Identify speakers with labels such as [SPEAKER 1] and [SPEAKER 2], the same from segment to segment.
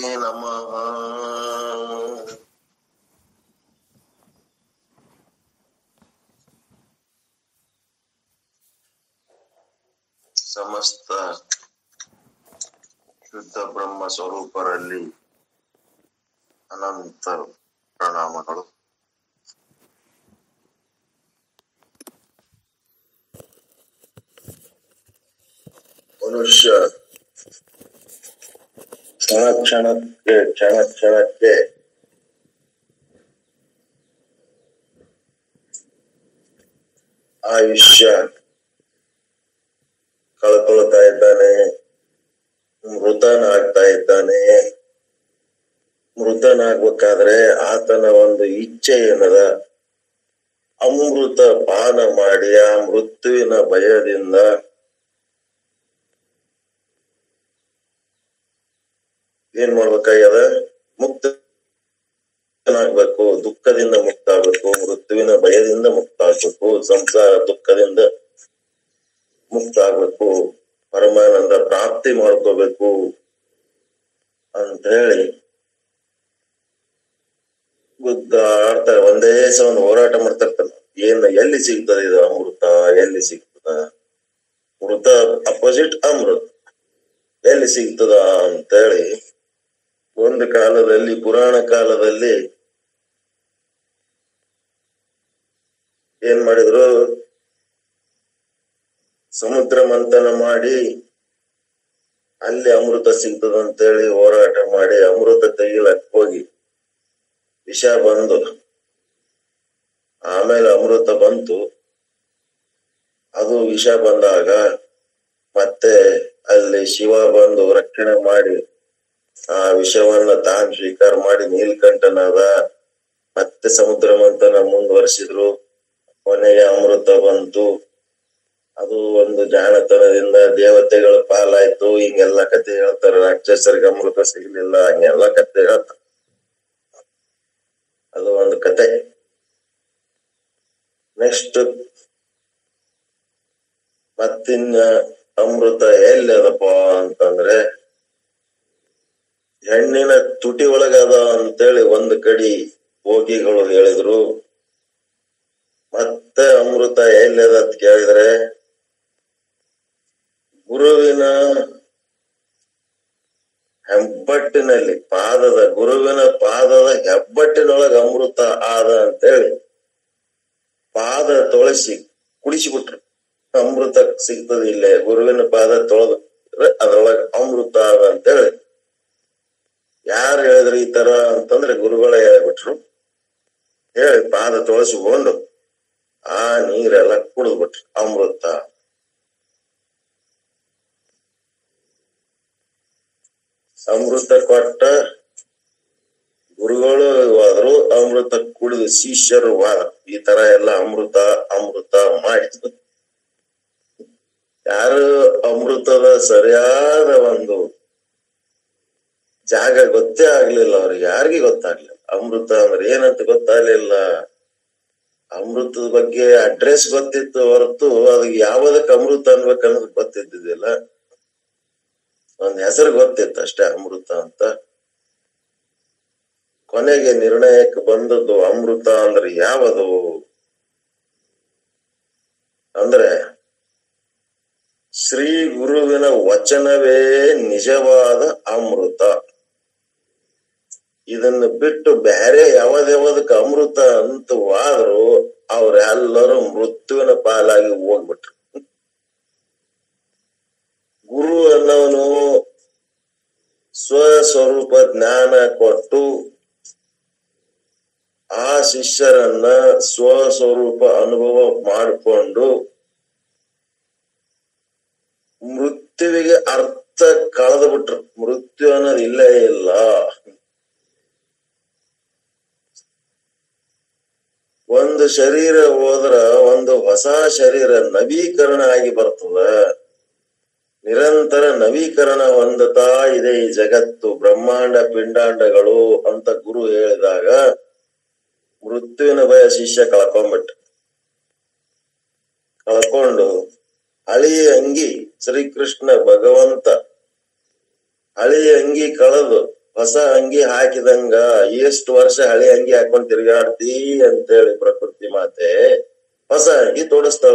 [SPEAKER 1] ನಮಃ ಸಮಸ್ತ ಶುದ್ಧ ಬ್ರಹ್ಮ ಸ್ವರೂಪರಲ್ಲಿ ಅನಂತ ಪ್ರಣಾಮಗಳು ಮನುಷ್ಯ ಕ್ಷಣ ಕ್ಷಣಕ್ಕೆ ಕ್ಷಣ ಕ್ಷಣಕ್ಕೆ ಆಯುಷ್ಯ ಕಳ್ಕೊಳ್ತಾ ಇದ್ದಾನೆ ಮೃತನಾಗ್ತಾ ಇದ್ದಾನೆ ಮೃತನಾಗ್ಬೇಕಾದ್ರೆ ಆತನ ಒಂದು ಇಚ್ಛೆ ಏನದ ಅಮೃತ ಪಾನ ಮಾಡಿ ಆ ಮೃತ್ಯುವಿನ ಭಯದಿಂದ ಏನ್ ಮಾಡ್ಬೇಕಾಗ್ಯದ ಮುಕ್ತನಾಗ್ಬೇಕು ದುಃಖದಿಂದ ಮುಕ್ತ ಆಗ್ಬೇಕು ಮೃತ್ಯುವಿನ ಭಯದಿಂದ ಮುಕ್ತ ಆಗ್ಬೇಕು ಸಂಸಾರ ದುಃಖದಿಂದ ಮುಕ್ತ ಆಗ್ಬೇಕು ಪರಮಾನಂದ ಪ್ರಾಪ್ತಿ ಮಾಡ್ಕೋಬೇಕು ಅಂತ ಹೇಳಿ ಗುದ್ದಾಡ್ತಾರೆ ಒಂದೇ ಸಲ ಒಂದು ಹೋರಾಟ ಮಾಡ್ತಿರ್ತಾನೆ ಏನ್ ಎಲ್ಲಿ ಸಿಗ್ತದೆ ಇದು ಅಮೃತ ಎಲ್ಲಿ ಸಿಗ್ತದ ಮೃತ ಅಪೋಸಿಟ್ ಅಮೃತ ಎಲ್ಲಿ ಸಿಗ್ತದ ಅಂತೇಳಿ ಒಂದು ಕಾಲದಲ್ಲಿ ಪುರಾಣ ಕಾಲದಲ್ಲಿ ಏನ್ ಮಾಡಿದ್ರು ಸಮುದ್ರ ಮಂಥನ ಮಾಡಿ ಅಲ್ಲಿ ಅಮೃತ ಸಿಗ್ತದ ಅಂತೇಳಿ ಹೋರಾಟ ಮಾಡಿ ಅಮೃತ ತೆಗಿಲಕ್ ಹೋಗಿ ವಿಷ ಬಂದು ಆಮೇಲೆ ಅಮೃತ ಬಂತು ಅದು ವಿಷ ಬಂದಾಗ ಮತ್ತೆ ಅಲ್ಲಿ ಶಿವ ಬಂದು ರಕ್ಷಣೆ ಮಾಡಿ ಆ ವಿಷವನ್ನ ತಾನ್ ಸ್ವೀಕಾರ ಮಾಡಿ ನೀಲ್ಕಂಠನಾದ ಮತ್ತೆ ಸಮುದ್ರ ಮಂಥನ ಮುಂದುವರಿಸಿದ್ರು ಕೊನೆಗೆ ಅಮೃತ ಬಂತು ಅದು ಒಂದು ಜಾಣತನದಿಂದ ದೇವತೆಗಳ ಪಾಲಾಯ್ತು ಹಿಂಗೆಲ್ಲ ಕತೆ ಹೇಳ್ತಾರೆ ರಾಕ್ಷಸರಿಗೆ ಅಮೃತ ಸಿಗ್ಲಿಲ್ಲ ಹಂಗೆಲ್ಲ ಕತೆ ಹೇಳ್ತಾರೆ ಅದು ಒಂದು ಕತೆ ನೆಕ್ಸ್ಟ್ ಮತ್ತಿನ್ನ ಅಮೃತ ಎಲ್ಲಿ ಅದಪ್ಪ ಅಂತಂದ್ರೆ ಹೆಣ್ಣಿನ ತುಟಿ ಒಳಗದ ಅಂತೇಳಿ ಒಂದು ಕಡಿ ಭೋಗಿಗಳು ಹೇಳಿದ್ರು ಮತ್ತೆ ಅಮೃತ ಎಲ್ಲಿ ಅದ ಅಂತ ಕೇಳಿದ್ರೆ ಗುರುವಿನ ಹೆಬ್ಬಟ್ಟಿನಲ್ಲಿ ಪಾದದ ಗುರುವಿನ ಪಾದದ ಹೆಬ್ಬಟ್ಟಿನೊಳಗ ಅಮೃತ ಆದ ಅಂತೇಳಿ ಪಾದ ತೊಳಸಿ ಕುಡಿಸಿಬಿಟ್ರು ಅಮೃತ ಸಿಗ್ತದ ಇಲ್ಲೇ ಗುರುವಿನ ಪಾದ ತೊಳೆದ ಅದ್ರೊಳಗ ಅಮೃತ ಆದ ಅಂತೇಳಿ ಯಾರು ಹೇಳಿದ್ರು ಈ ತರ ಅಂತಂದ್ರೆ ಗುರುಗಳೇ ಹೇಳ್ಬಿಟ್ರು ಹೇಳಿ ಪಾದ ತೊಳಸಿಕೊಂಡು ಆ ನೀರೆಲ್ಲ ಕುಡಿದ್ಬಿಟ್ರು ಅಮೃತ ಅಮೃತ ಕೊಟ್ಟ ಗುರುಗಳು ಹೋದ್ರು ಅಮೃತ ಕುಡಿದು ಶಿಷ್ಯರು ವಾದ ಈ ತರ ಎಲ್ಲ ಅಮೃತ ಅಮೃತ ಮಾಡಿದ್ರು ಯಾರು ಅಮೃತದ ಸರಿಯಾದ ಒಂದು ಜಾಗ ಗೊತ್ತೇ ಆಗ್ಲಿಲ್ಲ ಅವ್ರಿಗೆ ಯಾರಿಗೂ ಗೊತ್ತಾಗ್ಲಿಲ್ಲ ಅಮೃತ ಅಂದ್ರೆ ಏನಂತ ಗೊತ್ತಾಗ್ಲಿಲ್ಲ ಅಮೃತದ ಬಗ್ಗೆ ಅಡ್ರೆಸ್ ಗೊತ್ತಿತ್ತು ಹೊರತು ಅದಕ್ಕೆ ಯಾವ್ದಕ್ ಅಮೃತ ಅನ್ಬೇಕನ್ನೋದು ಗೊತ್ತಿದ್ದಿದ್ದಿಲ್ಲ ಒಂದ್ ಹೆಸರು ಗೊತ್ತಿತ್ತು ಅಷ್ಟೇ ಅಮೃತ ಅಂತ ಕೊನೆಗೆ ನಿರ್ಣಯಕ್ಕೆ ಬಂದದ್ದು ಅಮೃತ ಅಂದ್ರೆ ಯಾವುದು ಅಂದ್ರೆ ಶ್ರೀ ಗುರುವಿನ ವಚನವೇ ನಿಜವಾದ ಅಮೃತ ಇದನ್ನ ಬಿಟ್ಟು ಬೇರೆ ಯಾವ್ದ್ಯಾವ್ದಕ್ಕೆ ಅಮೃತ ಅಂತ ಆದ್ರೂ ಅವ್ರೆಲ್ಲರೂ ಮೃತ್ಯುವಿನ ಪಾಲಾಗಿ ಹೋಗ್ಬಿಟ್ರು ಗುರು ಅನ್ನವನು ಸ್ವಸ್ವರೂಪ ಜ್ಞಾನ ಕೊಟ್ಟು ಆ ಶಿಷ್ಯರನ್ನ ಸ್ವಸ್ವರೂಪ ಅನುಭವ ಮಾಡಿಕೊಂಡು ಮೃತ್ಯುವಿಗೆ ಅರ್ಥ ಕಳೆದು ಬಿಟ್ರು ಮೃತ್ಯು ಅನ್ನೋದು ಇಲ್ಲೇ ಇಲ್ಲ ಒಂದು ಶರೀರ ಹೋದ್ರ ಒಂದು ಹೊಸ ಶರೀರ ನವೀಕರಣ ಆಗಿ ಬರ್ತದ ನಿರಂತರ ನವೀಕರಣ ಹೊಂದುತ್ತಾ ಇದೆ ಈ ಜಗತ್ತು ಬ್ರಹ್ಮಾಂಡ ಪಿಂಡಾಂಡಗಳು ಅಂತ ಗುರು ಹೇಳಿದಾಗ ಮೃತ್ಯುವಿನ ಭಯ ಶಿಷ್ಯ ಕಳ್ಕೊಂಡ್ಬಿಟ್ಟ ಕಳ್ಕೊಂಡು ಹಳಿಯ ಅಂಗಿ ಶ್ರೀಕೃಷ್ಣ ಭಗವಂತ ಹಳಿಯ ಅಂಗಿ ಕಳೆದು ಹೊಸ ಅಂಗಿ ಹಾಕಿದಂಗ ಎಷ್ಟು ವರ್ಷ ಹಳೆ ಅಂಗಿ ಹಾಕೊಂಡ್ ತಿರ್ಗಾಡ್ತಿ ಅಂತೇಳಿ ಪ್ರಕೃತಿ ಮಾತೆ ಹೊಸ ಅಂಗಿ ತೋಡಿಸ್ತಾಳ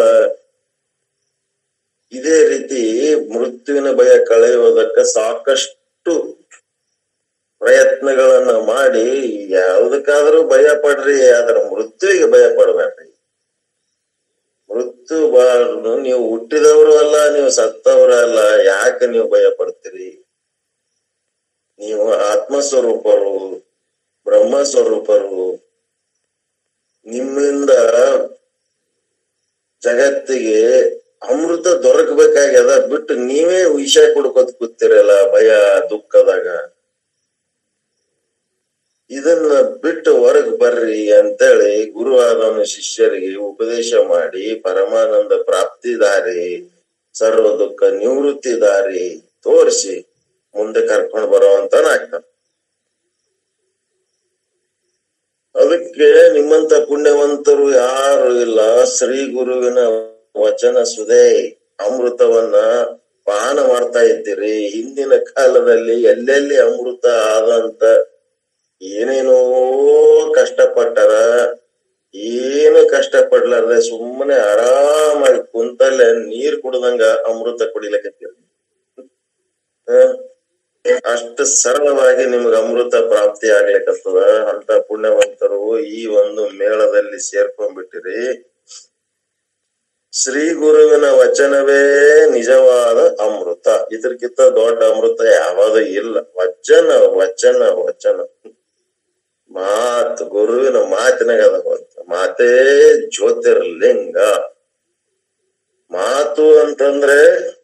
[SPEAKER 1] ಇದೇ ರೀತಿ ಮೃತ್ಯುವಿನ ಭಯ ಕಳೆಯುವುದಕ್ಕ ಸಾಕಷ್ಟು ಪ್ರಯತ್ನಗಳನ್ನ ಮಾಡಿ ಯಾವುದಕ್ಕಾದ್ರೂ ಭಯ ಪಡ್ರಿ ಆದ್ರ ಮೃತ್ಯುವಿಗೆ ಭಯ ಪಡ್ಬೇಡ್ರಿ ಮೃತ್ಯು ಬಾರ್ದು ನೀವು ಹುಟ್ಟಿದವರು ಅಲ್ಲ ನೀವು ಸತ್ತವರು ಅಲ್ಲ ಯಾಕೆ ನೀವು ಭಯ ಪಡ್ತೀರಿ ನೀವು ಆತ್ಮ ಸ್ವರೂಪರು ಬ್ರಹ್ಮ ಸ್ವರೂಪರು ನಿಮ್ಮಿಂದ ಜಗತ್ತಿಗೆ ಅಮೃತ ದೊರಕಬೇಕಾಗ್ಯದ ಬಿಟ್ಟು ನೀವೇ ವಿಷ ಕುಡ್ಕೋತ್ ಕೂತಿರಲ್ಲ ಭಯ ದುಃಖದಾಗ ಇದನ್ನ ಬಿಟ್ಟು ಹೊರಗ್ ಬರ್ರಿ ಅಂತೇಳಿ ಗುರುವಾದವನ ಶಿಷ್ಯರಿಗೆ ಉಪದೇಶ ಮಾಡಿ ಪರಮಾನಂದ ಪ್ರಾಪ್ತಿ ದಾರಿ ಸರ್ವ ದುಃಖ ನಿವೃತ್ತಿ ದಾರಿ ತೋರಿಸಿ ಮುಂದೆ ಕರ್ಕೊಂಡು ಬರೋವಂತಾನ ಆಗ್ತಾನ ಅದಕ್ಕೆ ನಿಮ್ಮಂತ ಪುಣ್ಯವಂತರು ಯಾರು ಇಲ್ಲ ಶ್ರೀ ಗುರುವಿನ ವಚನ ಸುಧೆ ಅಮೃತವನ್ನ ಪಾನ ಮಾಡ್ತಾ ಇದ್ದೀರಿ ಹಿಂದಿನ ಕಾಲದಲ್ಲಿ ಎಲ್ಲೆಲ್ಲಿ ಅಮೃತ ಆದಂತ ಏನೇನೋ ಕಷ್ಟಪಟ್ಟಾರ ಏನು ಕಷ್ಟ ಪಡ್ಲಾರ್ದೆ ಸುಮ್ಮನೆ ಆರಾಮಾಗಿ ಕುಂತಲ್ಲೇ ನೀರ್ ಕುಡ್ದಂಗ ಅಮೃತ ಕುಡಿಲಕತ್ತೀರಿ ಹ? ಅಷ್ಟು ಸರಳವಾಗಿ ನಿಮ್ಗೆ ಅಮೃತ ಪ್ರಾಪ್ತಿ ಆಗ್ಲಿಕ್ಕತ್ತದ ಅಂತ ಪುಣ್ಯವಂತರು ಈ ಒಂದು ಮೇಳದಲ್ಲಿ ಸೇರ್ಕೊಂಡ್ಬಿಟ್ಟಿರಿ ಶ್ರೀ ಗುರುವಿನ ವಚನವೇ ನಿಜವಾದ ಅಮೃತ ಇದಕ್ಕಿಂತ ದೊಡ್ಡ ಅಮೃತ ಯಾವುದು ಇಲ್ಲ ವಚನ ವಚನ ವಚನ ಮಾತು ಗುರುವಿನ ಮಾತಿನಾಗ ಅದ ಗೊತ್ತ ಮಾತೇ ಜ್ಯೋತಿರ್ಲಿಂಗ ಮಾತು ಅಂತಂದ್ರೆ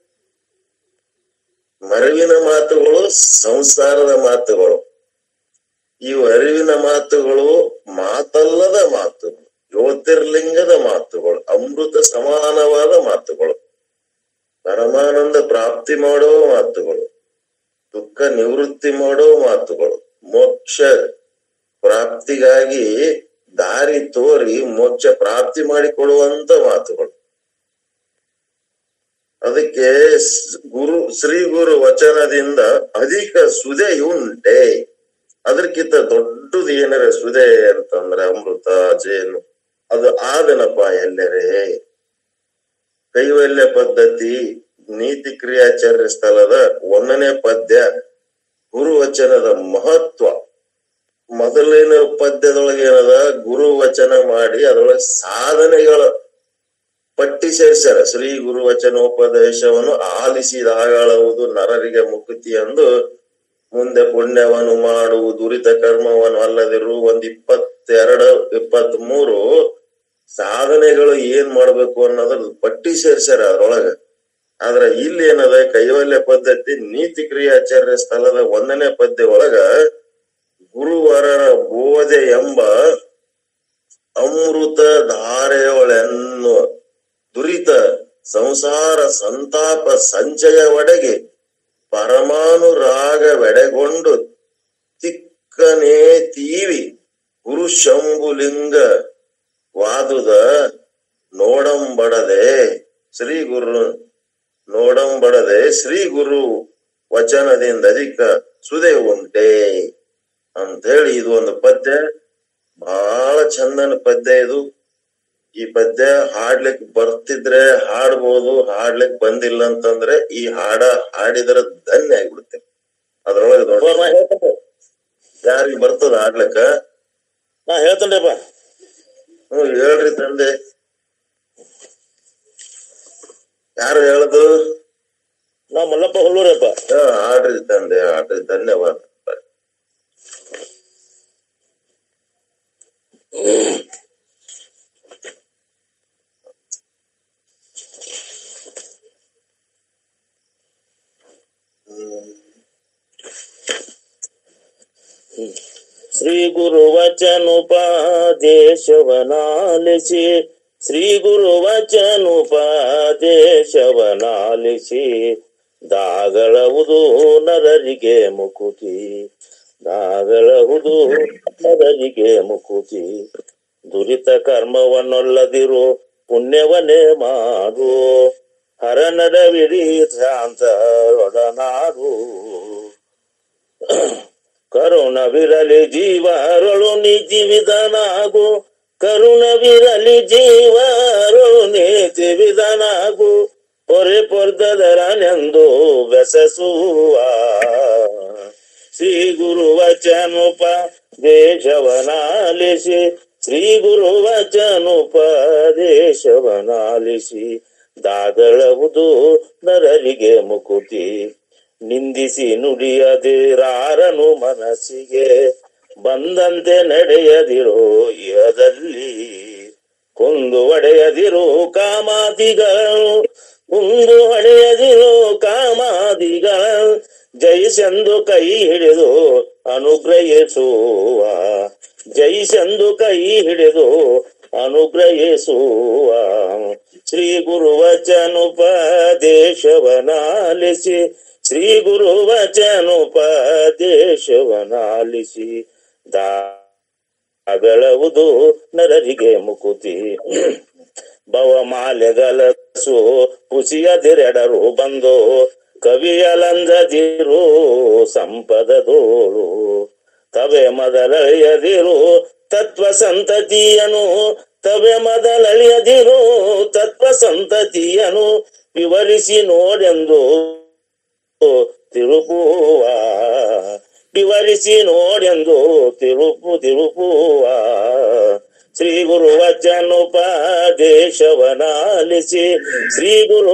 [SPEAKER 1] ಮರವಿನ ಮಾತುಗಳು ಸಂಸಾರದ ಮಾತುಗಳು ಈ ಅರಿವಿನ ಮಾತುಗಳು ಮಾತಲ್ಲದ ಮಾತುಗಳು ಜ್ಯೋತಿರ್ಲಿಂಗದ ಮಾತುಗಳು ಅಮೃತ ಸಮಾನವಾದ ಮಾತುಗಳು ಪರಮಾನಂದ ಪ್ರಾಪ್ತಿ ಮಾಡೋ ಮಾತುಗಳು ದುಃಖ ನಿವೃತ್ತಿ ಮಾಡೋ ಮಾತುಗಳು ಮೋಕ್ಷ ಪ್ರಾಪ್ತಿಗಾಗಿ ದಾರಿ ತೋರಿ ಮೋಕ್ಷ ಪ್ರಾಪ್ತಿ ಮಾಡಿಕೊಡುವಂತ ಮಾತುಗಳು ಅದಕ್ಕೆ ಸ್- ಗುರು ಶ್ರೀ ಗುರು ವಚನದಿಂದ ಅಧಿಕ ಸುದೆಯುಂಟೆ ಅದಕ್ಕಿಂತ ದೊಡ್ಡದು ಏನಾರ ಸುದೆ ಅಂತಂದ್ರೆ ಅಮೃತ ಜೇನು ಅದು ಆದನಪ್ಪ ಎಲ್ಲರೇ ಕೈವಲ್ಯ ಪದ್ಧತಿ ನೀತಿ ಕ್ರಿಯಾಚಾರ್ಯ ಸ್ಥಳದ ಒಂದನೇ ಪದ್ಯ ಗುರು ವಚನದ ಮಹತ್ವ ಮೊದಲಿನ ಪದ್ಯದೊಳಗೆ ಏನದ ಗುರು ವಚನ ಮಾಡಿ ಅದರೊಳಗೆ ಸಾಧನೆಗಳ ಪಟ್ಟಿ ಸೇರಿಸ್ಯಾರ ಶ್ರೀ ಗುರು ವಚನೋಪದೇಶವನ್ನು ಆಲಿಸಿದಾಗಳವುದು ನರರಿಗೆ ಮುಕುತಿ ಎಂದು ಮುಂದೆ ಪುಣ್ಯವನ್ನು ಮಾಡುವು ದುರಿತ ಕರ್ಮವನ್ನು ಅಲ್ಲದಿರು ಒಂದ್ ಇಪ್ಪತ್ತೆರಡು ಇಪ್ಪತ್ತ್ ಮೂರು ಸಾಧನೆಗಳು ಏನ್ ಮಾಡ್ಬೇಕು ಅನ್ನೋದ್ರ ಪಟ್ಟಿ ಸೇರ್ಸ್ಯಾರ ಅದ್ರೊಳಗ ಆದ್ರ ಇಲ್ಲಿ ಏನದ ಕೈವಲ್ಯ ಪದ್ಧತಿ ನೀತಿ ಕ್ರಿಯಾಚಾರ್ಯ ಸ್ಥಳದ ಒಂದನೇ ಪದ್ಯ ಒಳಗ ಗುರುವರರ ಬೋಧೆ ಎಂಬ ಅಮೃತ ಧಾರೆಯೊಳೆನ್ನು ದುರಿತ ಸಂಸಾರ ಸಂತಾಪ ಸಂಚಯ ಒಡೆಗೆ ಪರಮಾನುರಾಗವೆಡೆಗೊಂಡು ತಿಕ್ಕನೇ ತೀವಿ ಗುರು ಶಂಭುಲಿಂಗ ವಾದುದ ನೋಡಂಬಡದೆ ಶ್ರೀ ಗುರು ನೋಡಂಬಡದೆ ಶ್ರೀ ಗುರು ವಚನದಿಂದ ಅಧಿಕ ಸುದೆ ಉಂಟೆ ಅಂತ ಹೇಳಿ ಇದು ಒಂದು ಪದ್ಯ ಬಹಳ ಚಂದನ ಪದ್ಯ ಇದು ಈ ಪದ್ಯ ಹಾಡ್ಲಿಕ್ ಬರ್ತಿದ್ರೆ ಹಾಡ್ಬೋದು ಹಾಡ್ಲಿಕ್ ಬಂದಿಲ್ಲ ಅಂತಂದ್ರೆ ಈ ಹಾಡ ಹಾಡಿದ್ರ ಧನ್ಯ ಆಗ್ಬಿಡುತ್ತೆ ಅದ್ರೊಳಗೆ ದೊಡ್ಡ
[SPEAKER 2] ನಾ ಹೇಳ್ತೇನೆ
[SPEAKER 1] ಯಾರಿಗ್ ಬರ್ತದ ಹಾಡ್ಲಿಕ್ಕ
[SPEAKER 2] ನಾ ಹೇಳ್ತೇನ್ರಿಪ್ಪ
[SPEAKER 1] ಹ್ಮ್ ಹೇಳ್ರಿ ತಂದೆ ಯಾರು ಹೇಳುದು
[SPEAKER 2] ನಾ ಮಲ್ಲಪ್ಪ ಹುಲ್ಲೂರಪ್ಪ
[SPEAKER 1] ಹಾ, ಹಾಡ್ರಿ ತಂದೆ ಹಾಡ್ರಿ ಧನ್ಯವಾದ
[SPEAKER 2] ಶ್ರೀ ಗುರು ವಚನುಪದೇಶವನಾಲಿಸಿ ಶ್ರೀ ಗುರು ವಚನುಪದೇಶವನಾಲಿಸಿ ದಾಗಳವುದು ನರರಿಗೆ ಮುಕುತಿ ದಾಗಳವುದು ನರರಿಗೆ ಮುಕುತಿ ದುರಿತ ಕರ್ಮವನ್ನೊಲ್ಲದಿರು ಪುಣ್ಯವನ್ನೇ ಮಾಡು ಹರ ನಡವಿಡಿ ಶಾಂತ ಒಡನಾಡು ಕರುಣವಿರಲಿ ಜೀವರಳು ನೀತಿ ವಿಧಾನಾಗು ಕರುಣವಿರಲಿ ಜೀವರಳು ನೀತಿ ವಿಧಾನಾಗು ಪೊರೆ ಪೊರ್ದದರನೆಂದು ಬೆಸಸುವ ಶ್ರೀ ಗುರು ವಚನುಪ ದೇಶವನಾಲಿಸಿ ಶ್ರೀ ಗುರು ವಚನುಪದೇಶವನಾಲಿಸಿ ದಾದಳವುದು ನರರಿಗೆ ಮುಕುತಿ ನಿಂದಿಸಿ ನುಡಿಯದಿರಾರನು ಮನಸ್ಸಿಗೆ ಬಂದಂತೆ ನಡೆಯದಿರೋ ಇಹದಲ್ಲಿ ಕುಂದು ಒಡೆಯದಿರು ಕಾಮಾದಿಗಳು ಕುಂದು ಹೊಡೆಯದಿರು ಕಾಮಾದಿಗಳು ಜಯಿಸೆಂದು ಕೈ ಹಿಡಿದು ಅನುಗ್ರಹಿಸುವ ಜಯಿಸೆಂದು ಕೈ ಹಿಡಿದು ಅನುಗ್ರಹಿಸುವ ಶ್ರೀ ಗುರು ವಚನುಪದೇಶವನಾಲಿಸಿ ಶ್ರೀ ಗುರು ವಚನುಪದೇಶವನಾಲಿಸಿ ದಾಗಳವುದು ನರರಿಗೆ ಮುಕುತಿ ಭವಮಾಲೆಗಲಸು ಕುಸಿಯದಿರೆಡರು ಬಂದು ಕವಿಯಲಂದದಿರು ಸಂಪದದೋಳು ತವೆ ಮೊದಲಳಿಯದಿರು ತತ್ವ ಸಂತತಿಯನು ತವೆ ಮೊದಲಳಿಯದಿರು ತತ್ವ ಸಂತತಿಯನು ವಿವರಿಸಿ ನೋಡೆಂದು ತಿರುಪುವ ವಿವರಿಸಿ ನೋಡೆಂದು ತಿರುಪು ತಿರುಪುವ ಶ್ರೀ ಗುರು ವಚನುಪದೇಶವನಾಲಿಸಿ ಶ್ರೀ ಗುರು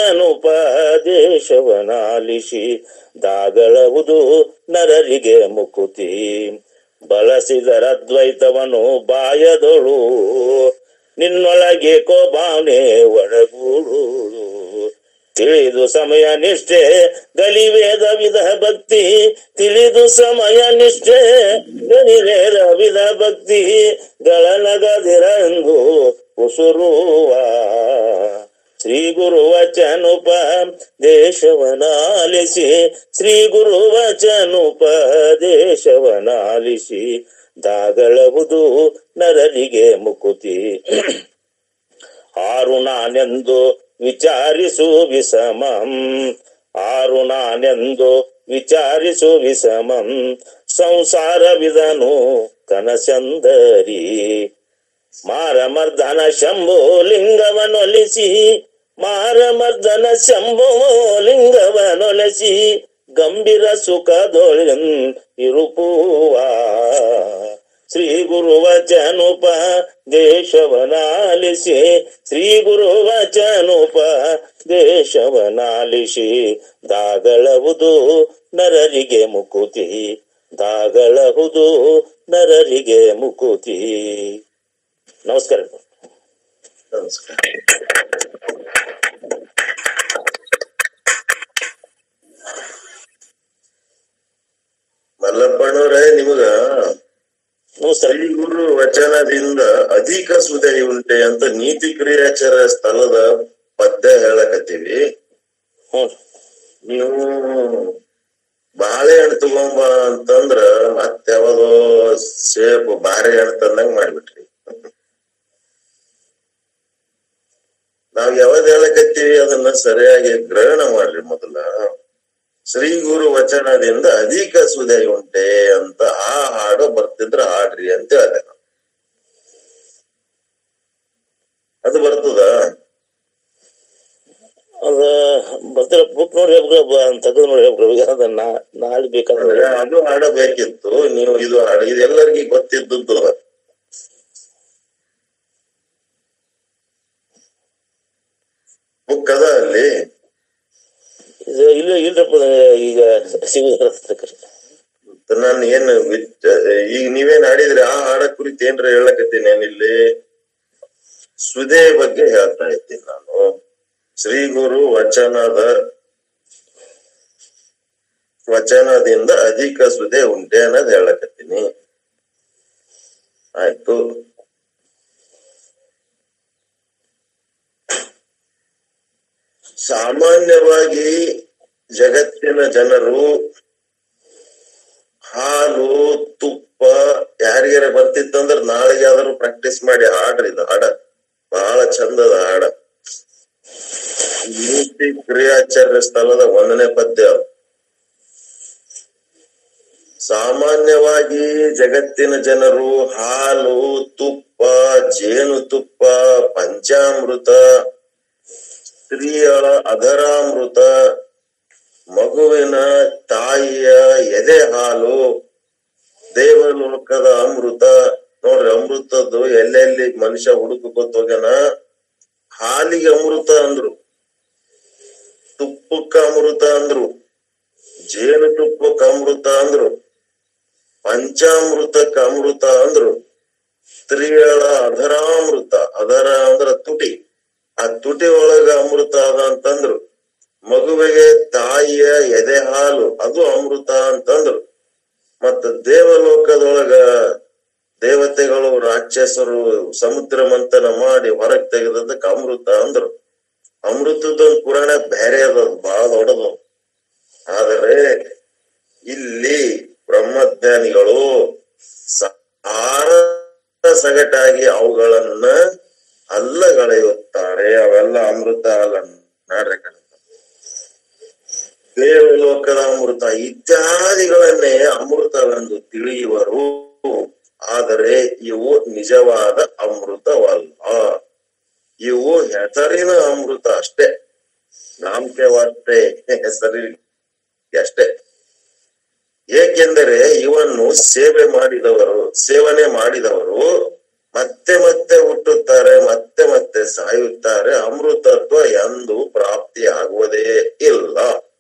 [SPEAKER 2] ವಚನುಪದೇಶವನಾಲಿಸಿ ದಾಗಳವುದು ನರರಿಗೆ ಮುಕುತಿ ಬಳಸಿದರದ್ವೈತವನು ಬಾಯದೊಳು ನಿನ್ನೊಳಗೆ ಕೋಬಾನೆ ಒಳಗೂಡುವುದು ತಿಳಿದು ಸಮಯ ನಿಷ್ಠೆ ಗಲಿವೇದ ವಿಧ ಭಕ್ತಿ ತಿಳಿದು ಸಮಯ ನಿಷ್ಠೆ ಗಲಿವೇದ ವಿಧ ಭಕ್ತಿ ಗಳನಗದಿರಂದು ಉಸುರುವ ಶ್ರೀ ಗುರು ವಚನುಪ ದೇಶವನಾಲಿಸಿ ಶ್ರೀ ಗುರು ವಚನುಪ ದೇಶವನಾಲಿಸಿ ದಾಗಳವುದು ನರರಿಗೆ ಮುಕುತಿ ಆರು ನಾನೆಂದು ವಿಚಾರಿಸು ವಿಷಮಂ ಆರು ನಾನೆಂದು ವಿಚಾರಿಸು ವಿಷಮಂ ಸಂಸಾರವಿದನು ಕನಸಂದರಿ ಮಾರಮರ್ದನ ಶಂಭೋ ಲಿಂಗವನೊಲಿಸಿ ಮಾರಮರ್ದನ ಶಂಭೋ ಲಿಂಗವನೊಲಿಸಿ ಗಂಭೀರ ಸುಖದೊಳನ್ ಇರುಪುವ ಶ್ರೀ ಗುರು ವಚನುಪ ದೇಶವನಾಲಿಸಿ ಶ್ರೀ ಗುರು ವಚನುಪ ದೇಶವನಾಲಿಸಿ ದಾಗಳವುದು ನರರಿಗೆ ಮುಕುತಿ ದಾಗಳಹುದು ನರರಿಗೆ ಮುಕುತಿ ನಮಸ್ಕಾರ
[SPEAKER 1] ನಮಸ್ಕಾರ ಮಲ್ಲಪ್ಪನವ್ರೆ ನಿಮಗ
[SPEAKER 2] ನಮಸ್ಕಾರ
[SPEAKER 1] ಶ್ರೀ ಗುರು ವಚನದಿಂದ ಅಧಿಕ ಸುದೆ ಉಂಟೆ ಅಂತ ನೀತಿ ಕ್ರಿಯಾಚಾರ ಸ್ಥಳದ ಪದ್ಯ ಹೇಳಕತ್ತೀವಿ
[SPEAKER 2] ಹ್ಞೂ
[SPEAKER 1] ನೀವು ಬಾಳೆಹಣ್ಣು ತಗೊಂಬ ಅಂತಂದ್ರ ಮತ್ ಯಾವ್ದೋ ಸೇಬ್ ಬಾರೆಹಣ್ಣು ತಂದಂಗ್ ಮಾಡ್ಬಿಟ್ರಿ ನಾವ್ ಯಾವ್ದ್ ಹೇಳಕತ್ತೀವಿ ಅದನ್ನ ಸರಿಯಾಗಿ ಗ್ರಹಣ ಮಾಡ್ರಿ ಮೊದಲ ಶ್ರೀ ಗುರು ವಚನದಿಂದ ಅಧಿಕ ಸುದೆ ಉಂಟೆ ಅಂತ ಆ ಹಾಡು ಬರ್ತಿದ್ರ ಹಾಡ್ರಿ ಅಂತ ಹೇಳ್ದೆ ನಾನು ಅದು ಬರ್ತದ
[SPEAKER 2] ಅದ ಬರ್ತಿರ ಬುಕ್ ನೋಡಿ ಹೇಳ್ಬೇಕು ತೆಗೆದು ನೋಡಿ ಹೇಳ್ಬೇಕು ಈಗ ಅದನ್ನ ನಾಳೆ ಬೇಕಾದ್ರೆ
[SPEAKER 1] ಅದು ಹಾಡಬೇಕಿತ್ತು ನೀವು ಇದು ಹಾಡು ಇದು ಎಲ್ಲರಿಗೂ ಗೊತ್ತಿದ್ದದ್ದು ಬುಕ್ ಅದ ಅಲ್ಲಿ
[SPEAKER 2] ಇದು ಇಲ್ಲ ಇಲ್ರಪ್ಪ ಈಗ ಸಿಗುದ್ರ
[SPEAKER 1] ನಾನು ಏನ್ ವಿಚ್- ಈಗ ನೀವೇನ್ ಹಾಡಿದ್ರಿ ಆ ಹಾಡ ಕುರಿತು ಏನ್ರ ಹೇಳಕತ್ತೀನಿ ಏನಿಲ್ಲಿ ಸುದೆ ಬಗ್ಗೆ ಹೇಳ್ತಾ ಇದ್ದೀನಿ ನಾನು ಶ್ರೀ ಗುರು ವಚನದ ವಚನದಿಂದ ಅಧಿಕ ಸುದೆ ಉಂಟೆ ಅನ್ನೋದ್ ಹೇಳಕತ್ತೀನಿ ಆಯ್ತು ಸಾಮಾನ್ಯವಾಗಿ ಜಗತ್ತಿನ ಜನರು ಹಾಲು ತುಪ್ಪ ಯಾರಿಗಾರ ಬರ್ತಿತ್ತಂದ್ರ ನಾಳೆಗೆ ಆದ್ರೂ ಪ್ರಾಕ್ಟೀಸ್ ಮಾಡಿ ಹಾಡ್ರಿ ಇದು ಹಾಡ ಬಹಳ ಚಂದದ ಹಾಡ ನೀತಿ ಕ್ರಿಯಾಚಾರ್ಯ ಸ್ಥಳದ ಒಂದನೇ ಪದ್ಯ ಅದು. ಸಾಮಾನ್ಯವಾಗಿ ಜಗತ್ತಿನ ಜನರು ಹಾಲು ತುಪ್ಪ ಜೇನುತುಪ್ಪ ಪಂಚಾಮೃತ ಸ್ತ್ರೀಯರ ಅಧರಾಮೃತ ಮಗುವಿನ ತಾಯಿಯ ಎದೆ ಹಾಲು ದೇವಲೋಕದ ಅಮೃತ ನೋಡ್ರಿ ಅಮೃತದ್ದು ಎಲ್ಲೆಲ್ಲಿ ಮನುಷ್ಯ ಹುಡುಕುಕೊತ ಹೋಗ್ಯಾನ ಹಾಲಿಗೆ ಅಮೃತ ಅಂದ್ರು ತುಪ್ಪಕ್ಕ ಅಮೃತ ಅಂದ್ರು ಜೇನುತುಪ್ಪಕ್ಕ ಅಮೃತ ಅಂದ್ರು ಪಂಚಾಮೃತಕ್ಕ ಅಮೃತ ಅಂದ್ರು ಸ್ತ್ರೀಯಳ ಅಧರಾಮೃತ ಅದರ ಅಂದ್ರ ತುಟಿ ಆ ತುಟಿ ಒಳಗ ಅಮೃತ ಅದ ಅಂತಂದ್ರು ಮಗುವಿಗೆ ತಾಯಿಯ ಎದೆ ಹಾಲು ಅದು ಅಮೃತ ಅಂತಂದ್ರು ಮತ್ತ ದೇವಲೋಕದೊಳಗ ದೇವತೆಗಳು ರಾಕ್ಷಸರು ಸಮುದ್ರ ಮಂಥನ ಮಾಡಿ ಹೊರಗ್ ತೆಗೆದದಕ್ಕೆ ಅಮೃತ ಅಂದ್ರು ಅಮೃತದ ಪುರಾಣ ಬೇರೆ ಅದ ಬಹಳ ದೊಡ್ಡದು ಆದರೆ ಇಲ್ಲಿ ಬ್ರಹ್ಮಜ್ಞಾನಿಗಳು ಸಾರ ಸಗಟಾಗಿ ಅವುಗಳನ್ನ ಅಲ್ಲಗಳೆಯುತ್ತಾರೆ ಅವೆಲ್ಲ ಅಮೃತ ಅಲ್ಲ ನಾಡ್ರಿ ಕಡೆ ದೇವಲೋಕದ ಅಮೃತ ಇತ್ಯಾದಿಗಳನ್ನೇ ಅಮೃತವೆಂದು ತಿಳಿಯುವರು ಆದರೆ ಇವು ನಿಜವಾದ ಅಮೃತವಲ್ಲ ಇವು ಹೆಸರಿನ ಅಮೃತ ಅಷ್ಟೇ ನಾಮಕೆವಷ್ಟೇ ಹೆಸರಿಗೆ ಅಷ್ಟೇ ಏಕೆಂದರೆ ಇವನ್ನು ಸೇವೆ ಮಾಡಿದವರು ಸೇವನೆ ಮಾಡಿದವರು ಮತ್ತೆ ಮತ್ತೆ ಹುಟ್ಟುತ್ತಾರೆ ಮತ್ತೆ ಮತ್ತೆ ಸಾಯುತ್ತಾರೆ ಅಮೃತತ್ವ ಎಂದು ಪ್ರಾಪ್ತಿ ಆಗುವುದೇ ಇಲ್ಲ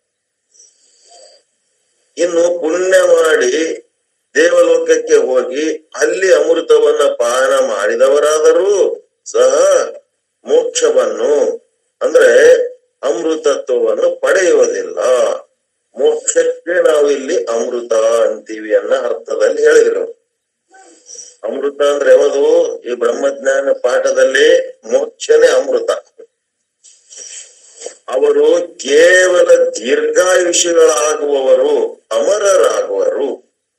[SPEAKER 1] ಇನ್ನು ಪುಣ್ಯ ಮಾಡಿ ದೇವಲೋಕಕ್ಕೆ ಹೋಗಿ ಅಲ್ಲಿ ಅಮೃತವನ್ನ ಪಾನ ಮಾಡಿದವರಾದರೂ ಸಹ ಮೋಕ್ಷವನ್ನು ಅಂದ್ರೆ ಅಮೃತತ್ವವನ್ನು ಪಡೆಯುವುದಿಲ್ಲ ಮೋಕ್ಷಕ್ಕೆ ನಾವು ಇಲ್ಲಿ ಅಮೃತ ಅಂತೀವಿ ಅನ್ನೋ ಅರ್ಥದಲ್ಲಿ ಹೇಳಿದ್ರು ಅಮೃತ ಅಂದ್ರೆ ಯಾವುದು ಈ ಬ್ರಹ್ಮಜ್ಞಾನ ಪಾಠದಲ್ಲಿ ಮೋಕ್ಷನೇ ಅಮೃತ ಅವರು ಕೇವಲ ದೀರ್ಘಾಯುಷಿಗಳಾಗುವವರು ಅಮರರಾಗುವರು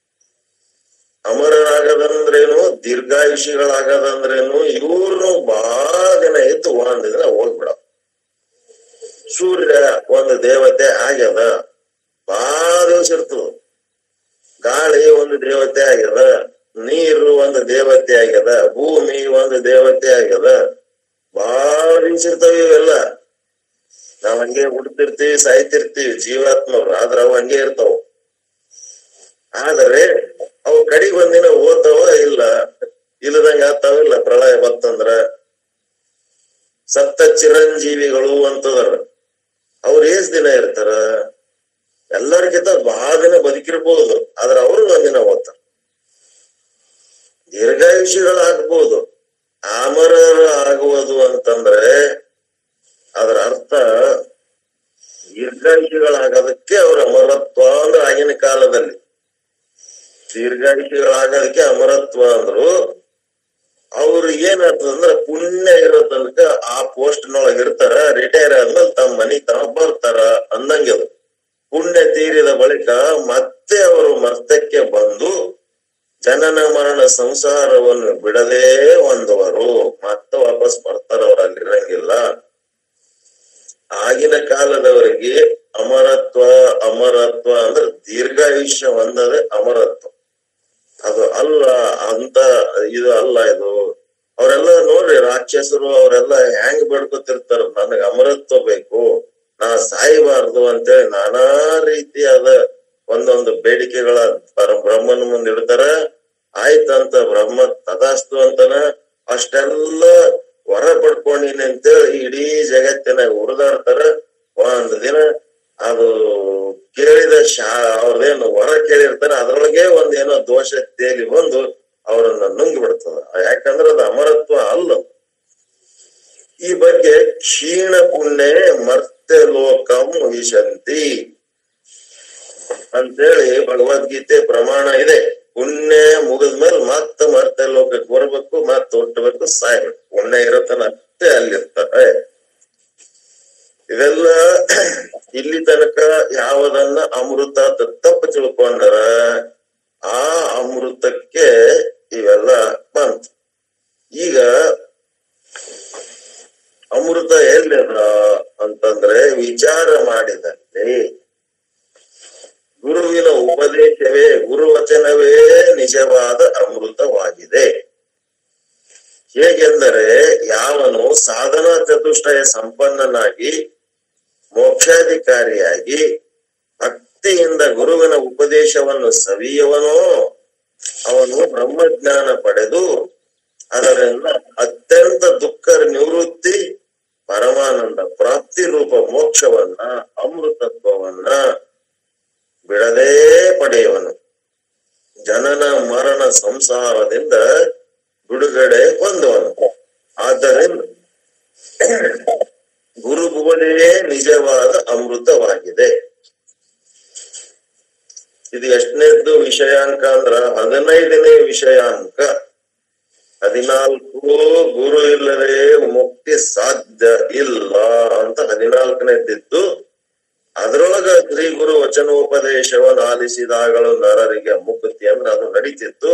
[SPEAKER 1] ಅಮರರಾಗದಂದ್ರೇನು ದೀರ್ಘಾಯುಷಿಗಳಾಗದಂದ್ರೇನು ಇವ್ರನ್ನು ಬಹಳ ದಿನ ಎದ್ದು ಅಂದಿದ್ರೆ ಹೋಗ್ಬಿಡ ಸೂರ್ಯ ಒಂದು ದೇವತೆ ಆಗ್ಯದ ಬಹಳ ದಿವಸ ಇರ್ತದ ಗಾಳಿ ಒಂದು ದೇವತೆ ಆಗ್ಯದ ನೀರು ಒಂದು ದೇವತೆ ಆಗ್ಯದ ಭೂಮಿ ಒಂದು ದೇವತೆ ಆಗ್ಯದ ಬಹಳ ದಿವಸ ಇರ್ತಾವ ಇವೆಲ್ಲ ನಾವ್ ಹಂಗೆ ಹುಡ್ತಿರ್ತೀವಿ ಸಾಯ್ತಿರ್ತೀವಿ ಜೀವಾತ್ಮವ್ರು ಆದ್ರ ಅವು ಹಂಗೆ ಇರ್ತಾವ ಆದರೆ ಅವು ಕಡಿಗೆ ಒಂದಿನ ಓದ್ತಾವ ಇಲ್ಲ ಇಲ್ಲದಂಗ ಆಗ್ತಾವಿಲ್ಲ ಪ್ರಳಯ ಬತ್ತಂದ್ರ ಸಪ್ತ ಚಿರಂಜೀವಿಗಳು ಅಂತದರ ಅವ್ರ ಏಸ್ ದಿನ ಇರ್ತಾರ ಎಲ್ಲರಿಗಿಂತ ಬಹಳ ದಿನ ಬದುಕಿರ್ಬೋದು ಆದ್ರೆ ಅವರು ಒಂದಿನ ಓದ್ತಾರ ದೀರ್ಘಾಯುಷಿಗಳಾಗ್ಬೋದು ಆಮರರು ಆಗುವುದು ಅಂತಂದ್ರೆ ಅದರ ಅರ್ಥ ದೀರ್ಘಾಯುಷಿಗಳಾಗೋದಕ್ಕೆ ಅವ್ರ ಅಮರತ್ವ ಅಂದ್ರೆ ಆಗಿನ ಕಾಲದಲ್ಲಿ ದೀರ್ಘಾಯುಷಿಗಳಾಗೋದಕ್ಕೆ ಅಮರತ್ವ ಅಂದ್ರು ಅವ್ರು ಏನಾಗ್ತದಂದ್ರ ಪುಣ್ಯ ಇರೋ ತನಕ ಆ ಪೋಸ್ಟ್ ನೊಳಗ ಇರ್ತಾರ ರಿಟೈರ್ ಆದ್ಮೇಲೆ ತಮ್ಮ ಮನಿಗ್ ತಾವ ಬರ್ತಾರ ಅಂದಂಗೆ ಅದು ಪುಣ್ಯ ತೀರಿದ ಬಳಿಕ ಮತ್ತೆ ಅವರು ಮರ್ತಕ್ಕೆ ಬಂದು ಜನನ ಮರಣ ಸಂಸಾರವನ್ನು ಬಿಡದೇ ಹೊಂದುವರು ಮತ್ತೆ ವಾಪಸ್ ಬರ್ತಾರ ಅವ್ರು ಅಲ್ಲಿರಂಗಿಲ್ಲ ಆಗಿನ ಕಾಲದವರಿಗೆ ಅಮರತ್ವ ಅಮರತ್ವ ಅಂದ್ರೆ ದೀರ್ಘಾಯುಷ್ಯ ಹೊಂದದೆ ಅಮರತ್ವ ಅದು ಅಲ್ಲ ಅಂತ ಇದು ಅಲ್ಲ ಇದು ಅವರೆಲ್ಲ ನೋಡ್ರಿ ರಾಕ್ಷಸರು ಅವರೆಲ್ಲ ಹೆಂಗ್ ಬೇಡ್ಕೊತಿರ್ತಾರ ನನಗ್ ಅಮರತ್ವ ಬೇಕು ನಾ ಸಾಯಬಾರ್ದು ಅಂತೇಳಿ ನಾನಾ ರೀತಿಯಾದ ಒಂದೊಂದು ಬೇಡಿಕೆಗಳ ಪರ- ಬ್ರಹ್ಮನ ಮುಂದೆ ಇಡ್ತಾರ ಆಯ್ತಂತ ಬ್ರಹ್ಮ ತದಾಸ್ತು ಅಂತನ ಅಷ್ಟೆಲ್ಲ ವರ ಪಡ್ಕೊಂಡಿನಿ ಅಂತೇಳಿ ಇಡೀ ಜಗತ್ತಿನಾಗ ಉರಿದಾಡ್ತಾರ ಒಂದ್ ದಿನ ಅದು ಕೇಳಿದ ಶಾ ಅವ್ರದೇನು ವರ ಕೇಳಿರ್ತಾರ ಅದ್ರೊಳಗೆ ಒಂದ್ ಏನೋ ದೋಷ ತೇಲಿ ಬಂದು ಅವರನ್ನ ನುಂಗಿ ಬಿಡ್ತದ ಯಾಕಂದ್ರ ಅದು ಅಮರತ್ವ ಅಲ್ಲ ಈ ಬಗ್ಗೆ ಕ್ಷೀಣ ಪುಣ್ಯ ಮರ್ತ್ಯ ಲೋಕಂ ವಿಶಂತಿ ಅಂತೇಳಿ ಭಗವದ್ಗೀತೆ ಪ್ರಮಾಣ ಇದೆ ಪುಣ್ಯ ಮುಗಿದ್ಮೇಲೆ ಮತ್ತೆ ಮರ್ತ್ಯ ಲೋಕಕ್ಕೆ ಬರ್ಬೇಕು ಮತ್ತೆ ಹುಟ್ಟಬೇಕು ಸಾಯ್ಬೇಕು ಪುಣ್ಯ ಇರತನ ಅಷ್ಟೇ ಅಲ್ಲಿರ್ತಾರೆ ಇದೆಲ್ಲ ಇಲ್ಲಿ ತನಕ ಯಾವದನ್ನ ಅಮೃತ ಅಂತ ತಪ್ಪು ತಿಳ್ಕೊಂಡರ ಆ ಅಮೃತಕ್ಕೆ ಇವೆಲ್ಲ ಬಂತು ಈಗ ಅಮೃತ ಎಲ್ಲಿದ ಅಂತಂದ್ರೆ ವಿಚಾರ ಮಾಡಿದಲ್ಲಿ ಗುರು ಗುರುವಿನ ಉಪದೇಶವೇ ಗುರುವಚನವೇ ನಿಜವಾದ ಅಮೃತವಾಗಿದೆ ಹೇಗೆಂದರೆ ಯಾವನು ಸಾಧನಾ ಚತುಷ್ಟಯ ಸಂಪನ್ನನಾಗಿ ಮೋಕ್ಷಾಧಿಕಾರಿಯಾಗಿ ಭಕ್ತಿಯಿಂದ ಗುರುವಿನ ಉಪದೇಶವನ್ನು ಸವಿಯವನೋ ಅವನು ಬ್ರಹ್ಮಜ್ಞಾನ ಪಡೆದು ಅದರಿಂದ ಅತ್ಯಂತ ದುಃಖ ನಿವೃತ್ತಿ ಪರಮಾನಂದ ಪ್ರಾಪ್ತಿ ರೂಪ ಮೋಕ್ಷವನ್ನ ಅಮೃತತ್ವವನ್ನ ಬಿಡದೇ ಪಡೆಯುವನು ಜನನ ಮರಣ ಸಂಸಾರದಿಂದ ಬಿಡುಗಡೆ ಹೊಂದುವನು ಆದ್ದರಿಂದ ಗುರು ಬೋಧೆಯೇ ನಿಜವಾದ ಅಮೃತವಾಗಿದೆ ಇದು ಎಷ್ಟನೇದ್ದು ವಿಷಯಾಂಕ ಅಂದ್ರ ಹದಿನೈದನೇ ವಿಷಯಾಂಕ ಹದಿನಾಲ್ಕು ಗುರು ಇಲ್ಲದೆ ಮುಕ್ತಿ ಸಾಧ್ಯ ಇಲ್ಲ ಅಂತ ಹದಿನಾಲ್ಕನೇದಿದ್ದು ಅದರೊಳಗ ಶ್ರೀ ಗುರು ವಚನೋಪದೇಶವನ್ನು ಆಲಿಸಿದಾಗಳು ನರರಿಗೆ ಮುಕ್ತಿ ಅಂದ್ರೆ ಅದು ನಡೀತಿತ್ತು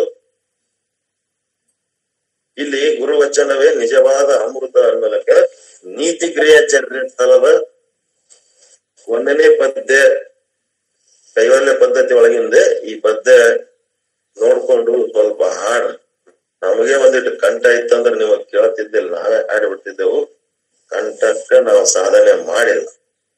[SPEAKER 1] ಇಲ್ಲಿ ಗುರುವಚನವೇ ನಿಜವಾದ ಅಮೃತ ಅನ್ನೋದಕ್ಕೆ ನೀತಿ ಕ್ರಿಯಾಚರ್ಯ ಸ್ಥಳದ ಒಂದನೇ ಪದ್ಯ ಕೈವಲ್ಯ ಪದ್ಧತಿ ಒಳಗಿಂದ ಈ ಪದ್ಯ ನೋಡ್ಕೊಂಡು ಸ್ವಲ್ಪ ಹಾಡ್ ನಮಗೆ ಒಂದಿಟ್ಟು ಕಂಠ ಇತ್ತಂದ್ರೆ ನೀವು ಕೇಳ್ತಿದ್ದಿಲ್ಲ ನಾವೇ ಹಾಡಿಬಿಡ್ತಿದ್ದೆವು ಕಂಠಕ್ಕ ನಾವು ಸಾಧನೆ ಮಾಡಿಲ್ಲ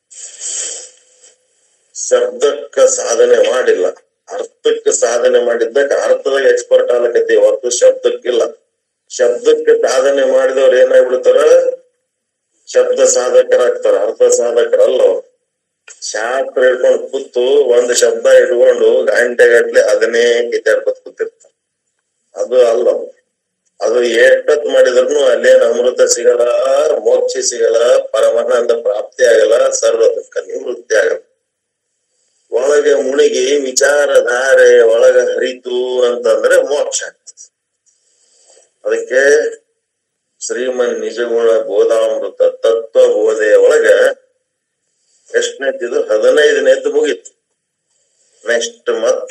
[SPEAKER 1] ಶಬ್ದಕ್ಕ ಸಾಧನೆ ಮಾಡಿಲ್ಲ ಅರ್ಥಕ್ಕೆ ಸಾಧನೆ ಮಾಡಿದ್ದಕ್ಕೆ ಅರ್ಥದಾಗ ಎಕ್ಸ್ಪರ್ಟ್ ಆಗ್ಲಕತ್ತೀವಿ ಹೊರತು ಶಬ್ದಕ್ಕಿಲ್ಲ ಶಬ್ದಕ್ಕೆ ಸಾಧನೆ ಮಾಡಿದವ್ರು ಏನಾಗ್ಬಿಡ್ತಾರ ಶಬ್ದ ಸಾಧಕರಾಗ್ತಾರ ಅರ್ಥ ಸಾಧಕರಲ್ಲ ಅವ್ರು ಶಾಸ್ತ್ರ ಹಿಡ್ಕೊಂಡು ಕೂತು ಒಂದ್ ಶಬ್ದ ಇಟ್ಕೊಂಡು ಗಂಟೆಗಟ್ಲೆ ಅದನ್ನೇ ಕಿತ್ತಾಡ್ಕೊತ ಕೂತಿರ್ತಾರ ಅದು ಅಲ್ಲ ಅದು. ಅದು ಎಷ್ಟೊತ್ ಮಾಡಿದ್ರು ಅಲ್ಲೇನ್ ಅಮೃತ ಸಿಗಲ್ಲ ಮೋಕ್ಷ ಸಿಗಲ್ಲ ಪರಮಾನಂದ ಪ್ರಾಪ್ತಿ ಆಗಲ್ಲ ಸರ್ವ ದುಃಖ ನಿವೃತ್ತಿ ಆಗಲ್ಲ ಒಳಗೆ ಮುಳುಗಿ ವಿಚಾರಧಾರೆ ಒಳಗ ಹರಿತು ಅಂತಂದ್ರೆ ಮೋಕ್ಷ ಆಗ್ತದೆ ಅದಕ್ಕೆ ಶ್ರೀಮನ್ ನಿಜಗುಣ ಬೋಧಾಮೃತ ತತ್ವ ಬೋಧೆಯ ಒಳಗ ಎಷ್ಟನೇತಿದು ಹದಿನೈದನೇದ್ದು ಮುಗೀತು ನೆಕ್ಸ್ಟ್ ಮತ್ತ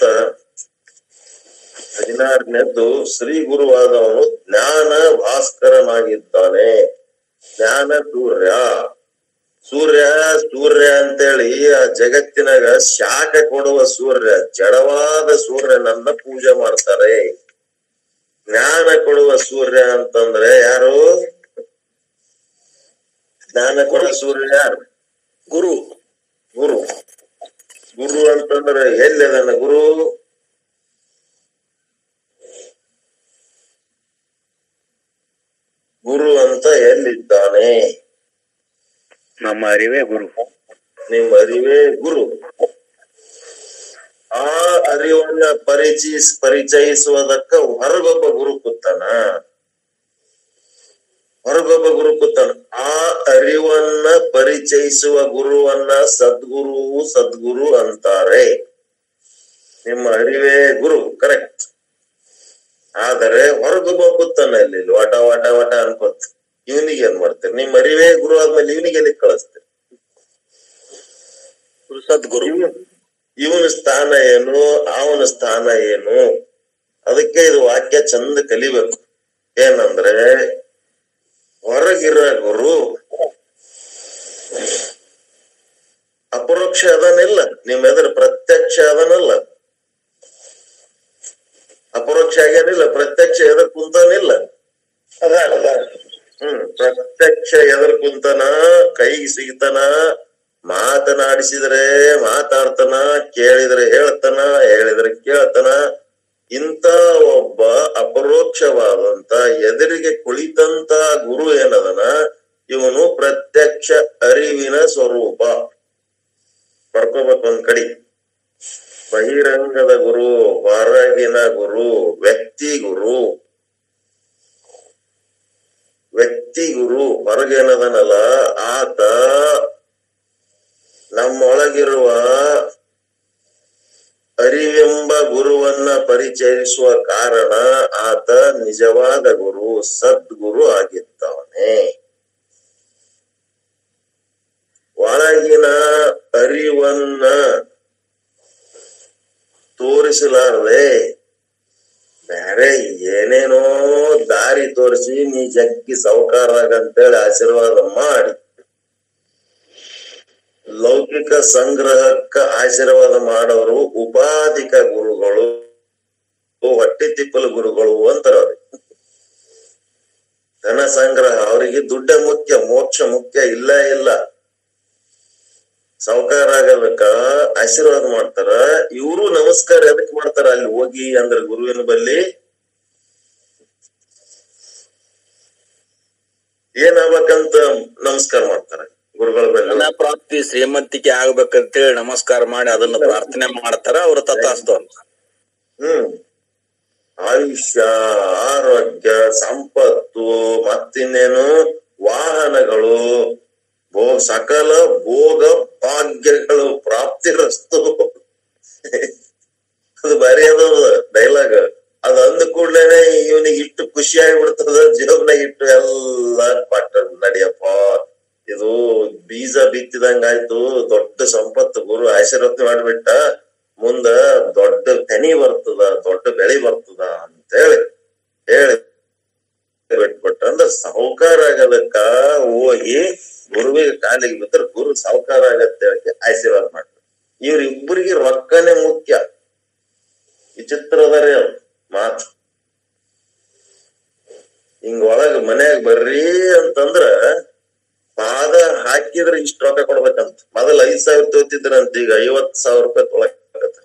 [SPEAKER 1] ಹದಿನಾರನೇದ್ದು ಶ್ರೀ ಗುರುವಾದವನು ಜ್ಞಾನ ಭಾಸ್ಕರನಾಗಿದ್ದಾನೆ ಜ್ಞಾನ ಸೂರ್ಯ ಸೂರ್ಯ ಸೂರ್ಯ ಅಂತೇಳಿ ಆ ಜಗತ್ತಿನಾಗ ಶಾಖ ಕೊಡುವ ಸೂರ್ಯ ಜಡವಾದ ಸೂರ್ಯನನ್ನ ಪೂಜೆ ಮಾಡ್ತಾರೆ ಜ್ಞಾನ ಕೊಡುವ ಸೂರ್ಯ ಅಂತಂದ್ರೆ ಯಾರು ಜ್ಞಾನ ಕೊಡುವ ಸೂರ್ಯ ಯಾರು
[SPEAKER 2] ಗುರು
[SPEAKER 1] ಗುರು ಗುರು ಅಂತಂದ್ರೆ ಎಲ್ಲಿದಾನ ಗುರು ಗುರು ಅಂತ ಎಲ್ಲಿದ್ದಾನೆ
[SPEAKER 3] ನಮ್ಮ ಅರಿವೇ ಗುರು
[SPEAKER 1] ನಿಮ್ಮ ಅರಿವೇ ಗುರು ಆ ಅರಿವನ್ನ ಪರಿಚಯಿಸ್ ಪರಿಚಯಿಸುವುದಕ್ಕ ಹೊರಗೊಬ್ಬ ಗುರು ಕೂತಾನ ಹೊರಗೊಬ್ಬ ಗುರು ಕೂತಾನ ಆ ಅರಿವನ್ನ ಪರಿಚಯಿಸುವ ಗುರುವನ್ನ ಸದ್ಗುರು ಸದ್ಗುರು ಅಂತಾರೆ ನಿಮ್ಮ ಅರಿವೇ ಗುರು ಕರೆಕ್ಟ್ ಆದರೆ ಹೊರಗೊಬ್ಬ ಕೂತಾನ ಇಲ್ಲಿ ವಟ ವಟ ವಟ ಅನ್ಕೋತ ಇವನಿಗೆ ಏನ್ ಮಾಡ್ತೀರಿ ನಿಮ್ಮ ಅರಿವೇ ಗುರು ಆದ್ಮೇಲೆ ಇವನಿಗೆ ಎಲ್ಲಿ ಕಳಿಸ್ತೀರಿ
[SPEAKER 2] ಸದ್ಗುರು
[SPEAKER 1] ಇವನ ಸ್ಥಾನ ಏನು ಅವನ ಸ್ಥಾನ ಏನು ಅದಕ್ಕೆ ಇದು ವಾಕ್ಯ ಚಂದ ಕಲಿಬೇಕು ಏನಂದ್ರೆ ಹೊರಗಿರ ಗುರು ಅಪರೋಕ್ಷ ಅದನಿಲ್ಲ ನಿಮ್ ಎದುರು ಪ್ರತ್ಯಕ್ಷ ಅದನಲ್ಲ ಅಪರೋಕ್ಷ ಆಗ್ಯಾನಿಲ್ಲ ಪ್ರತ್ಯಕ್ಷ ಎದುರು ಕುಂತಾನಿಲ್ಲ
[SPEAKER 2] ಅದಾರ ಅದಾರ
[SPEAKER 1] ಹ್ಮ್ ಪ್ರತ್ಯಕ್ಷ ಎದುರು ಕುಂತನ ಕೈಗೆ ಸಿಗ್ತಾನ ಮಾತನಾಡಿಸಿದ್ರೆ ಮಾತಾಡ್ತಾನ ಕೇಳಿದ್ರೆ ಹೇಳ್ತಾನ ಹೇಳಿದ್ರೆ ಕೇಳ್ತಾನ ಇಂತ ಒಬ್ಬ ಅಪರೋಕ್ಷವಾದಂತ ಎದುರಿಗೆ ಕುಳಿತಂತ ಗುರು ಏನದನ ಇವನು ಪ್ರತ್ಯಕ್ಷ ಅರಿವಿನ ಸ್ವರೂಪ ಬರ್ಕೋಬೇಕು ಒಂದ್ ಕಡಿ ಬಹಿರಂಗದ ಗುರು ಹೊರಗಿನ ಗುರು ವ್ಯಕ್ತಿ ಗುರು ವ್ಯಕ್ತಿ ಗುರು ಹೊರಗೇನದನಲ್ಲ ಆತ ನಮ್ಮೊಳಗಿರುವ ಅರಿವೆಂಬ ಗುರುವನ್ನ ಪರಿಚಯಿಸುವ ಕಾರಣ ಆತ ನಿಜವಾದ ಗುರು ಸದ್ಗುರು ಆಗಿದ್ದಾನೆ ಒಳಗಿನ ಅರಿವನ್ನ ತೋರಿಸಲಾರದೆ ಬೇರೆ ಏನೇನೋ ದಾರಿ ತೋರಿಸಿ ನೀ ಜಗ್ಗಿ ಸಾವುಕಾರ ಅಂತೇಳಿ ಆಶೀರ್ವಾದ ಮಾಡಿ ಲೌಕಿಕ ಸಂಗ್ರಹಕ್ಕ ಆಶೀರ್ವಾದ ಮಾಡೋರು ಉಪಾಧಿಕ ಗುರುಗಳು ಹೊಟ್ಟೆ ತಿಪ್ಪಲು ಗುರುಗಳು ಅಂತಾರ ಅವ್ರಿಗೆ ಧನ ಸಂಗ್ರಹ ಅವರಿಗೆ ದುಡ್ಡ ಮುಖ್ಯ ಮೋಕ್ಷ ಮುಖ್ಯ ಇಲ್ಲ ಇಲ್ಲ ಸಾವುಕಾರ ಆಗಬೇಕ ಆಶೀರ್ವಾದ ಮಾಡ್ತಾರ ಇವರು ನಮಸ್ಕಾರ ಎದಕ್ ಮಾಡ್ತಾರ ಅಲ್ಲಿ ಹೋಗಿ ಅಂದ್ರ ಗುರುವಿನ ಬಲ್ಲಿ ಏನಾಗ್ಬೇಕಂತ ನಮಸ್ಕಾರ ಮಾಡ್ತಾರ ಗುರುಗಳ ಬಲ್ಲಿ
[SPEAKER 3] ಧನ ಪ್ರಾಪ್ತಿ ಶ್ರೀಮಂತಿಕೆ ಆಗ್ಬೇಕಂತೇಳಿ ನಮಸ್ಕಾರ ಮಾಡಿ ಅದನ್ನ ಪ್ರಾರ್ಥನೆ ಮಾಡ್ತಾರ ಅವ್ರ ತಥಾಸ್ತು ಅಂತ
[SPEAKER 1] ಹ್ಮ್ ಆಯುಷ್ಯ ಆರೋಗ್ಯ ಸಂಪತ್ತು ಮತ್ತಿನ್ನೇನು ವಾಹನಗಳು ಭೋ ಸಕಲ ಭೋಗ ಭಾಗ್ಯಗಳು ಪ್ರಾಪ್ತಿರಸ್ತು ಅದು ಭಾರಿ ಅದ ಡೈಲಾಗ್ ಅದ್ ಅಂದ ಕೂಡ್ಲೇನೆ ಇವನಿಗೆ ಇಟ್ಟು ಖುಷಿ ಆಗ್ಬಿಡ್ತದ ಜೀವನಾಗ ಇಟ್ಟು ಎಲ್ಲ ಪಟ್ಟ ನಡಿಯಪ್ಪ ಇದು ಬೀಜ ಬಿತ್ತಿದಂಗ ಆಯ್ತು ದೊಡ್ಡ ಸಂಪತ್ತು ಗುರು ಆಶೀರ್ವಾದ ಮಾಡ್ಬಿಟ್ಟ ಮುಂದ ದೊಡ್ಡ ತೆನಿ ಬರ್ತದ ದೊಡ್ಡ ಬೆಳೆ ಬರ್ತದ ಅಂತ ಹೇಳಿ ಹೇಳಿ ಬಿಟ್ಬಿಟ್ಟ ಅಂದ್ರ ಸಾಹುಕಾರ ಆಗೋದಕ್ಕ ಹೋಗಿ ಗುರುವಿಗೆ ಕಾಲಿಗೆ ಬಿದ್ದ್ರ ಗುರು ಸಾಹುಕಾರ ಆಗತ್ತೆ ಹೇಳಿ ಆಶೀರ್ವಾದ ಮಾಡ್ತಾರೆ ಇವ್ರಿಬ್ಬರಿಗೆ ರೊಕ್ಕನೇ ಮುಖ್ಯ ವಿಚಿತ್ರದಾರೆ ಅವ್ರು ಮಾತು ಹಿಂಗ ಒಳಗ ಮನ್ಯಾಗ ಬರ್ರಿ ಅಂತಂದ್ರ ಪಾದ ಹಾಕಿದ್ರೆ ಇಷ್ಟ ರೊಕ್ಕ ಕೊಡ್ಬೇಕಂತ ಮೊದಲ ಐದ್ ಸಾವಿರ ತೋತಿದ್ರಂತ ಈಗ ಐವತ್ ಸಾವಿರ ರೂಪಾಯಿ ತೊಳಕತ್ತಾರ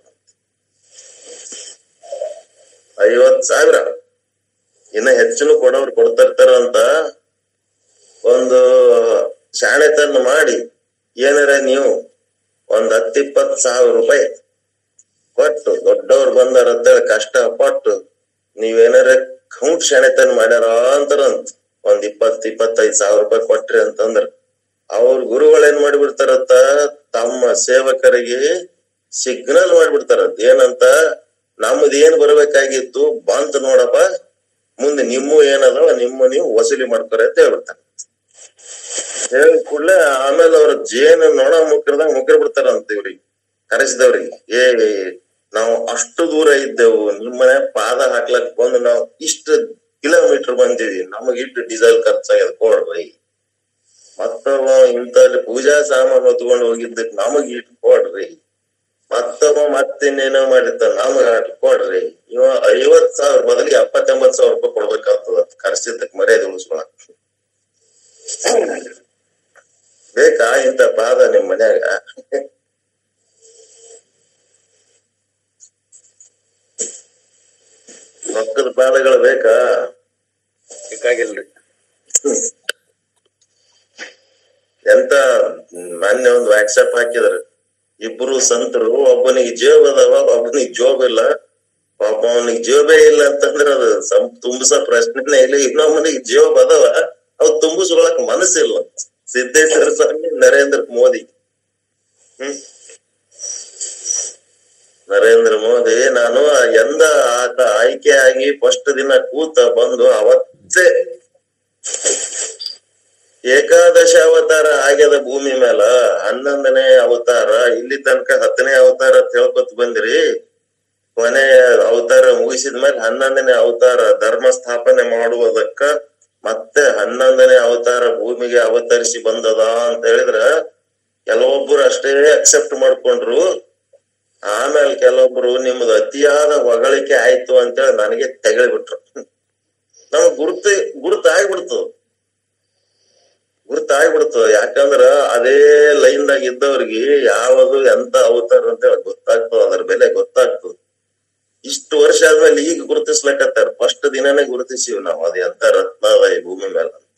[SPEAKER 1] ಐವತ್ ಸಾವಿರ ಇನ್ನ ಹೆಚ್ಚಿನ ಕೊಡೋರು ಕೊಡ್ತಾ ಇರ್ತಾರಂತ ಒಂದು ಶಾಣೆತನ ಮಾಡಿ ಏನಾರ ನೀವು ಒಂದ್ ಹತ್ತಿಪ್ಪತ್ ಸಾವಿರ ರೂಪಾಯಿ ಕೊಟ್ಟು ದೊಡ್ಡವ್ರು ಬಂದಾರ ಅಂತೇಳಿ ಕಷ್ಟ ಪಟ್ಟು ನೀವೇನಾರ ಕೌಂಟ್ ಶಾಣೆತನ ಮಾಡ್ಯಾರ ಅಂತಾರಂತ ಒಂದ್ ಇಪ್ಪತ್ ಇಪ್ಪತ್ತೈದ್ ಸಾವಿರ ರೂಪಾಯಿ ಕೊಟ್ರಿ ಅಂತಂದ್ರ ಅವ್ರ ಗುರುಗಳು ಏನ್ ಮಾಡಿಬಿಡ್ತಾರತ್ತ ತಮ್ಮ ಸೇವಕರಿಗೆ ಸಿಗ್ನಲ್ ಮಾಡ್ಬಿಡ್ತಾರಂತ ಏನಂತ ನಮ್ದು ಏನ್ ಬರ್ಬೇಕಾಗಿತ್ತು ಬಂತ ನೋಡಪ್ಪ ಮುಂದೆ ನಿಮ್ಮ ಏನದಾವ ನಿಮ್ಮ ನೀವು ವಸೂಲಿ ಮಾಡ್ಕೊರಿ ಅಂತ ಹೇಳ್ಬಿಡ್ತಾರ ಹೇಳಿ ಕೂಡ್ಲೆ ಆಮೇಲೆ ಅವ್ರ ಜೇನು ನೊಣ ಮುಕ್ರದಾಗ ಮುಕ್ರ ಬಿಡ್ತಾರಂತ ಇವ್ರಿಗೆ ಕರೆಸಿದವ್ರಿಗೆ ಏ ನಾವು ಅಷ್ಟು ದೂರ ಇದ್ದೆವು ನಿಮ್ಮನೆ ಪಾದ ಹಾಕ್ಲಕ್ ಬಂದು ನಾವು ಇಷ್ಟು ಕಿಲೋಮೀಟರ್ ಬಂದಿವಿ ನಮಗ್ ಇಟ್ಟು ಡೀಸೆಲ್ ಖರ್ಚಾಗ್ಯದ ಕೊಡ್ರಿ ಮತ್ತವ ಇಂತಲ್ಲಿ ಪೂಜಾ ಸಾಮಾನು ಹೊತ್ಕೊಂಡು ಹೋಗಿದ್ದಕ್ ನಮಗ್ ಇಟ್ಟು ಕೊಡ್ರಿ ಮತ್ತವ ಮತ್ತಿನ್ನೇನೋ ಮಾಡಿದ್ದ ನಮಗ್ ಅಟ್ ಕೊಡ್ರಿ ಇವ ಐವತ್ ಸಾವಿರ ಬದಲಿಗೆ ಎಪ್ಪತ್ತೆಂಬತ್ ಸಾವಿರ ರೂಪಾಯಿ ಕೊಡ್ಬೇಕಾಗ್ತದ ಕರ್ಸಿದ್ದಕ್ ಮರ್ಯಾದೆ ಉಳಿಸ್ಕೊಳಕ್ ಬೇಕಾ ಇಂತ ಪಾದ ನಿಮ್ ಮನ್ಯಾಗ ರೊಕ್ಕದ ಪಾದಗಳು ಬೇಕಾ
[SPEAKER 3] ಬೇಕಾಗಿಲ್ರಿ
[SPEAKER 1] ಎಂತ ಮೊನ್ನೆ ಒಂದು ವಾಟ್ಸಪ್ ಹಾಕಿದ್ರು ಇಬ್ರು ಸಂತರು ಒಬ್ಬನಿಗೆ ಜೇಬ್ ಅದಾವ ಒಬ್ಬನಿಗೆ ಜೋಬ್ ಇಲ್ಲ ಒಬ್ಬ ಅವನಿಗೆ ಜೋಬೇ ಇಲ್ಲ ಅಂತಂದ್ರ ಅದು ಸಂ- ತುಂಬಿಸೋ ಪ್ರಶ್ನೆನೇ ಇಲ್ಲ ಇನ್ನೊಬ್ಬನಿಗೆ ಜೋಬ್ ಅದಾವ ಅವ್ ತುಂಬಿಸ್ಕೊಳಕ್ ಮನಸ್ಸಿಲ್ಲ ಸಿದ್ದೇಶ್ವರ ಸ್ವಾಮಿ ನರೇಂದ್ರ ಮೋದಿ ಹ್ಮ್ ನರೇಂದ್ರ ಮೋದಿ ನಾನು ಎಂದ ಆತ ಆಯ್ಕೆ ಆಗಿ ಫಸ್ಟ್ ದಿನ ಕೂತ ಬಂದು ಅವತ್ತೇ ಏಕಾದಶ ಅವತಾರ ಆಗ್ಯದ ಭೂಮಿ ಮೇಲ ಹನ್ನೊಂದನೇ ಅವತಾರ ಇಲ್ಲಿ ತನಕ ಹತ್ತನೇ ಅವತಾರ ಅಂತ ಹೇಳ್ಕೊತ ಬಂದ್ರಿ ಕೊನೆ ಅವತಾರ ಮುಗಿಸಿದ ಮೇಲೆ ಹನ್ನೊಂದನೇ ಅವತಾರ ಧರ್ಮ ಸ್ಥಾಪನೆ ಮಾಡುವುದಕ್ಕ ಮತ್ತೆ ಹನ್ನೊಂದನೇ ಅವತಾರ ಭೂಮಿಗೆ ಅವತರಿಸಿ ಬಂದದ ಅಂತ ಹೇಳಿದ್ರ ಕೆಲವೊಬ್ಬರು ಅಷ್ಟೇ ಅಕ್ಸೆಪ್ಟ್ ಮಾಡ್ಕೊಂಡ್ರು ಆಮೇಲೆ ಕೆಲವೊಬ್ರು ನಿಮ್ದು ಅತಿಯಾದ ಹೊಗಳಿಕೆ ಆಯ್ತು ಅಂತೇಳಿ ನನಗೆ ತೆಗಳಿಬಿಟ್ರು ನಮಗ್ ಗುರುತು ಗುರುತು ಆಗ್ಬಿಡ್ತು ಗುರುತಾಗ್ಬಿಡ್ತದ ಯಾಕಂದ್ರ ಅದೇ ಲೈನ್ ದಾಗ ಇದ್ದವ್ರಿಗೆ ಯಾವುದು ಎಂತ ಅವತಾರ ಅಂತ ಹೇಳಿ ಗೊತ್ತಾಗ್ತದ ಅದ್ರ ಬೆಲೆ ಗೊತ್ತಾಗ್ತದ ಇಷ್ಟು ವರ್ಷ ಆದ್ಮೇಲೆ ಈಗ ಗುರುತಿಸ್ಲಕತ್ತಾರ ಫಸ್ಟ್ ದಿನನೇ ಗುರುತಿಸಿವ್ ನಾವು ಅದ್ ಎಂತ ರತ್ನ ಅದ ಈ ಭೂಮಿ ಮೇಲೆ ಅಂತ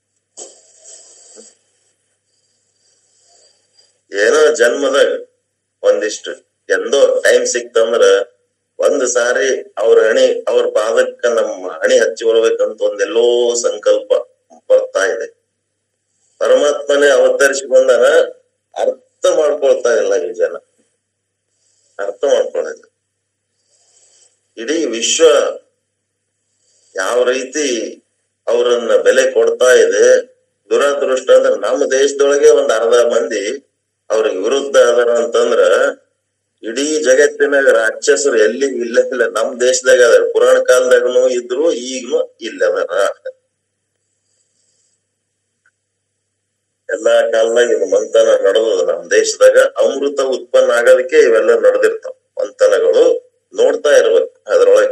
[SPEAKER 1] ಏನೋ ಜನ್ಮದಾಗ ಒಂದಿಷ್ಟು ಎಂದೋ ಟೈಮ್ ಸಿಕ್ತಂದ್ರ ಒಂದ್ ಸಾರಿ ಅವ್ರ ಹಣಿ ಅವ್ರ ಪಾದಕ್ಕ ನಮ್ಮ ಹಣಿ ಹಚ್ಚಿ ಬರ್ಬೇಕಂತ ಒಂದೆಲ್ಲೋ ಸಂಕಲ್ಪ ಬರ್ತಾ ಇದೆ ಪರಮಾತ್ಮನೇ ಅವತರಿಸಿ ಬಂದನ ಅರ್ಥ ಮಾಡ್ಕೊಳ್ತಾ ಇಲ್ಲ ಈ ಜನ ಅರ್ಥ ಮಾಡ್ಕೊಳ್ಳಿಲ್ಲ ಇಡೀ ವಿಶ್ವ ಯಾವ ರೀತಿ ಅವರನ್ನ ಬೆಲೆ ಕೊಡ್ತಾ ಇದೆ ದುರದೃಷ್ಟ ಅಂದ್ರೆ ನಮ್ಮ ದೇಶದೊಳಗೆ ಒಂದ್ ಅರ್ಧ ಮಂದಿ ಅವ್ರಿಗೆ ವಿರುದ್ಧ ಅದಾರ ಅಂತಂದ್ರ ಇಡೀ ಜಗತ್ತಿನಾಗ ರಾಕ್ಷಸರು ಎಲ್ಲಿ ಇಲ್ಲ ಇಲ್ಲ ನಮ್ ದೇಶದಾಗ ಅದಾರ ಪುರಾಣ ಕಾಲದಾಗನು ಇದ್ರು ಈಗನು ಇಲ್ಲ ಅದಾರ ಎಲ್ಲಾ ಕಾಲದಾಗ ಇದು ಮಂಥನ ನಡೆದದ ನಮ್ ದೇಶದಾಗ ಅಮೃತ ಉತ್ಪನ್ನ ಆಗೋದಕ್ಕೆ ಇವೆಲ್ಲ ನಡೆದಿರ್ತಾವ ಮಂಥನಗಳು ನೋಡ್ತಾ ಇರ್ಬೇಕು ಅದ್ರೊಳಗೆ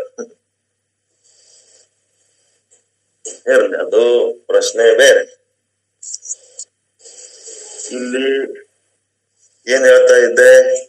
[SPEAKER 1] ಇರ್ಲಿ ಅದು ಪ್ರಶ್ನೆ ಬೇರೆ ಇಲ್ಲಿ ಏನ್ ಹೇಳ್ತಾ ಇದ್ದೆ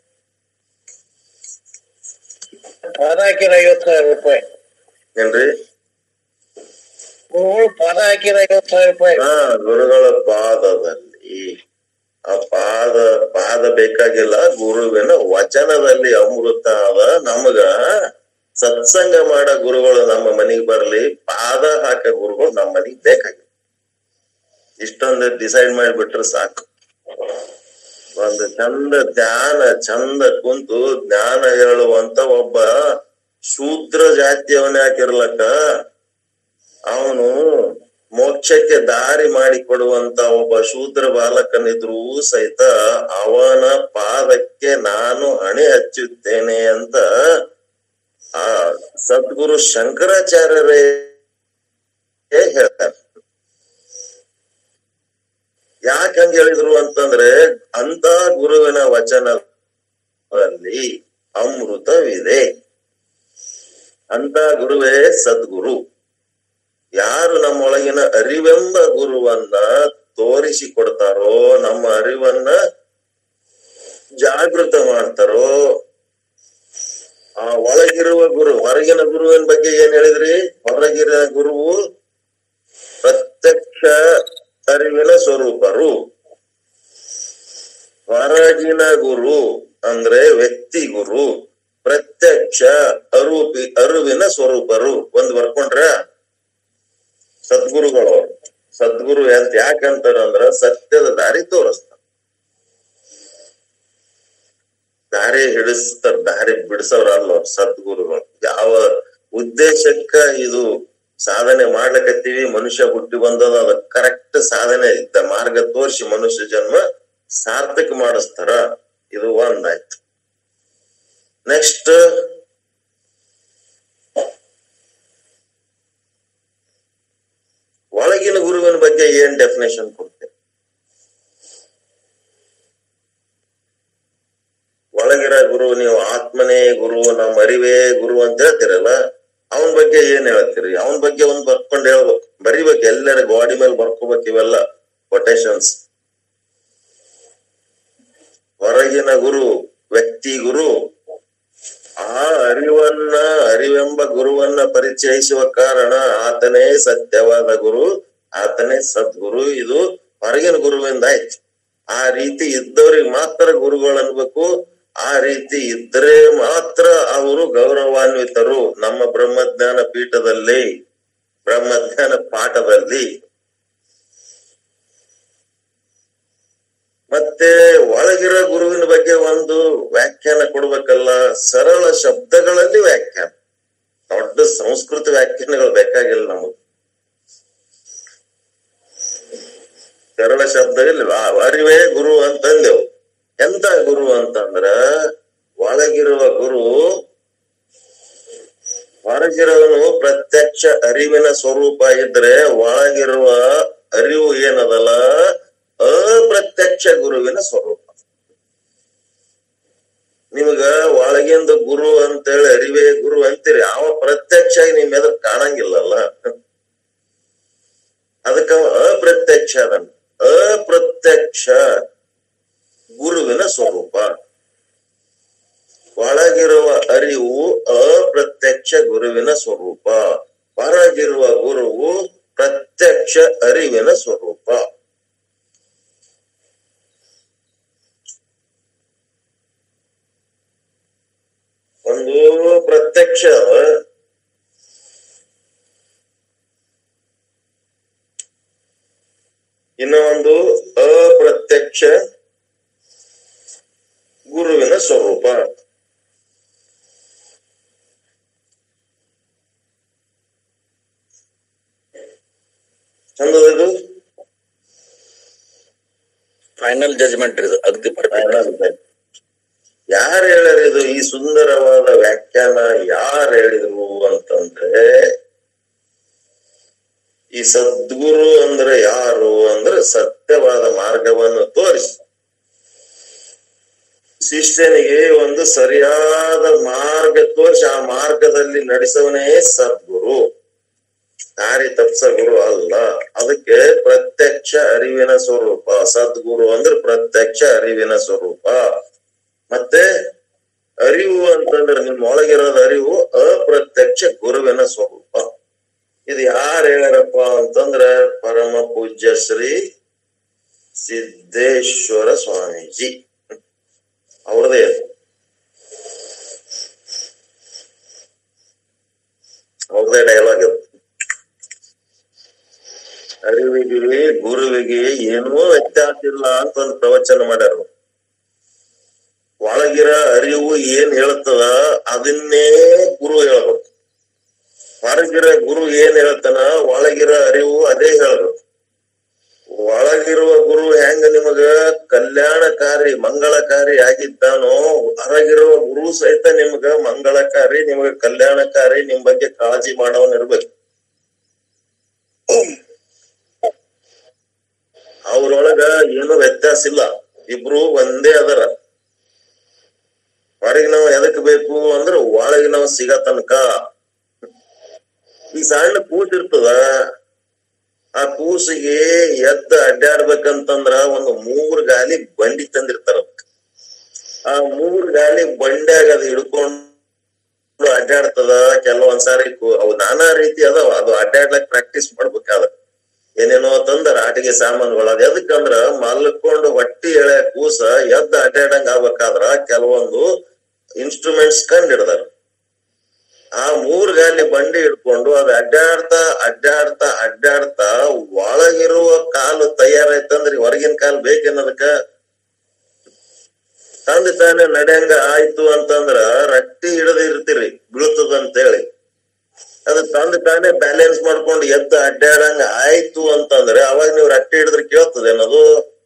[SPEAKER 4] ಪಾದ ಹಾಕಿರ ಐವತ್ ಸಾವಿರ ರೂಪಾಯಿ
[SPEAKER 1] ಏನ್ರಿ
[SPEAKER 4] ಗುರುಗಳು ಪಾದ ಹಾಕಿರ ಐವತ್ ಸಾವಿರ ರೂಪಾಯಿ
[SPEAKER 1] ಹಾ ಗುರುಗಳ ಪಾದದಲ್ಲಿ ಆ ಪಾದ ಪಾದ ಬೇಕಾಗಿಲ್ಲ ಗುರುವಿನ ವಚನದಲ್ಲಿ ಅಮೃತ ಅದ ನಮಗ ಸತ್ಸಂಗ ಮಾಡ ಗುರುಗಳು ನಮ್ಮ ಮನಿಗ್ ಬರ್ಲಿ ಪಾದ ಹಾಕ ಗುರುಗಳು ನಮ್ಮ ಮನಿಗ್ ಬೇಕಾಗಿಲ್ಲ ಇಷ್ಟೊಂದು ಡಿಸೈಡ್ ಮಾಡಿಬಿಟ್ರೆ ಸಾಕು ಒಂದು ಚಂದ ಧ್ಯಾನ ಚಂದ ಕುಂತು ಜ್ಞಾನ ಹೇಳುವಂತ ಒಬ್ಬ ಶೂದ್ರ ಜಾತಿಯವನೇ ಹಾಕಿರ್ಲಕ್ಕ ಅವನು ಮೋಕ್ಷಕ್ಕೆ ದಾರಿ ಮಾಡಿಕೊಡುವಂತ ಒಬ್ಬ ಶೂದ್ರ ಬಾಲಕನಿದ್ರೂ ಸಹಿತ ಅವನ ಪಾದಕ್ಕೆ ನಾನು ಹಣೆ ಹಚ್ಚುತ್ತೇನೆ ಅಂತ ಆ ಸದ್ಗುರು ಶಂಕರಾಚಾರ್ಯರೇ ಹೇಳ್ತಾರೆ ಯಾಕೆ ಹಂಗ ಹೇಳಿದ್ರು ಅಂತಂದ್ರೆ ಅಂತ ಗುರುವಿನ ವಚನದಲ್ಲಿ ಅಮೃತವಿದೆ ಅಂತ ಗುರುವೇ ಸದ್ಗುರು ಯಾರು ನಮ್ಮೊಳಗಿನ ಅರಿವೆಂಬ ಗುರುವನ್ನ ತೋರಿಸಿ ಕೊಡ್ತಾರೋ ನಮ್ಮ ಅರಿವನ್ನ ಜಾಗೃತ ಮಾಡ್ತಾರೋ ಆ ಒಳಗಿರುವ ಗುರು ಹೊರಗಿನ ಗುರುವಿನ ಬಗ್ಗೆ ಏನ್ ಹೇಳಿದ್ರಿ ಹೊರಗಿನ ಗುರುವು ಪ್ರತ್ಯಕ್ಷ ಅರಿವಿನ ಸ್ವರೂಪರು ಹೊರಗಿನ ಗುರು ಅಂದ್ರೆ ವ್ಯಕ್ತಿ ಗುರು ಪ್ರತ್ಯಕ್ಷ ಅರೂಪಿ ಅರುವಿನ ಸ್ವರೂಪರು ಒಂದ್ ಬರ್ಕೊಂಡ್ರ ಸದ್ಗುರುಗಳು ಸದ್ಗುರು ಅಂತ ಯಾಕಂತಾರ ಅಂದ್ರ ಸತ್ಯದ ದಾರಿ ತೋರಿಸ್ತಾರ ದಾರಿ ಹಿಡಿಸ್ತಾರ ದಾರಿ ಬಿಡಿಸೋರ್ ಅಲ್ಲ ಅವ್ರ್ ಸದ್ಗುರುಗಳು ಯಾವ ಉದ್ದೇಶಕ್ಕ ಇದು ಸಾಧನೆ ಮಾಡ್ಲಕತ್ತೀವಿ ಮನುಷ್ಯ ಹುಟ್ಟಿ ಬಂದದ ಅದ ಕರೆಕ್ಟ್ ಸಾಧನೆ ಇದ್ದ ಮಾರ್ಗ ತೋರಿಸಿ ಮನುಷ್ಯ ಜನ್ಮ ಸಾರ್ಥಕ ಮಾಡಿಸ್ತಾರ ಇದು ಒಂದಾಯ್ತು ನೆಕ್ಸ್ಟ್ ಒಳಗಿನ ಗುರುವಿನ ಬಗ್ಗೆ ಏನ್ ಡೆಫಿನೇಷನ್ ಕೊಡ್ತೇವೆ ಒಳಗಿರ ಗುರು ನೀವು ಆತ್ಮನೇ ಗುರು ನಮ್ಮ ಅರಿವೇ ಗುರು ಅಂತ ಹೇಳ್ತೀರಲ್ಲ ಅವನ ಬಗ್ಗೆ ಏನ್ ಹೇಳ್ತೀರಿ ಅವನ ಬಗ್ಗೆ ಒಂದ್ ಬರ್ಕೊಂಡ್ ಹೇಳ್ಬೇಕು ಬರಿಬೇಕು ಎಲ್ಲರ ಗಾಡಿ ಮೇಲೆ ಬರ್ಕೋಬೇಕು ಇವೆಲ್ಲ ಕೊಟೇಶನ್ಸ್ ಹೊರಗಿನ ಗುರು ವ್ಯಕ್ತಿ ಗುರು ಆ ಅರಿವನ್ನ ಅರಿವೆಂಬ ಗುರುವನ್ನ ಪರಿಚಯಿಸುವ ಕಾರಣ ಆತನೇ ಸತ್ಯವಾದ ಗುರು ಆತನೇ ಸದ್ಗುರು ಇದು ಹೊರಗಿನ ಗುರುವಿಂದ ಆಯ್ತು ಆ ರೀತಿ ಇದ್ದವ್ರಿಗೆ ಮಾತ್ರ ಗುರುಗಳು ಅನ್ಬೇಕು ಆ ರೀತಿ ಇದ್ರೆ ಮಾತ್ರ ಅವರು ಗೌರವಾನ್ವಿತರು ನಮ್ಮ ಬ್ರಹ್ಮಜ್ಞಾನ ಪೀಠದಲ್ಲಿ ಬ್ರಹ್ಮಜ್ಞಾನ ಪಾಠದಲ್ಲಿ ಮತ್ತೆ ಒಳಗಿರೋ ಗುರುವಿನ ಬಗ್ಗೆ ಒಂದು ವ್ಯಾಖ್ಯಾನ ಕೊಡ್ಬೇಕಲ್ಲ ಸರಳ ಶಬ್ದಗಳಲ್ಲಿ ವ್ಯಾಖ್ಯಾನ ದೊಡ್ಡ ಸಂಸ್ಕೃತ ವ್ಯಾಖ್ಯಾನಗಳು ಬೇಕಾಗಿಲ್ಲ ನಮಗೆ ಸರಳ ಶಬ್ದದಲ್ಲಿ ಆ ಅರಿವೇ ಗುರು ಅಂತಂದೆವು ಎಂತ ಗುರು ಅಂತಂದ್ರ ಒಳಗಿರುವ ಗುರು ಹೊರಗಿರೋನು ಪ್ರತ್ಯಕ್ಷ ಅರಿವಿನ ಸ್ವರೂಪ ಇದ್ರೆ ಒಳಗಿರುವ ಅರಿವು ಏನದಲ್ಲ ಅಪ್ರತ್ಯಕ್ಷ ಗುರುವಿನ ಸ್ವರೂಪ ನಿಮಗ ಒಳಗಿಂದ ಗುರು ಅಂತೇಳಿ ಅರಿವೇ ಗುರು ಅಂತೀರಿ ಅವ ಪ್ರತ್ಯಕ್ಷ ನಿಮ್ ಎದುರು ಕಾಣಂಗಿಲ್ಲಲ್ಲ ಅದಕ್ಕ ಅವ ಅಪ್ರತ್ಯಕ್ಷ ಅದನ್ನ ಅಪ್ರತ್ಯಕ್ಷ ಗುರುವಿನ ಸ್ವರೂಪ ಒಳಗಿರುವ ಅರಿವು ಅಪ್ರತ್ಯಕ್ಷ ಗುರುವಿನ ಸ್ವರೂಪ ಹೊರಗಿರುವ ಗುರುವು ಪ್ರತ್ಯಕ್ಷ ಅರಿವಿನ ಸ್ವರೂಪ ಒಂದು ಪ್ರತ್ಯಕ್ಷ ಇನ್ನ ಒಂದು ಅಪ್ರತ್ಯಕ್ಷ ಗುರುವಿನ ಸ್ವರೂಪ ಚಂದದ ಇದು
[SPEAKER 3] ಫೈನಲ್ ಜಜ್ಮೆಂಟ್ ಇದು ಅಗ್ದಿ ಪರ್ಫೆಕ್ಟ್
[SPEAKER 1] ಯಾರು ಹೇಳ್ಯಾರ ಇದು ಈ ಸುಂದರವಾದ ವ್ಯಾಖ್ಯಾನ ಯಾರು ಹೇಳಿದ್ರು ಅಂತಂದ್ರೆ ಈ ಸದ್ಗುರು ಅಂದ್ರೆ ಯಾರು ಅಂದ್ರೆ ಸತ್ಯ ಸತ್ಯವಾದ ಮಾರ್ಗವನ್ನು ತೋರಿಸಿ ಶಿಷ್ಯನಿಗೆ ಒಂದು ಸರಿಯಾದ ಮಾರ್ಗ ತೋರಿಸಿ ಆ ಮಾರ್ಗದಲ್ಲಿ ನಡೆಸವನೇ ಸದ್ಗುರು ದಾರಿ ತಪ್ಸ ಗುರು ಅಲ್ಲ ಅದಕ್ಕೆ ಪ್ರತ್ಯಕ್ಷ ಅರಿವಿನ ಸ್ವರೂಪ ಸದ್ಗುರು ಅಂದ್ರೆ ಪ್ರತ್ಯಕ್ಷ ಅರಿವಿನ ಸ್ವರೂಪ ಮತ್ತೆ ಅರಿವು ಅಂತಂದ್ರೆ ನಿಮ್ಮ ಒಳಗಿರೋದ ಅರಿವು ಅಪ್ರತ್ಯಕ್ಷ ಗುರುವಿನ ಸ್ವರೂಪ ಇದು ಯಾರು ಹೇಳ್ಯಾರಪ್ಪ ಅಂತಂದ್ರ ಪರಮ ಪೂಜ್ಯ ಶ್ರೀ ಸಿದ್ದೇಶ್ವರ ಸ್ವಾಮೀಜಿ ಅವ್ರದೇ ಅದು. ಅವ್ರದೇ ಡೈಲಾಗ್ ಅದು ಅರಿವಿಗೆ ಗುರುವಿಗೆ ಏನೂ ವ್ಯತ್ಯಾಸ ಇಲ್ಲ ಅಂತ ಒಂದು ಪ್ರವಚನ ಮಾಡ್ಯಾರ ಅವ್ರು. ಒಳಗಿರ ಅರಿವು ಏನ್ ಹೇಳ್ತದ ಅದನ್ನೇ ಗುರು ಹೇಳ್ಬೇಕು ಹೊರಗಿರ ಗುರು ಏನ್ ಹೇಳ್ತಾನ ಒಳಗಿರ ಅರಿವು ಅದೇ ಹೇಳ್ಬೇಕು ಒಳಗಿರುವ ಗುರು ಹೆಂಗ ನಿಮಗ ಕಲ್ಯಾಣಕಾರಿ ಮಂಗಳಕಾರಿ ಆಗಿದ್ದಾನೋ ಹೊರಗಿರುವ ಗುರು ಸಹಿತ ನಿಮ್ಗ ಮಂಗಳಕಾರಿ ನಿಮಗ ಕಲ್ಯಾಣಕಾರಿ ನಿಮ್ ಬಗ್ಗೆ ಕಾಳಜಿ ಮಾಡೋನ್ ಇರ್ಬೇಕು ಅವ್ರೊಳಗ ಏನು ವ್ಯತ್ಯಾಸ ಇಲ್ಲ ಇಬ್ರು ಒಂದೇ ಅದರ ಹೊರಗೆ ನಾವು ಎದಕ್ ಬೇಕು ಅಂದ್ರೆ ಒಳಗೆ ನಾವು ಸಿಗ ತನಕ ಈ ಸಣ್ಣ ಕೂಸ್ ಇರ್ತದ ಆ ಕೂಸಿಗೆ ಎದ್ದ ಅಡ್ಡಾಡ್ಬೇಕಂತಂದ್ರ ಒಂದು ಮೂರ್ ಗಾಲಿ ಬಂಡಿ ತಂದಿರ್ತಾರ ಅದಕ್ಕ. ಆ ಮೂರ್ ಗಾಲಿ ಬಂಡ್ಯಾಗ ಅದ್ ಹಿಡ್ಕೊಂಡು ಅಡ್ಡಾಡ್ತದ ಕೆಲವೊಂದ್ಸಾರಿ ಕು- ಅವು ನಾನಾ ರೀತಿ ಅದಾವ ಅದು ಅಡ್ಡಾಡ್ಲಕ್ ಪ್ರಾಕ್ಟೀಸ್ ಮಾಡ್ಬೇಕಾದ ಏನೇನೋ ತಂದರ ಆಟಿಗೆ ಸಾಮಾನುಗಳು ಅದ್ ಎದಕ್ಕಂದ್ರ ಮಲ್ಕೊಂಡು ಹೊಟ್ಟಿ ಎಳೆ ಕೂಸ ಎದ್ದ ಅಡ್ಡಾಡಂಗ ಆಗ್ಬೇಕಾದ್ರ ಕೆಲವೊಂದು ಇನ್ಸ್ಟ್ರೂಮೆಂಟ್ಸ್ ಕಂಡ್ ಹಿಡ್ದಾರ ಆ ಮೂರ್ ಗಾಲಿ ಬಂಡಿ ಹಿಡ್ಕೊಂಡು ಅದ್ ಅಡ್ಡಾಡ್ತಾ ಅಡ್ಡಾಡ್ತಾ ಅಡ್ಡಾಡ್ತಾ ಒಳಗಿರುವ ಕಾಲು ತಯಾರಾಯ್ತಂದ್ರಿ ಹೊರಗಿನ ಕಾಲು ಬೇಕನ್ನೋದಕ್ಕ ತಂದೆ ತಾನೇ ನಡೆಯಂಗ ಆಯ್ತು ಅಂತಂದ್ರ ರಟ್ಟಿ ಹಿಡದಿರ್ತೀರಿ ಬೀಳ್ತದ ಅಂತೇಳಿ ಅದು ತಂದೆ ತಾನೇ ಬ್ಯಾಲೆನ್ಸ್ ಮಾಡ್ಕೊಂಡು ಎದ್ದ ಅಡ್ಡಾಡಂಗ ಆಯ್ತು ಅಂತಂದ್ರೆ ಅವಾಗ ನೀವು ರಟ್ಟಿ ಹಿಡಿದ್ರೆ ಕೇಳ್ತದೆ ಅನ್ನೋದು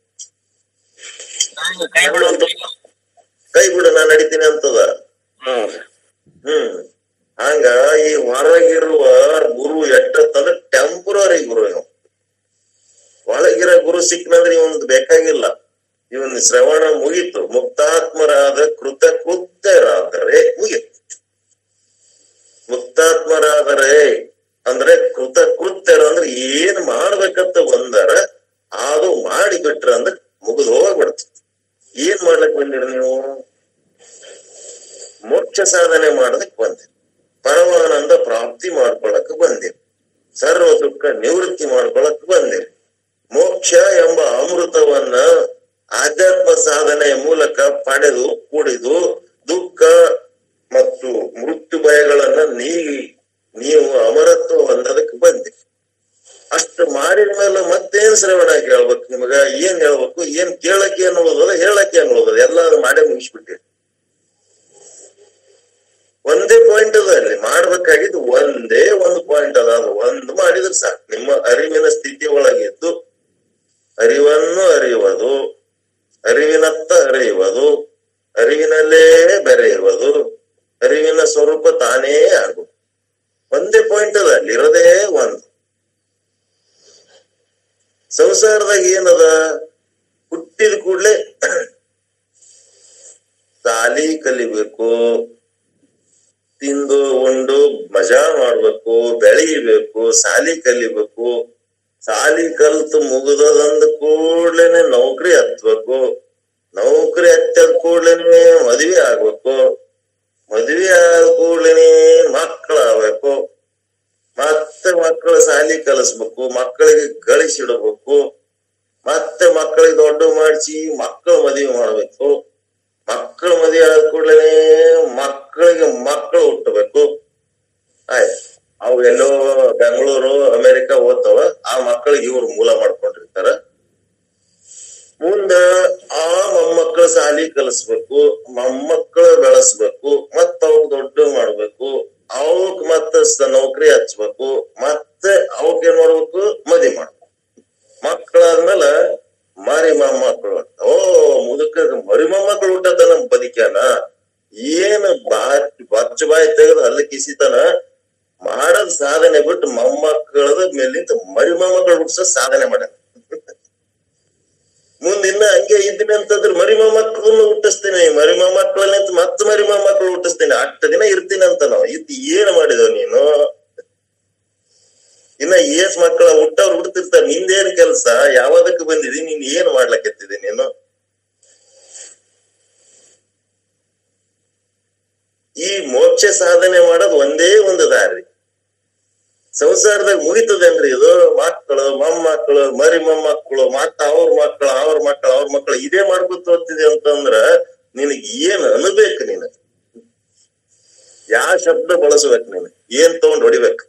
[SPEAKER 2] ಕೈ ಬಿಡುವಂತ
[SPEAKER 1] ಕೈ ಬಿಡು ನಾನ್ ನಡಿತೀನಿ ಅಂತದ
[SPEAKER 2] ಹ್ಮ್
[SPEAKER 1] ಹ್ಮ್ ಹಂಗ ಈ ಹೊರಗಿರುವ ಗುರು ಎಷ್ಟಂದ್ರೆ ಟೆಂಪರರಿ ಗುರು ಇವ್ ಒಳಗಿರೋ ಗುರು ಸಿಕ್ನಂದ್ರೆ ಇವನ್ ಬೇಕಾಗಿಲ್ಲ ಇವನ್ ಶ್ರವಣ ಮುಗೀತು ಮುಕ್ತಾತ್ಮರಾದ ಕೃತ ಕೃತ್ಯರಾದರೆ ಮುಗೀತು ಮುಕ್ತಾತ್ಮರಾದರೆ ಅಂದ್ರೆ ಕೃತ ಕೃತ್ಯರು ಅಂದ್ರೆ ಏನ್ ಮಾಡ್ಬೇಕಂತ ಬಂದಾರ ಅದು ಮಾಡಿ ಬಿಟ್ರ ಅಂದ್ರೆ ಮುಗಿದು ಹೋಗ್ಬಿಡ್ತು ಏನ್ ಮಾಡ್ಲಕ್ ಬಂದಿರಿ ನೀವು ಮೋಕ್ಷ ಸಾಧನೆ ಮಾಡೋದಕ್ ಬಂದಿರಿ ಪರಮಾನಂದ ಪ್ರಾಪ್ತಿ ಮಾಡ್ಕೊಳಕ್ ಬಂದಿರಿ ಸರ್ವ ದುಃಖ ನಿವೃತ್ತಿ ಮಾಡ್ಕೊಳಕ್ ಬಂದಿರಿ ಮೋಕ್ಷ ಎಂಬ ಅಮೃತವನ್ನ ಆಧ್ಯಾತ್ಮ ಸಾಧನೆಯ ಮೂಲಕ ಪಡೆದು ಕುಡಿದು ದುಃಖ ಮತ್ತು ಮೃತ್ಯು ಭಯಗಳನ್ನ ನೀಗಿ ನೀವು ಅಮರತ್ವ ಹೊಂದದಕ್ಕೆ ಬಂದಿರಿ ಅಷ್ಟು ಮಾಡಿದ ಮೇಲೆ ಮತ್ತೇನ್ ಶ್ರವಣ ಕೇಳ್ಬೇಕು ನಿಮಗ ಏನ್ ಹೇಳ್ಬೇಕು ಏನ್ ಕೇಳಕ್ಕೆ ಏನ್ ಉಳಿದದ ಹೇಳಕ್ಕೆ ಏನ್ ಉಳಿದದ ಎಲ್ಲ ಮಾಡೇ ಮುಗಿಸ್ಬಿಟ್ಟಿರಿ ಒಂದೇ ಪಾಯಿಂಟ್ ಅದ ಅಲ್ಲಿ ಮಾಡ್ಬೇಕಾಗಿದ್ದು ಒಂದೇ ಒಂದು ಪಾಯಿಂಟ್ ಅದ ಅದು ಒಂದು ಮಾಡಿದ್ರೆ ಸಾಕು ನಿಮ್ಮ ಅರಿವಿನ ಸ್ಥಿತಿ ಒಳಗಿದ್ದು ಅರಿವನ್ನು ಅರಿಯುವುದು ಅರಿವಿನತ್ತ ಅರಿಯುವುದು ಅರಿವಿನಲ್ಲೇ ಬೆರೆಯುವುದು ಅರಿವಿನ ಸ್ವರೂಪ ತಾನೇ ಆಗು ಒಂದೇ ಪಾಯಿಂಟ್ ಅದ ಅಲ್ಲಿ ಇರೋದೇ ಒಂದು ಸಂಸಾರದಾಗ ಏನದ ಹುಟ್ಟಿದ ಕೂಡ್ಲೆ ಸಾಲಿ ಕಲಿಬೇಕು ತಿಂದು ಉಂಡು ಮಜಾ ಮಾಡ್ಬೇಕು ಬೆಳಿಬೇಕು ಸಾಲಿ ಕಲಿಬೇಕು ಸಾಲಿ ಕಲ್ತು ಮುಗಿದದಂದ ಕೂಡ್ಲೇನೆ ನೌಕರಿ ಹತ್ಬೇಕು ನೌಕರಿ ಹತ್ತದ ಕೂಡ್ಲೇನೆ ಮದ್ವೆ ಆಗ್ಬೇಕು ಮದ್ವೆ ಆದ ಕೂಡ್ಲೇನೆ ಮಕ್ಕಳಾಗ್ಬೇಕು ಮತ್ತೆ ಮಕ್ಕಳ ಸಾಲಿ ಕಲಿಸ್ಬೇಕು ಮಕ್ಕಳಿಗೆ ಗಳಿಸಿಡ್ಬೇಕು ಮತ್ತೆ ಮಕ್ಕಳಿಗೆ ದೊಡ್ಡ ಮಾಡಿಸಿ ಮಕ್ಕಳ ಮದುವೆ ಮಾಡ್ಬೇಕು ಮಕ್ಕಳ ಮದುವೆ ಆದ ಕೂಡಲೇ ಮಕ್ಕಳಿಗೆ ಮಕ್ಕಳು ಹುಟ್ಟಬೇಕು ಆಯ್ತು ಅವು ಎಲ್ಲೋ ಬೆಂಗಳೂರು ಅಮೆರಿಕ ಓದ್ತಾವ ಆ ಮಕ್ಕಳಿಗೆ ಇವ್ರು ಮೂಲ ಮಾಡ್ಕೊಂಡಿರ್ತಾರ ಮುಂದ ಆ ಮೊಮ್ಮಕ್ಕಳ ಸಾಲಿ ಕಲಿಸ್ಬೇಕು ಮೊಮ್ಮಕ್ಕಳ ಬೆಳೆಸ್ಬೇಕು ಮತ್ತ ಅವಕ್ ದೊಡ್ಡ ಮಾಡ್ಬೇಕು ಅವಕ್ ಮತ್ತ ಸ- ನೌಕರಿ ಹಚ್ಬೇಕು ಮತ್ತೆ ಅವಕ್ ಏನ್ ಮಾಡ್ಬೇಕು ಮದಿ ಮಾಡ್ಬೇಕು ಮಕ್ಕಳಾದ್ಮೇಲೆ ಮಾರಿ ಮೊಮ್ಮಕ್ಕಳು ಓ ಮುದುಕ ಮರಿ ಮೊಮ್ಮಕ್ಕಳು ಹುಟ್ಟತನ ಬದುಕ್ಯಾನ ಏನು ಬಾ ಬಚ್ಚ ಬಾಯಿ ತೆಗೆದು ಅಲ್ಲಿ ಕಿಸಿತನ ಮಾಡದ್ ಸಾಧನೆ ಬಿಟ್ಟು ಮೊಮ್ಮಕ್ಕಳದ ಮೇಲಿಂದ ಮರಿ ಮೊಮ್ಮಕ್ಕಳು ಹುಟ್ಸ ಸಾಧನೆ ಮಾಡ್ಯಾನ ಮುಂದ್ ಇನ್ನ ಹಂಗೆ ಇದ್ದೀನಿ ಅಂತಂದ್ರೆ ಮರಿ ಮೊಮ್ಮಕ್ಕಳನ್ನು ಹುಟ್ಟಿಸ್ತೀನಿ ಮರಿ ಮೊಮ್ಮಕ್ಕಳನ್ನ ಮತ್ ಮರಿ ಮೊಮ್ಮಕ್ಕಳು ಹುಟ್ಟಿಸ್ತೀನಿ ಅಷ್ಟು ದಿನ ಇರ್ತೀನಿ ಅಂತ ನಾವು ಇದ್ ಏನ್ ಮಾಡಿದವ್ ನೀನು ಇನ್ನ ಏಸ್ ಮಕ್ಕಳ ಹುಟ್ಟವ್ರು ಹುಡ್ತಿರ್ತಾರ ನಿಂದೇನ್ ಕೆಲ್ಸ ಯಾವದಕ್ಕೆ ಬಂದಿದಿ ನೀನ್ ಏನ್ ಮಾಡ್ಲಕತ್ತಿದಿ ನೀನು ಈ ಮೋಕ್ಷ ಸಾಧನೆ ಮಾಡೋದು ಒಂದೇ ಒಂದು ದಾರಿ ಸಂಸಾರದಾಗ ಮುಗಿತದೇನ್ರಿ ಇದು ಮಕ್ಕಳು ಮೊಮ್ಮಕ್ಕಳು ಮರಿ ಮೊಮ್ಮಕ್ಕಳು ಮತ್ತ ಅವ್ರ ಮಕ್ಕಳು ಅವ್ರ ಮಕ್ಕಳು ಅವ್ರ ಮಕ್ಕಳು ಇದೇ ಮಾಡ್ಕೊತ ಹೋಗ್ತಿದೆ ಅಂತಂದ್ರ ನಿನಗ್ ಏನ್ ಅನ್ಬೇಕು ನೀನು ಯಾವ ಶಬ್ದ ಬಳಸ್ಬೇಕು ನೀನು ಏನ್ ತಗೊಂಡ್ ಹೊಡಿಬೇಕು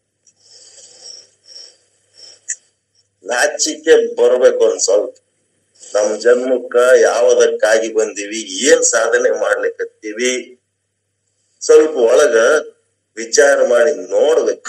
[SPEAKER 1] ನಾಚಿಕೆ ಬರ್ಬೇಕು ಒಂದ್ ಸ್ವಲ್ಪ ನಮ್ ಜನ್ಮಕ್ಕ ಯಾವದಕ್ಕಾಗಿ ಬಂದಿವಿ ಏನ್ ಸಾಧನೆ ಮಾಡ್ಲಿಕ್ಕತ್ತೀವಿ ಸ್ವಲ್ಪ ಒಳಗ ವಿಚಾರ ಮಾಡಿ ನೋಡ್ಬೇಕು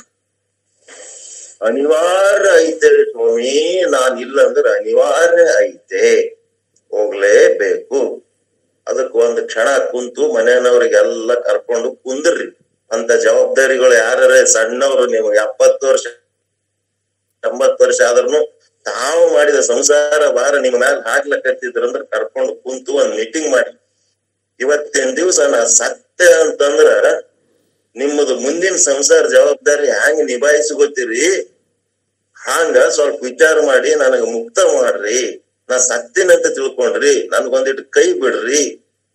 [SPEAKER 1] ಅನಿವಾರ್ಯ ಐತೆ ಸ್ವಾಮಿ ನಾನ್ ಇಲ್ಲ ಅಂದ್ರೆ ಅನಿವಾರ್ಯ ಐತೆ ಹೋಗ್ಲೇಬೇಕು ಅದಕ್ ಒಂದ್ ಕ್ಷಣ ಕುಂತು ಮನೆಯವ್ರಿಗೆಲ್ಲ ಕರ್ಕೊಂಡು ಕುಂದ್ರಿ ಅಂತ ಜವಾಬ್ದಾರಿಗಳು ಯಾರೇ ಸಣ್ಣವ್ರು ನೀವು ಎಪ್ಪತ್ತು ವರ್ಷ ಎಂಬತ್ತು ವರ್ಷ ಆದ್ರೂ ತಾವು ಮಾಡಿದ ಸಂಸಾರ ಭಾರ ನಿಮ್ಮ ಮ್ಯಾಲ ಹಾಕ್ಲಕತ್ತಿದ್ರಂದ್ರ ಕರ್ಕೊಂಡು ಕುಂತು ಒಂದ್ ಮೀಟಿಂಗ್ ಮಾಡಿ ಇವತ್ತಿನ ದಿವ್ಸ ನಾ ಸತ್ಯ ಅಂತಂದ್ರ ನಿಮ್ಮದು ಮುಂದಿನ ಸಂಸಾರ ಜವಾಬ್ದಾರಿ ಹ್ಯಾಂಗ ನಿಭಾಯಿಸ್ಕೋತೀರಿ ಹಾಂಗ ಸ್ವಲ್ಪ ವಿಚಾರ ಮಾಡಿ ನನಗ ಮುಕ್ತ ಮಾಡ್ರಿ ನಾ ಸತ್ತಿನಂತ ತಿಳ್ಕೊಂಡ್ರಿ ನನ್ಗೊಂದಿಟ್ಟು ಕೈ ಬಿಡ್ರಿ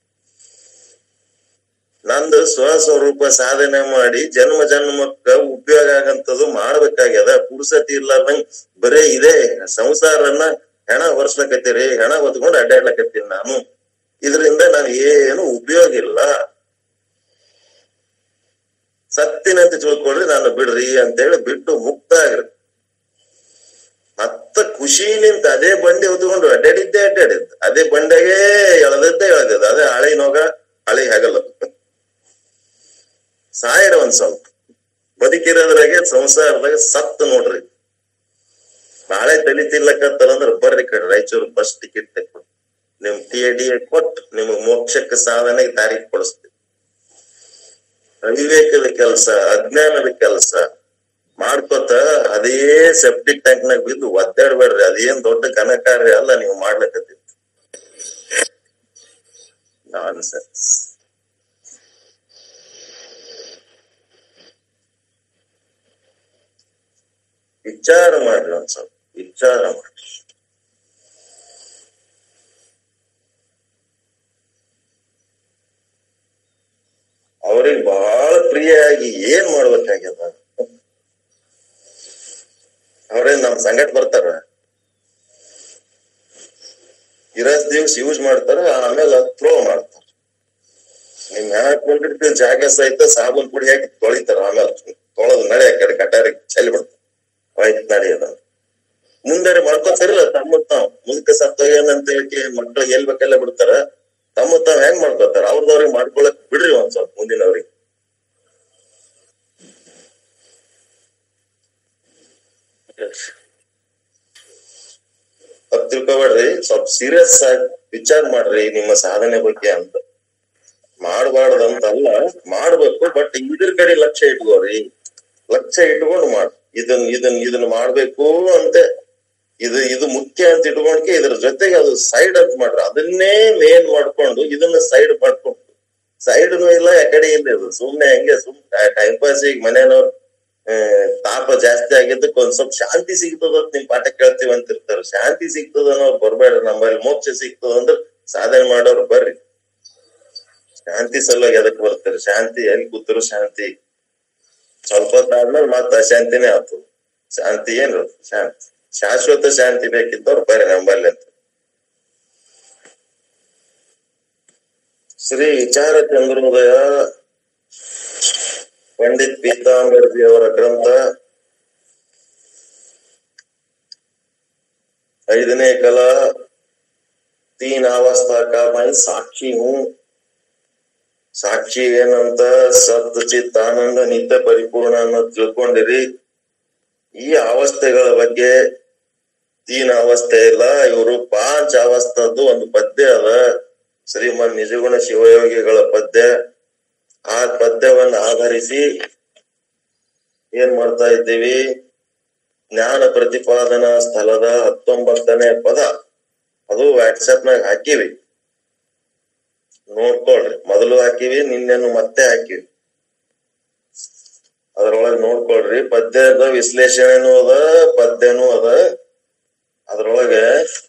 [SPEAKER 1] ನಂದು ಸ್ವಸ್ವರೂಪ ಸಾಧನೆ ಮಾಡಿ ಜನ್ಮ ಜನ್ಮಕ್ಕ ಉಪಯೋಗ ಆಗಂತದ್ದು ಮಾಡ್ಬೇಕಾಗ್ಯದ ಪುರುಸತಿ ಇರ್ಲಾರ್ದಂಗ್ ಬರೇ ಇದೆ ಸಂಸಾರನ್ನ ಹೆಣ ಹೊರ್ಸ್ಲಕತ್ತೀರಿ ಹೆಣ ಹೊತ್ಕೊಂಡು ಅಡ್ಡಾಡ್ಲಕತ್ತೀನಿ ನಾನು ಇದರಿಂದ ನಾನು ಏನು ಉಪಯೋಗ ಇಲ್ಲ ಸತ್ತಿನಂತ ತಿಳ್ಕೊಳ್ರಿ ನಾನು ಬಿಡ್ರಿ ಅಂತೇಳಿ ಬಿಟ್ಟು ಮುಕ್ತ ಆಗ್ರಿ ಮತ್ತ ಖುಷಿಲಿಂತ ಅದೇ ಬಂಡಿ ಹೊತ್ಕೊಂಡು ಅಡ್ಡಾಡಿದ್ದೆ ಅಡ್ಡಾಡಿದ್ದು ಅದೇ ಬಂಡೆಗೆ ಎಳೆದದ್ದೇ ಎಳೆದದ್ದು ಅದೇ ಹಳಿ ನೋಗ ಹಳಿ ಹಗಲ ಸಾಯಿರ ಒಂದ್ ಸ್ವಲ್ಪ ಬದುಕಿರೋದ್ರಾಗೆ ಸಂಸಾರದಾಗ ಸತ್ತು ನೋಡ್ರಿ ನಾಳೆ ತಲಿ ತಿಲ್ಲಕತ್ತಾರಂದ್ರ ಬರ್ರಿ ಕಡೆ ರಾಯಚೂರು ಬಸ್ ಟಿಕೆಟ್ ತೆಕ್ಕೊಂಡು ನಿಮ್ ಟಿ ಎ ಡಿ ಎ ಕೊಟ್ಟು ನಿಮಗ್ ಮೋಕ್ಷಕ್ಕೆ ಸಾಧನೆಗೆ ದಾರಿ ಕೊಡಿಸ್ತೀವಿ ಅವಿವೇಕದ ಕೆಲಸ ಅಜ್ಞಾನದ ಕೆಲಸ ಮಾಡ್ಕೊತ ಅದೇ ಸೆಪ್ಟಿಕ್ ಟ್ಯಾಂಕ್ ನಾಗ ಬಿದ್ದು ಒದ್ದಾಡ್ಬೇಡ್ರಿ ಅದೇನ್ ದೊಡ್ಡ ಘನ ಕಾರ್ಯ ಅಲ್ಲ ನೀವು ಮಾಡ್ಲಕತ್ತಿತ್ತು ನಾನ್ ಸೆನ್ಸ್ ವಿಚಾರ ಮಾಡ್ರಿ ಒಂದ್ ಸ್ವಲ್ಪ ವಿಚಾರ ಮಾಡ್ರಿ ಅವ್ರಿಗೆ ಬಹಳ ಪ್ರಿಯಾಗಿ ಏನ್ ಮಾಡ್ಬೇಕಾಗ್ಯದ ಅವ್ರೇನ್ ನಮ್ ಸಂಗಟ್ ಬರ್ತಾರ ಇರಸ್ ದಿವ್ಸ ಯೂಸ್ ಮಾಡ್ತಾರ ಆಮೇಲೆ ಥ್ರೋ ಮಾಡ್ತಾರ ನಿಮ್ ಹೆಣ ಹಾಕೊಂಡಿರ್ತೀವಿ ಜಾಗ ಸಹಿತ ಸಾಬೂನ್ ಪುಡಿ ಹಾಕಿ ತೊಳಿತಾರ ಆಮೇಲೆ ತೊಳೆದು ನಡೆ ಆ ಕಡೆ ಕಟಾರಿ ಚಲಿ ಬಿಡ್ತಾರ ಆಯ್ತು ನಡೆಯದ ಮುಂದಾರೆ ಮಾಡ್ಕೋತಾರಿಲ್ಲ ತಮ್ಮ ತಾವ್ ಮುದುಕ ಸತ್ತೋಗ್ಯಾನಂತ ಹೇಳಿ ಮಕ್ಳಿಗೆ ಎಲ್ ಬೇಕೆಲ್ಲ ಬಿಡ್ತಾರ ತಮ್ಮ ತಾವ್ ಹೆಂಗ್ ಮಾಡ್ಕೋತಾರ ಅವ್ರದವ್ರಿಗೆ ಮಾಡ್ಕೊಳಕ್ ಬಿಡ್ರಿ ಒಂದ್ ಸ್ವಲ್ಪ ಮುಂದಿನವ್ರಿಗೆ ತಪ್ಪು ತಿಳ್ಕೊಬೇಡ್ರಿ ಸ್ವಲ್ಪ ಸೀರಿಯಸ್ ಆಗಿ ವಿಚಾರ ಮಾಡ್ರಿ ನಿಮ್ಮ ಸಾಧನೆ ಬಗ್ಗೆ ಅಂತ ಮಾಡಬಾರ್ದಂತಲ್ಲ ಮಾಡ್ಬೇಕು ಬಟ್ ಇದ್ರ ಕಡೆ ಲಕ್ಷ್ಯ ಇಟ್ಕೋರಿ ಲಕ್ಷ್ಯ ಇಟ್ಕೊಂಡು ಮಾಡ್ ಇದನ್ ಇದನ್ ಇದನ್ನ ಮಾಡ್ಬೇಕು ಅಂತ ಇದು ಇದು ಮುಖ್ಯ ಅಂತ ಇಟ್ಕೊಂಡ್ಕೆ ಇದ್ರ ಜೊತೆಗೆ ಅದು ಸೈಡ್ ಅಂತ ಮಾಡ್ರಿ ಅದನ್ನೇ ಮೇನ್ ಮಾಡ್ಕೊಂಡು ಇದನ್ನ ಸೈಡ್ ಮಾಡ್ಕೊಂಡು ಸೈಡ್ನು ಇಲ್ಲ ಯಾಕಡೆ ಇಲ್ಲ ಇದು ಸುಮ್ನೆ ಹೆಂಗೆ ಸುಮ್ ಟೈಮ್ ಪಾಸ್ ಈಗ ಮನೆಯವ್ರು ತಾಪ ಜಾಸ್ತಿ ಆಗಿದ್ದಕ್ಕೆ ಒಂದ್ ಸ್ವಲ್ಪ ಶಾಂತಿ ಸಿಗ್ತದ ಅಂತ ನಿಮ್ ಪಾಠ ಕೇಳ್ತೀವಿ ಅಂತ ಇರ್ತಾರ ಶಾಂತಿ ಸಿಗ್ತದ ಅನ್ನೋರು ಬರ್ಬೇಡ್ರಿ ನಮ್ಮಲ್ಲಿ ಮೋಕ್ಷ ಸಿಗ್ತದ ಅಂದ್ರ ಸಾಧನೆ ಮಾಡೋರು ಬರ್ರಿ ಶಾಂತಿ ಸಲುವಾಗಿ ಎದಕ್ ಬರ್ತಾರೆ ಶಾಂತಿ ಎಲ್ಲಿ ಕೂತರು ಶಾಂತಿ ಸ್ವಲ್ಪ ಹೊತ್ತಾದ್ಮೇಲೆ ಮತ್ತ ಅಶಾಂತಿನೇ ಆತು ಶಾಂತಿ ಏನು ಶಾಂತಿ ಶಾಶ್ವತ ಶಾಂತಿ ಬೇಕಿದ್ದವ್ರು ಬರ್ರಿ ನಂಬಲ್ಲಿ ಅಂತ ಶ್ರೀ ವಿಚಾರ ಚಂದ್ರೋದಯ ಪಂಡಿತ್ ಪೀತಾಂಬರ್ಜಿ ಅವರ ಗ್ರಂಥ ಐದನೇ ಕಲಾ ತೀನ್ ಅವಸ್ಥಾ का मैं ಸಾಕ್ಷಿ ಹೂ ಸಾಕ್ಷಿ ಏನಂತ ಸತ್ ಚಿತ್ ಆನಂದ ನಿತ್ಯ ಪರಿಪೂರ್ಣ ಅನ್ನೋದ್ ತಿಳ್ಕೊಂಡಿರಿ ಈ ಅವಸ್ಥೆಗಳ ಬಗ್ಗೆ ತೀನ್ ಅವಸ್ಥೆ ಇಲ್ಲ ಇವರು ಪಾಂಚ ಅವಸ್ಥದ್ದು ಒಂದು ಪದ್ಯ ಅದ ಶ್ರೀಮನ್ ನಿಜಗುಣ ಶಿವಯೋಗಿಗಳ ಪದ್ಯ ಆ ಪದ್ಯವನ್ನ ಆಧರಿಸಿ ಏನ್ ಮಾಡ್ತಾ ಇದ್ದೀವಿ ಜ್ಞಾನ ಪ್ರತಿಪಾದನಾ ಸ್ಥಳದ ಹತ್ತೊಂಬತ್ತನೇ ಪದ ಅದು ವಾಟ್ಸಪ್ ನಾಗ ಹಾಕಿವಿ ನೋಡ್ಕೊಳ್ರಿ ಮೊದಲು ಹಾಕಿವಿ ನಿನ್ನೆನು ಮತ್ತೆ ಹಾಕಿವಿ ಅದ್ರೊಳಗ ನೋಡ್ಕೊಳ್ರಿ ಪದ್ಯದ ವಿಶ್ಲೇಷಣೆನೂ ಅದ ಪದ್ಯನೂ ಅದ ಅದ್ರೊಳಗೆ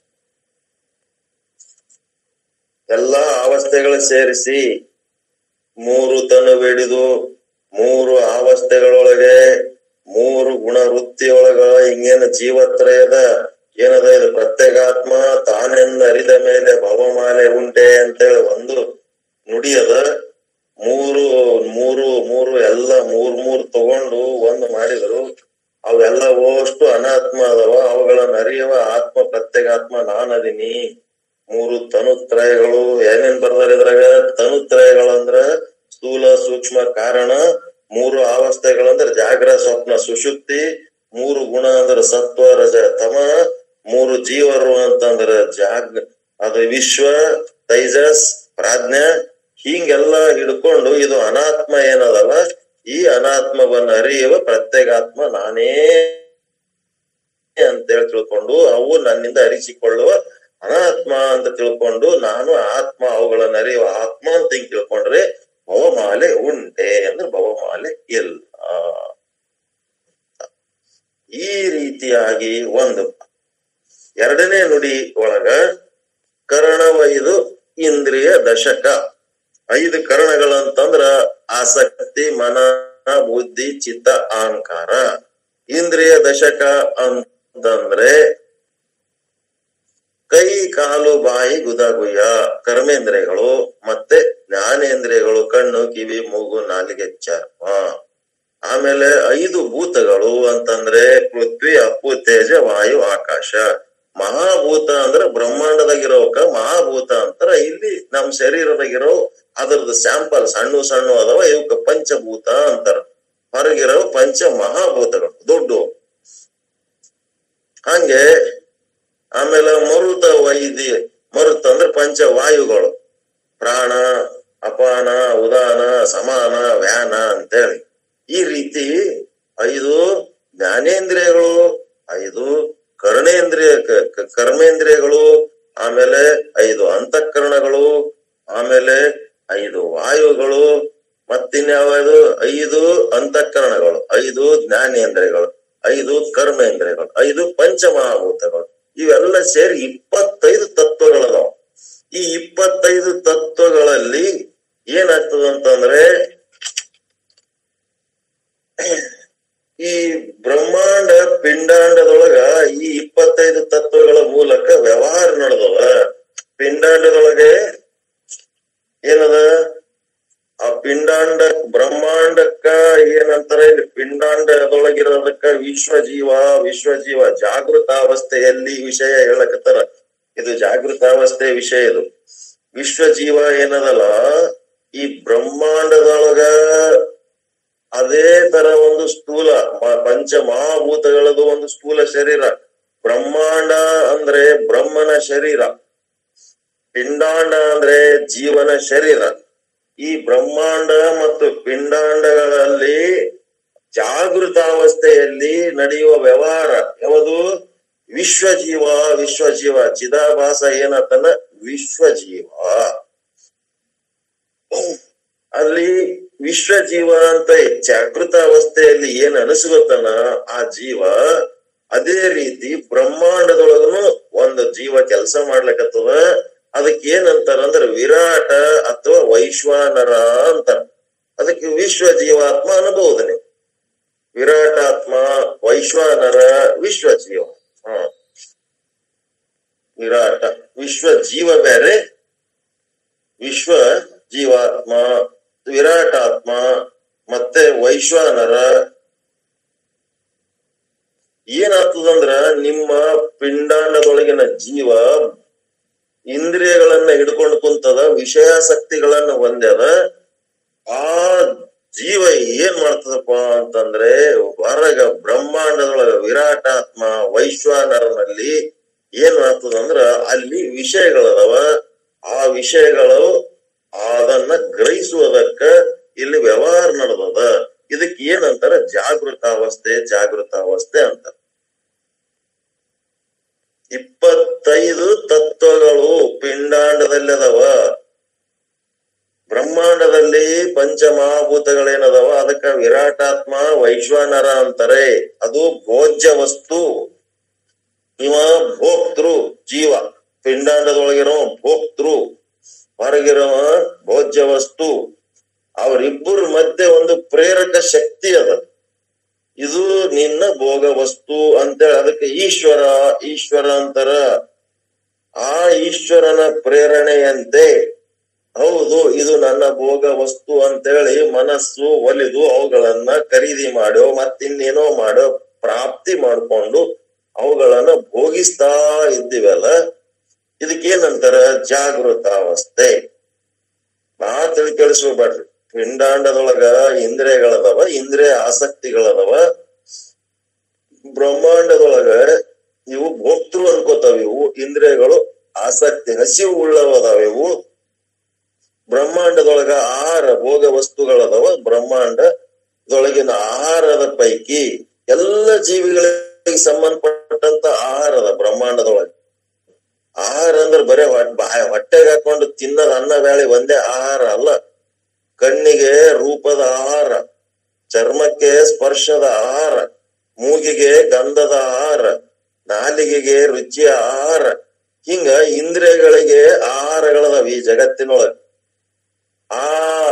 [SPEAKER 1] ಎಲ್ಲಾ ಅವಸ್ಥೆಗಳು ಸೇರಿಸಿ ಮೂರು ತನುವಿಡಿದು ಮೂರು ಅವಸ್ಥೆಗಳೊಳಗೆ ಮೂರು ಗುಣ ವೃತ್ತಿಯೊಳಗ ಹಿಂಗೇನು ಜೀವತ್ರಯದ ಏನದ ಇದು ಪ್ರತ್ಯೇಗಾತ್ಮ ತಾನೆಂದು ಅರಿದ ಮೇಲೆ ಭವಮಾಲೆ ಉಂಟೆ ಅಂತೇಳಿ ಒಂದು ನುಡಿ ಅದ ಮೂರು ಮೂರು ಮೂರು ಎಲ್ಲ ಮೂರ್ ಮೂರ್ ತಗೊಂಡು ಒಂದು ಮಾಡಿದ್ರು ಅವೆಲ್ಲ ಓಷ್ಟು ಅನಾತ್ಮ ಅದಾವ ಅವುಗಳನ್ನ ಅರಿಯುವ ಆತ್ಮ ಪ್ರತ್ಯೇಗಾತ್ಮ ನಾನದೀನಿ ಮೂರು ತನುತ್ರಯಗಳು ಏನೇನ್ ಬರ್ದಾರ ಇದ್ರಾಗ ತನುತ್ರಯಗಳಂದ್ರ ಸ್ಥೂಲ ಸೂಕ್ಷ್ಮ ಕಾರಣ ಮೂರು ಅವಸ್ಥೆಗಳಂದ್ರ ಜಾಗ್ರ ಸ್ವಪ್ನ ಸುಷುಪ್ತಿ ಮೂರು ಗುಣ ಅಂದ್ರ ಸತ್ವ ರಜ ತಮ ಮೂರು ಜೀವರು ಅಂತಂದ್ರ ಜಾಗ್ ಅದು ವಿಶ್ವ ತೈಜಸ್ ಪ್ರಾಜ್ಞ ಹಿಂಗೆಲ್ಲ ಹಿಡ್ಕೊಂಡು ಇದು ಅನಾತ್ಮ ಏನದಲ್ಲ ಈ ಅನಾತ್ಮವನ್ನ ಅರಿಯುವ ಪ್ರತ್ಯೇಗಾತ್ಮ ನಾನೇ ಅಂತೇಳಿ ತಿಳ್ಕೊಂಡು ಅವು ನನ್ನಿಂದ ಅರಿಸಿಕೊಳ್ಳುವ ಅನಾತ್ಮ ಅಂತ ತಿಳ್ಕೊಂಡು ನಾನು ಆತ್ಮ ಅವುಗಳನ್ನ ಅರಿಯುವ ಆತ್ಮ ಅಂತ ಹಿಂಗ್ ತಿಳ್ಕೊಂಡ್ರೆ ಭವಮಾಲೆ ಉಂಟೆ ಅಂದ್ರೆ ಭವಮಾಲೆ ಇಲ್ಲ ಈ ರೀತಿಯಾಗಿ ಒಂದು ಎರಡನೇ ನುಡಿ ಒಳಗ ಕರ್ಣವೈದು ಇಂದ್ರಿಯ ದಶಕ ಐದು ಕರ್ಣಗಳಂತಂದ್ರ ಆಸಕ್ತಿ ಮನ ಬುದ್ಧಿ ಚಿತ್ತ ಅಹಂಕಾರ ಇಂದ್ರಿಯ ದಶಕ ಅಂತಂದ್ರೆ ಕೈ ಕಾಲು ಬಾಯಿ ಗುದಗುಯ್ಯ ಕರ್ಮೇಂದ್ರಿಯಗಳು ಮತ್ತೆ ಜ್ಞಾನೇಂದ್ರಿಯಗಳು ಕಣ್ಣು ಕಿವಿ ಮೂಗು ನಾಲಿಗೆ ಚರ್ಮ ಆಮೇಲೆ ಐದು ಭೂತಗಳು ಅಂತಂದ್ರೆ ಪೃಥ್ವಿ ಅಪ್ಪು ತೇಜ ವಾಯು ಆಕಾಶ ಮಹಾಭೂತ ಅಂದ್ರೆ ಬ್ರಹ್ಮಾಂಡದಾಗಿರೋಕ ಮಹಾಭೂತ ಅಂತಾರ ಇಲ್ಲಿ ನಮ್ ಶರೀರದಾಗಿರೋ ಅದ್ರದ್ದು ಸ್ಯಾಂಪಲ್ ಸಣ್ಣ ಸಣ್ಣ ಅದಾವ ಇವಕ್ಕ ಪಂಚಭೂತ ಅಂತಾರ ಹೊರಗಿರೋ ಪಂಚ ಮಹಾಭೂತಗಳು ದೊಡ್ಡ ಹಂಗೆ ಆಮೇಲೆ ಮರುತ ವೈದ್ಯ ಮರುತ ಅಂದ್ರೆ ಪಂಚ ವಾಯುಗಳು ಪ್ರಾಣ ಅಪಾನ ಉದಾನ ಸಮಾನ ವ್ಯಾನ ಅಂತೇಳಿ ಈ ರೀತಿ ಐದು ಜ್ಞಾನೇಂದ್ರಿಯಗಳು ಐದು ಕರ್ಣೇಂದ್ರಿಯ ಕ- ಕ- ಕರ್ಮೇಂದ್ರಿಯಗಳು ಆಮೇಲೆ ಐದು ಅಂತಃಕರಣಗಳು ಆಮೇಲೆ ಐದು ವಾಯುಗಳು ಮತ್ತಿನ್ಯಾವುದು ಐದು ಅಂತಃಕರಣಗಳು ಐದು ಜ್ಞಾನೇಂದ್ರಿಯಗಳು ಐದು ಕರ್ಮೇಂದ್ರಿಯಗಳು ಐದು ಪಂಚಮಹಾಭೂತಗಳು ಇವೆಲ್ಲ ಸೇರಿ ಇಪ್ಪತ್ತೈದು ತತ್ವಗಳದಾವ ಈ ಇಪ್ಪತ್ತೈದು ತತ್ವಗಳಲ್ಲಿ ಏನಾಗ್ತದ ಅಂತಂದ್ರೆ ಈ ಬ್ರಹ್ಮಾಂಡ ಪಿಂಡಾಂಡದೊಳಗ ಈ ಇಪ್ಪತ್ತೈದು ತತ್ವಗಳ ಮೂಲಕ ವ್ಯವಹಾರ ನಡೆದವ ಪಿಂಡಾಂಡದೊಳಗೆ ಏನದ ಆ ಪಿಂಡಾಂಡ ಬ್ರಹ್ಮಾಂಡಕ್ಕ ಏನಂತಾರ ಇಲ್ಲಿ ಪಿಂಡಾಂಡದೊಳಗಿರೋದಕ್ಕ ವಿಶ್ವ ಜೀವ ವಿಶ್ವ ಜೀವ ಜಾಗೃತಾವಸ್ಥೆಯಲ್ಲಿ ವಿಷಯ ಹೇಳಕತ್ತಾರ ಇದು ಜಾಗೃತಾವಸ್ಥೆ ವಿಷಯ ಇದು ವಿಶ್ವ ಜೀವ ಏನದಲ್ಲ ಈ ಬ್ರಹ್ಮಾಂಡದೊಳಗ ಅದೇ ತರ ಒಂದು ಸ್ಥೂಲ ಮ- ಪಂಚ ಮಹಾಭೂತಗಳದು ಒಂದು ಸ್ಥೂಲ ಶರೀರ ಬ್ರಹ್ಮಾಂಡ ಅಂದ್ರೆ ಬ್ರಹ್ಮನ ಶರೀರ ಪಿಂಡಾಂಡ ಅಂದ್ರೆ ಜೀವನ ಶರೀರ ಈ ಬ್ರಹ್ಮಾಂಡ ಮತ್ತು ಪಿಂಡಾಂಡಗಳಲ್ಲಿ ಜಾಗೃತಾವಸ್ಥೆಯಲ್ಲಿ ನಡೆಯುವ ವ್ಯವಹಾರ ಯಾವುದು ವಿಶ್ವಜೀವ ವಿಶ್ವಜೀವ ಚಿದಾಭಾಸ ಏನತನ ವಿಶ್ವಜೀವ ಅಲ್ಲಿ ವಿಶ್ವಜೀವ ಅಂತ ಜಾಗೃತ ಅವಸ್ಥೆಯಲ್ಲಿ ಏನ್ ಅನಿಸ್ಕೊತಾನ ಆ ಜೀವ ಅದೇ ರೀತಿ ಬ್ರಹ್ಮಾಂಡದೊಳಗನು ಒಂದು ಜೀವ ಕೆಲಸ ಮಾಡ್ಲಿಕತ್ತದ ಅದಕ್ಕೆ ಏನಂತಾರ ಅಂದ್ರೆ ವಿರಾಟ ಅಥವಾ ವೈಶ್ವಾನರ ಅಂತಾರ ಅದಕ್ಕೆ ವಿಶ್ವ ಜೀವಾತ್ಮ ಅನ್ಬಹುದು ನೀವು ವಿರಾಟಾತ್ಮ ವೈಶ್ವಾನರ ವಿಶ್ವ ಜೀವ ಹ ವಿರಾಟ ವಿಶ್ವ ಜೀವ ಬೇರೆ ವಿಶ್ವ ಜೀವಾತ್ಮ ವಿರಾಟಾತ್ಮ ಮತ್ತೆ ವೈಶ್ವಾನರ ಏನಾಗ್ತದಂದ್ರ ನಿಮ್ಮ ಪಿಂಡಾಂಡದೊಳಗಿನ ಜೀವ ಇಂದ್ರಿಯಗಳನ್ನ ಹಿಡ್ಕೊಂಡು ಕುಂತದ ವಿಷಯಾಸಕ್ತಿಗಳನ್ನ ಹೊಂದ್ಯದ ಆ ಜೀವ ಏನ್ ಮಾಡ್ತದಪ್ಪ ಅಂತಂದ್ರೆ ಹೊರಗ ಬ್ರಹ್ಮಾಂಡದೊಳಗ ವಿರಾಟಾತ್ಮ ವೈಶ್ವಾನರನಲ್ಲಿ ಏನ್ ಮಾಡ್ತದಂದ್ರ ಅಲ್ಲಿ ವಿಷಯಗಳದಾವ ಆ ವಿಷಯಗಳು ಅದನ್ನ ಗ್ರಹಿಸುವುದಕ್ಕ ಇಲ್ಲಿ ವ್ಯವಹಾರ ನಡೆದದ ಇದಕ್ಕೆ ಏನಂತಾರ ಜಾಗೃತಾವಸ್ಥೆ ಜಾಗೃತಾವಸ್ಥೆ ಅಂತ ಇಪ್ಪತ್ತೈದು ತತ್ವಗಳು ಪಿಂಡಾಂಡದಲ್ಲಿ ಅದಾವ ಬ್ರಹ್ಮಾಂಡದಲ್ಲಿ ಪಂಚಮಹಾಭೂತಗಳೇನದಾವ ಅದಕ್ಕ ವಿರಾಟಾತ್ಮ ವೈಶ್ವಾನರ ಅಂತಾರೆ ಅದು ಭೋಜ್ಯ ವಸ್ತು ಇವ ಭೋಕ್ತೃ ಜೀವ ಪಿಂಡಾಂಡದೊಳಗಿರೋ ಭೋಕ್ತೃ ಹೊರಗಿರುವ ಭೋಜ್ಯ ವಸ್ತು ಅವರಿಬ್ಬರ ಮಧ್ಯೆ ಒಂದು ಪ್ರೇರಕ ಶಕ್ತಿ ಅದ ಇದು ನಿನ್ನ ಭೋಗ ವಸ್ತು ಅಂತೇಳಿ ಅದಕ್ಕೆ ಈಶ್ವರ ಈಶ್ವರ ಅಂತಾರ ಆ ಈಶ್ವರನ ಪ್ರೇರಣೆಯಂತೆ ಹೌದು ಇದು ನನ್ನ ಭೋಗ ವಸ್ತು ಅಂತೇಳಿ ಮನಸ್ಸು ಒಲಿದು ಅವುಗಳನ್ನ ಖರೀದಿ ಮಾಡೋ ಮತ್ತಿನ್ನೇನೋ ಮಾಡೋ ಪ್ರಾಪ್ತಿ ಮಾಡ್ಕೊಂಡು ಅವುಗಳನ್ನ ಭೋಗಿಸ್ತಾ ಇದ್ದೀವಲ್ಲ ಇದಕ್ಕೇನಂತಾರ ಜಾಗೃತಾವಸ್ಥೆ ನಾ ತಿಳಿ ಕೇಳಿಸ್ಕೋಬೇಡ್ರಿ ಪಿಂಡಾಂಡದೊಳಗ ಇಂದ್ರಿಯಗಳದವ ಇಂದ್ರಿಯ ಆಸಕ್ತಿಗಳದವ ಬ್ರಹ್ಮಾಂಡದೊಳಗ ಇವು ಭೋಕ್ತೃ ಅನ್ಕೋತಾವ ಇವು ಇಂದ್ರಿಯಗಳು ಆಸಕ್ತಿ ಹಸಿವು ಉಳ್ಳವದಾವ ಇವು ಬ್ರಹ್ಮಾಂಡದೊಳಗ ಆಹಾರ ಭೋಗ ವಸ್ತುಗಳದವ ಬ್ರಹ್ಮಾಂಡದೊಳಗಿನ ಆಹಾರದ ಪೈಕಿ ಎಲ್ಲ ಜೀವಿಗಳಿಗೆ ಸಂಬಂಧಪಟ್ಟಂತ ಆಹಾರ ಅದ ಬ್ರಹ್ಮಾಂಡದೊಳಗೆ ಆಹಾರ ಅಂದ್ರೆ ಬರೇ ಹೊಟ್- ಬಾ- ಹೊಟ್ಟೆಗೆ ಹಾಕೊಂಡು ತಿನ್ನದ ಅನ್ನ ಬ್ಯಾಳಿ ಒಂದೇ ಆಹಾರ ಅಲ್ಲ ಕಣ್ಣಿಗೆ ರೂಪದ ಆಹಾರ ಚರ್ಮಕ್ಕೆ ಸ್ಪರ್ಶದ ಆಹಾರ ಮೂಗಿಗೆ ಗಂಧದ ಆಹಾರ ನಾಲಿಗೆಗೆ ರುಚಿಯ ಆಹಾರ ಹಿಂಗ ಇಂದ್ರಿಯಗಳಿಗೆ ಆಹಾರಗಳದಾವ ಈ ಜಗತ್ತಿನೊಳಗೆ ಆ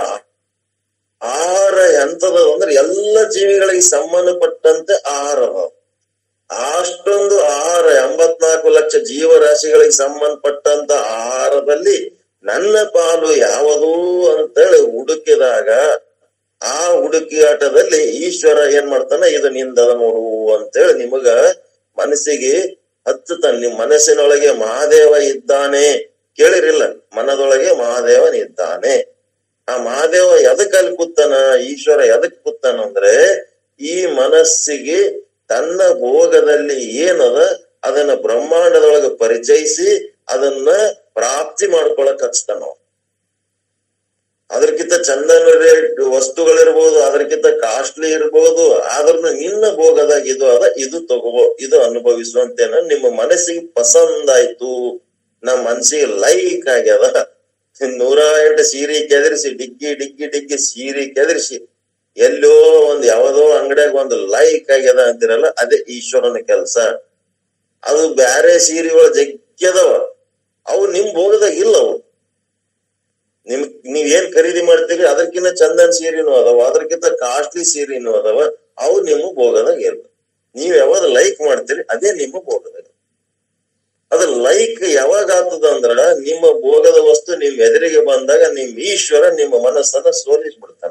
[SPEAKER 1] ಆಹಾರ ಎಂತದ ಅಂದ್ರೆ ಎಲ್ಲ ಜೀವಿಗಳಿಗೆ ಸಂಬಂಧಪಟ್ಟಂತೆ ಆಹಾರ ಅದಾವ ಅಷ್ಟೊಂದು ಆಹಾರ ಎಂಬತ್ನಾಲ್ಕು ಲಕ್ಷ ಜೀವರಾಶಿಗಳಿಗೆ ಸಂಬಂಧಪಟ್ಟಂತ ಆಹಾರದಲ್ಲಿ ನನ್ನ ಪಾಲು ಯಾವುದು ಅಂತೇಳಿ ಹುಡುಕಿದಾಗ ಆ ಹುಡುಕಿಯಾಟದಲ್ಲಿ ಈಶ್ವರ ಏನ್ ಮಾಡ್ತಾನ ಇದು ನಿಂದದ ನೋಡು ಅಂತೇಳಿ ನಿಮಗ ಮನಸ್ಸಿಗೆ ಹಚ್ಚುತ್ತಾನೆ ನಿಮ್ ಮನಸ್ಸಿನೊಳಗೆ ಮಹಾದೇವ ಇದ್ದಾನೆ ಕೇಳಿರಿಲ್ಲ ಮನದೊಳಗೆ ಮಹಾದೇವನಿದ್ದಾನೆ ಆ ಮಹಾದೇವ ಎದಕ್ ಅಲ್ಲಿ ಕೂತಾನ ಈಶ್ವರ ಎದಕ್ ಕೂತಾನ ಅಂದ್ರೆ ಈ ಮನಸ್ಸಿಗೆ ತನ್ನ ಭೋಗದಲ್ಲಿ ಏನದ ಅದನ್ನ ಬ್ರಹ್ಮಾಂಡದೊಳಗೆ ಪರಿಚಯಿಸಿ ಅದನ್ನ ಪ್ರಾಪ್ತಿ ಮಾಡ್ಕೊಳಕ್ ಹಚ್ತಾನ ಅವ. ಅದಕ್ಕಿಂತ ಚಂದನ ರೇಟ್ ವಸ್ತುಗಳಿರ್ಬೋದು ಅದಕ್ಕಿಂತ ಕಾಸ್ಟ್ಲಿ ಇರ್ಬೋದು ಆದ್ರೂ ನಿನ್ನ ಭೋಗದಾಗ ಇದು ಅದ ಇದು ತಗೋ ಇದು ಅನುಭವಿಸುವಂತೇನ ನಿಮ್ಮ ಮನಸ್ಸಿಗೆ ಪಸಂದ್ ಆಯ್ತು ನಮ್ಮ ಮನ್ಸಿಗೆ ಲೈಕ್ ಆಗ್ಯದ ನೂರ ಎಂಟು ಸೀರೆ ಕೆದರಿಸಿ ಡಿಗ್ಗಿ ಡಿಗ್ಗಿ ಡಿಗ್ಗಿ ಸೀರೆ ಕೆದರಿಸಿ ಎಲ್ಲೋ ಒಂದ್ ಯಾವ್ದೋ ಅಂಗಡಿಯಾಗ ಒಂದು ಲೈಕ್ ಆಗ್ಯದ ಅಂತಿರಲ್ಲ ಅದೇ ಈಶ್ವರನ ಕೆಲಸ ಅದು ಬ್ಯಾರೆ ಸೀರೆಗಳು ಜಗ್ಗ್ಯದವ ಅವು ನಿಮ್ ಭೋಗದಾಗ ಇಲ್ಲ ಅವು ನಿಮ್ ನೀವ್ ಏನ್ ಖರೀದಿ ಮಾಡ್ತೀರಿ ಅದಕ್ಕಿಂತ ಚಂದನ್ ಸೀರೆನೂ ಅದಾವ ಅದಕ್ಕಿಂತ ಕಾಸ್ಟ್ಲಿ ಸೀರೆನೂ ಅದಾವ ಅವು ನಿಮ್ಮ ಭೋಗದಾಗ ಇಲ್ಲ ನೀವ್ ಯಾವಾಗ ಲೈಕ್ ಮಾಡ್ತೀರಿ ಅದೇ ನಿಮ್ಮ ಭೋಗದಾಗ ಅದ ಲೈಕ್ ಯಾವಾಗ ಆಗ್ತದ ಅಂದ್ರ ನಿಮ್ಮ ಭೋಗದ ವಸ್ತು ನಿಮ್ ಎದುರಿಗೆ ಬಂದಾಗ ನಿಮ್ ಈಶ್ವರ ನಿಮ್ಮ ಮನಸ್ಸನ್ನ ಸೋಲಿಸ್ಬಿಡ್ತಾನ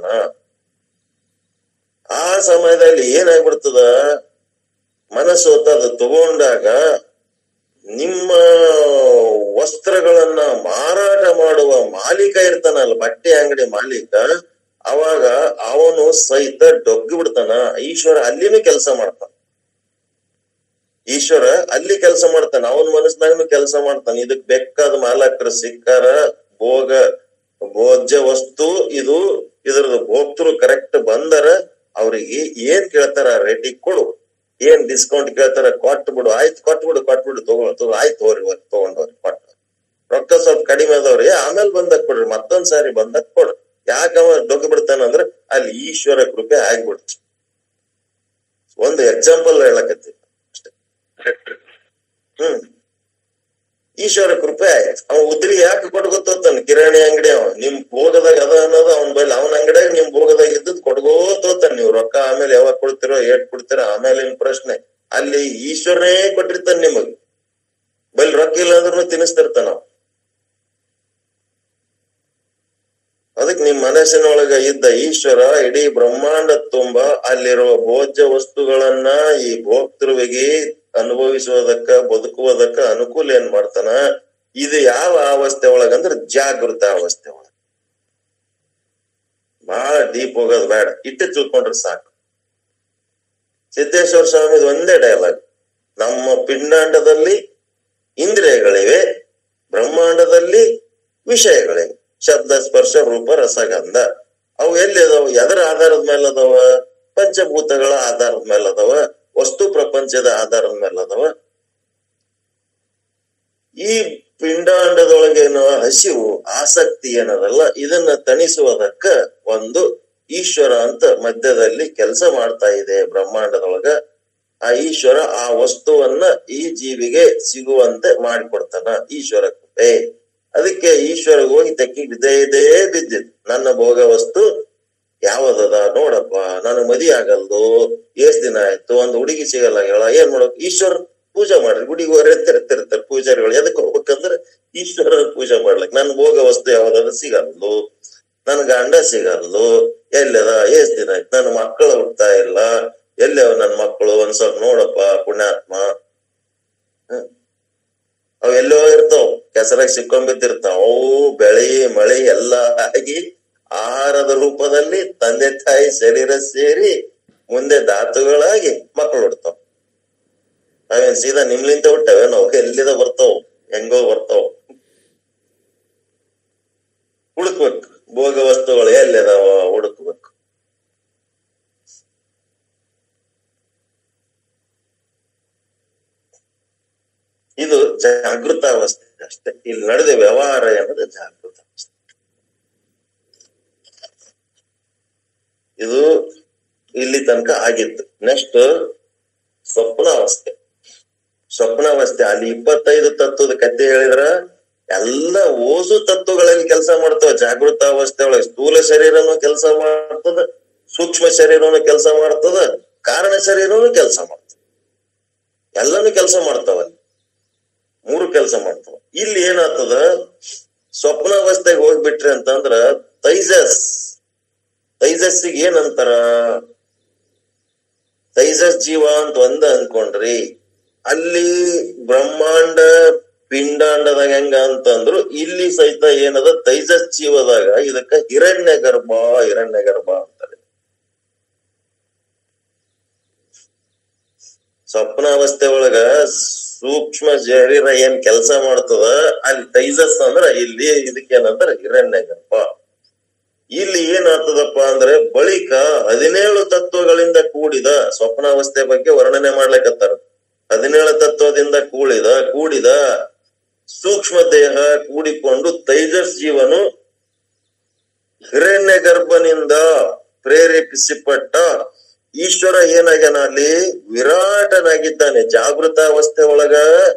[SPEAKER 1] ಆ ಸಮಯದಲ್ಲಿ ಏನಾಗ್ಬಿಡ್ತದ ಮನಸ್ಸು ಹೊತ್ತು ಅದು ತಗೊಂಡಾಗ ನಿಮ್ಮ ವಸ್ತ್ರಗಳನ್ನ ಮಾರಾಟ ಮಾಡುವ ಮಾಲೀಕ ಇರ್ತಾನಲ್ಲ ಬಟ್ಟೆ ಅಂಗಡಿ ಮಾಲೀಕ ಅವಾಗ ಅವನು ಸಹಿತ ಡೊಗ್ಗಿ ಬಿಡ್ತಾನ ಈಶ್ವರ ಅಲ್ಲಿನೂ ಕೆಲಸ ಮಾಡ್ತಾನ ಈಶ್ವರ ಅಲ್ಲಿ ಕೆಲಸ ಮಾಡ್ತಾನ ಅವನ ಮನಸ್ಸಿನಾಗನು ಕೆಲಸ ಮಾಡ್ತಾನ ಇದಕ್ ಬೇಕಾದ ಮಾಲಕರು ಸಿಕ್ಕಾರ ಭೋಗ ಭೋಜ್ಯ ವಸ್ತು ಇದು ಇದ್ರದ್ದು ಭೋಕ್ತರು ಕರೆಕ್ಟ್ ಬಂದರ ಅವ್ರಿಗೆ ಏನ್ ಕೇಳ್ತಾರ ರೇಟಿ ಕೊಡು ಏನ್ ಡಿಸ್ಕೌಂಟ್ ಕೇಳ್ತಾರ ಕೊಟ್ಟು ಬಿಡು ಆಯ್ತು ಕೊಟ್ಟು ಬಿಡು ಕೊಟ್ಟು ಬಿಡು ತಗೋ ತಗೋ ಆಯ್ತು ಹೋರಿ ತಗೊಂಡವ್ರಿ ಕೊಟ್ಟು ರೊಕ್ಕ ಸ್ವಲ್ಪ ಕಡಿಮೆ ಅದಾವ್ರಿ ಆಮೇಲೆ ಬಂದಕ್ ಕೊಡ್ರಿ ಮತ್ತೊಂದ್ ಸಾರಿ ಬಂದಕ್ ಕೊಡ್ರಿ ಯಾಕವ ಡೊಗ್ ಬಿಡ್ತಾನಂದ್ರ ಅಲ್ಲಿ ಈಶ್ವರ ಕೃಪೆ ಆಗ್ಬಿಡ್ತು ಒಂದು ಎಕ್ಸಾಂಪಲ್ ಹೇಳಕತ್ತಿ ಅಷ್ಟೇ ಹ್ಮ್ ಈಶ್ವರ ಕೃಪೆ ಆಯ್ತು ಅವ ಉದ್ರಿ ಯಾಕೆ ಕೊಟ್ಕೋತಾನ ಕಿರಾಣಿ ಅಂಗಡಿ ಅವ ನಿಮ್ ಭೋಗದಾಗ ಅದ ಅನ್ನೋದು ಅವನ್ ಬೈಲಿ ಅವನ ಅಂಗಡಿಯಾಗ ನಿಮ್ ಭೋಗದಾಗ ಇದ್ದದ್ ಕೊಟ್ಕೋತಾನ ನೀವು ರೊಕ್ಕ ಆಮೇಲೆ ಯಾವಾಗ ಕೊಡ್ತಿರೋ ಏಟ್ ಕೊಡ್ತೀರೋ ಆಮೇಲೆ ಏನ್ ಪ್ರಶ್ನೆ ಅಲ್ಲಿ ಈಶ್ವರನೇ ಕೊಟ್ಟಿರ್ತಾನ ನಿಮಗ್ ಬೈಲ್ ರೊಕ್ಕ ಇಲ್ಲ ಅಂದ್ರೂ ತಿನ್ನಿಸ್ತಿರ್ತಾನ ಅವ. ಅದಕ್ ನಿಮ್ ಮನಸ್ಸಿನೊಳಗ ಇದ್ದ ಈಶ್ವರ ಇಡೀ ಬ್ರಹ್ಮಾಂಡ ತುಂಬ ಅಲ್ಲಿರುವ ಭೋಜ್ಯ ವಸ್ತುಗಳನ್ನ ಈ ಭೋಕ್ತೃವಿಗೆ ಅನುಭವಿಸುವುದಕ್ಕ ಬದುಕುವುದಕ್ಕ ಅನುಕೂಲ ಏನ್ ಮಾಡ್ತಾನ ಇದು ಯಾವ ಅವಸ್ಥೆ ಒಳಗಂದ್ರ ಜಾಗೃತ ಅವಸ್ಥೆ ಒಳಗ ಬಹಳ ಡೀಪ್ ಹೋಗೋದ್ ಬೇಡ ಇಟ್ಟು ತಿಳ್ಕೊಂಡ್ರೆ ಸಾಕು ಸಿದ್ದೇಶ್ವರ ಸ್ವಾಮಿ ಒಂದೇ ಡೈಲಾಗ್ ನಮ್ಮ ಪಿಂಡಾಂಡದಲ್ಲಿ ಇಂದ್ರಿಯಗಳಿವೆ ಬ್ರಹ್ಮಾಂಡದಲ್ಲಿ ವಿಷಯಗಳಿವೆ ಶಬ್ದ ಸ್ಪರ್ಶ ರೂಪ ರಸಗಂಧ ಅವು ಎಲ್ಲಿ ಅದಾವ ಎದರ ಆಧಾರದ ಮೇಲೆ ಅದಾವ ಪಂಚಭೂತಗಳ ಆಧಾರದ ಮೇಲೆ ಅದಾವ ವಸ್ತು ಪ್ರಪಂಚದ ಆಧಾರದ ಮೇಲೆ ಅದಾವ ಈ ಪಿಂಡಾಂಡದೊಳಗೇನೋ ಹಸಿವು ಆಸಕ್ತಿ ಏನದಲ್ಲ ಇದನ್ನ ತಣಿಸುವುದಕ್ಕ ಒಂದು ಈಶ್ವರ ಅಂತ ಮಧ್ಯದಲ್ಲಿ ಕೆಲಸ ಮಾಡ್ತಾ ಇದೆ ಬ್ರಹ್ಮಾಂಡದೊಳಗ ಆ ಈಶ್ವರ ಆ ವಸ್ತುವನ್ನ ಈ ಜೀವಿಗೆ ಸಿಗುವಂತೆ ಮಾಡಿಕೊಡ್ತಾನ ಈಶ್ವರ ಕೃಪೆ ಅದಕ್ಕೆ ಈಶ್ವರ ಹೋಗಿ ತೆಕ್ಕಿ ಬಿದ್ದೇ ಇದೇ ಬಿದ್ದಿದ್ ನನ್ನ ಭೋಗ ವಸ್ತು ಯಾವದದ ನೋಡಪ್ಪ ನನಗ್ ಮದಿ ಆಗಲ್ದು ಎಷ್ಟ್ ದಿನ ಆಯ್ತು ಒಂದ್ ಹುಡುಗಿ ಸಿಗಲ್ಲ ಹೇಳ ಏನ್ ಮಾಡೋಕ್ ಈಶ್ವರ ಪೂಜೆ ಮಾಡ್ರಿ ಗುಡಿಗೆ ಹೋದ್ರೆ ತಿರ್ತಿರ್ತಾರೆ ಪೂಜಾರಿಗಳು ಎದಕ್ ಹೋಗ್ಬೇಕಂದ್ರೆ ಈಶ್ವರ ಪೂಜೆ ಮಾಡ್ಲಿಕ್ ನನ್ ಭೋಗ ವಸ್ತು ಯಾವ್ದಾದ್ರು ಸಿಗಲ್ದು ನನ್ ಗಂಡ ಸಿಗಲ್ದು ಎಲ್ಲದ ಎಷ್ಟ್ ದಿನ ಆಯ್ತು ನನ್ನ ಮಕ್ಕಳು ಹುಡ್ತಾ ಇಲ್ಲ ಎಲ್ಲವ ನನ್ ಮಕ್ಕಳು ಒಂದ್ ಸ್ವಲ್ಪ ನೋಡಪ್ಪ ಪುಣ್ಯಾತ್ಮ ಹ. ಅವ್ ಎಲ್ಲೋ ಇರ್ತಾವ್ ಕೆಸರಾಗ ಸಿಕ್ಕೊಂಬಿದ್ದಿರ್ತಾವ ಅವು ಬೆಳಿ ಮಳಿ ಎಲ್ಲಾ ಆಗಿ ಆಹಾರದ ರೂಪದಲ್ಲಿ ತಂದೆ ತಾಯಿ ಶರೀರ ಸೇರಿ ಮುಂದೆ ಧಾತುಗಳಾಗಿ ಮಕ್ಕಳು ಹುಡ್ತಾವ ಅವೇನ್ ಸೀದಾ ನಿಮ್ಲಿಂದ ಹುಟ್ಟವೆ ನಾವು ಎಲ್ಲಿದ ಬರ್ತಾವ ಹೆಂಗೋ ಬರ್ತಾವ ಹುಡುಕ್ಬೇಕು ಭೋಗ ವಸ್ತುಗಳು ಎಲ್ಲಿದಾವ ಹುಡುಕ್ಬೇಕು ಇದು ಜಾಗೃತ ಅವಸ್ಥೆ ಅಷ್ಟೇ ಇಲ್ಲಿ ನಡೆದ ವ್ಯವಹಾರ ಎನ್ನುವುದು ಜಾಗೃತ ಅವಸ್ಥೆ ಇದು ಇಲ್ಲಿ ತನಕ ಆಗಿತ್ತು ನೆಕ್ಸ್ಟ್ ಸ್ವಪ್ನಾವಸ್ಥೆ ಸ್ವಪ್ನಾವಸ್ಥೆ ಅಲ್ಲಿ ಇಪ್ಪತ್ತೈದು ತತ್ವದ ಕಥೆ ಹೇಳಿದ್ರ ಎಲ್ಲ ಓಸು ತತ್ವಗಳಲ್ಲಿ ಕೆಲಸ ಮಾಡ್ತಾವ ಜಾಗೃತ ಅವಸ್ಥೆ ಒಳಗೆ ಸ್ಥೂಲ ಶರೀರನು ಕೆಲಸ ಮಾಡ್ತದ ಸೂಕ್ಷ್ಮ ಶರೀರನು ಕೆಲಸ ಮಾಡ್ತದ ಕಾರಣ ಶರೀರನು ಕೆಲಸ ಮಾಡ್ತದ ಎಲ್ಲಾನು ಕೆಲಸ ಮಾಡ್ತಾವ ಅಲ್ಲಿ ಮೂರು ಕೆಲಸ ಮಾಡ್ತಾವ ಇಲ್ಲಿ ಏನಾಗ್ತದ ಸ್ವಪ್ನಾವಸ್ಥೆಗೆ ಹೋಗ್ಬಿಟ್ರಿ ಅಂತಂದ್ರ ತೈಜಸ್ ತೈಜಸ್ಸಿಗೆ ಏನಂತಾರ ತೈಜಸ್ ಜೀವ ಅಂತ ಒಂದ ಅನ್ಕೊಂಡ್ರಿ ಅಲ್ಲಿ ಬ್ರಹ್ಮಾಂಡ ಪಿಂಡಾಂಡದಾಗ ಹೆಂಗ ಅಂತಂದ್ರು ಇಲ್ಲಿ ಸಹಿತ ಏನದ ತೈಜಸ್ ಜೀವದಾಗ ಇದಕ್ಕ ಹಿರಣ್ಯ ಗರ್ಭ ಹಿರಣ್ಯ ಗರ್ಭ ಅಂತಾರೆ ಸ್ವಪ್ನಾವಸ್ಥೆ ಒಳಗ ಸೂಕ್ಷ್ಮ ಶರೀರ ಏನ್ ಕೆಲಸ ಮಾಡ್ತದ ಅಲ್ಲಿ ತೈಜಸ್ ಅಂದ್ರ ಇಲ್ಲಿ ಇದಕ್ಕೇನಂತಾರ ಹಿರಣ್ಯ ಗರ್ಭ ಇಲ್ಲಿ ಏನಾಗ್ತದಪ್ಪ ಅಂದ್ರೆ ಬಳಿಕ ಹದಿನೇಳು ತತ್ವಗಳಿಂದ ಕೂಡಿದ ಸ್ವಪ್ನಾವಸ್ಥೆ ಬಗ್ಗೆ ವರ್ಣನೆ ಮಾಡ್ಲಿಕತ್ತಾರ ಹದಿನೇಳು ತತ್ವದಿಂದ ಕೂಡಿದ ಕೂಡಿದ ಸೂಕ್ಷ್ಮ ದೇಹ ಕೂಡಿಕೊಂಡು ತೈಜಸ್ ಜೀವನು ಹಿರಣ್ಯ ಗರ್ಭನಿಂದ ಪ್ರೇರೇಪಿಸಲ್ಪಟ್ಟ ಈಶ್ವರ ಏನಾಗ್ಯಾನ ಅಲ್ಲಿ ವಿರಾಟನಾಗಿದ್ದಾನೆ ಜಾಗೃತ ಅವಸ್ಥೆ ಒಳಗ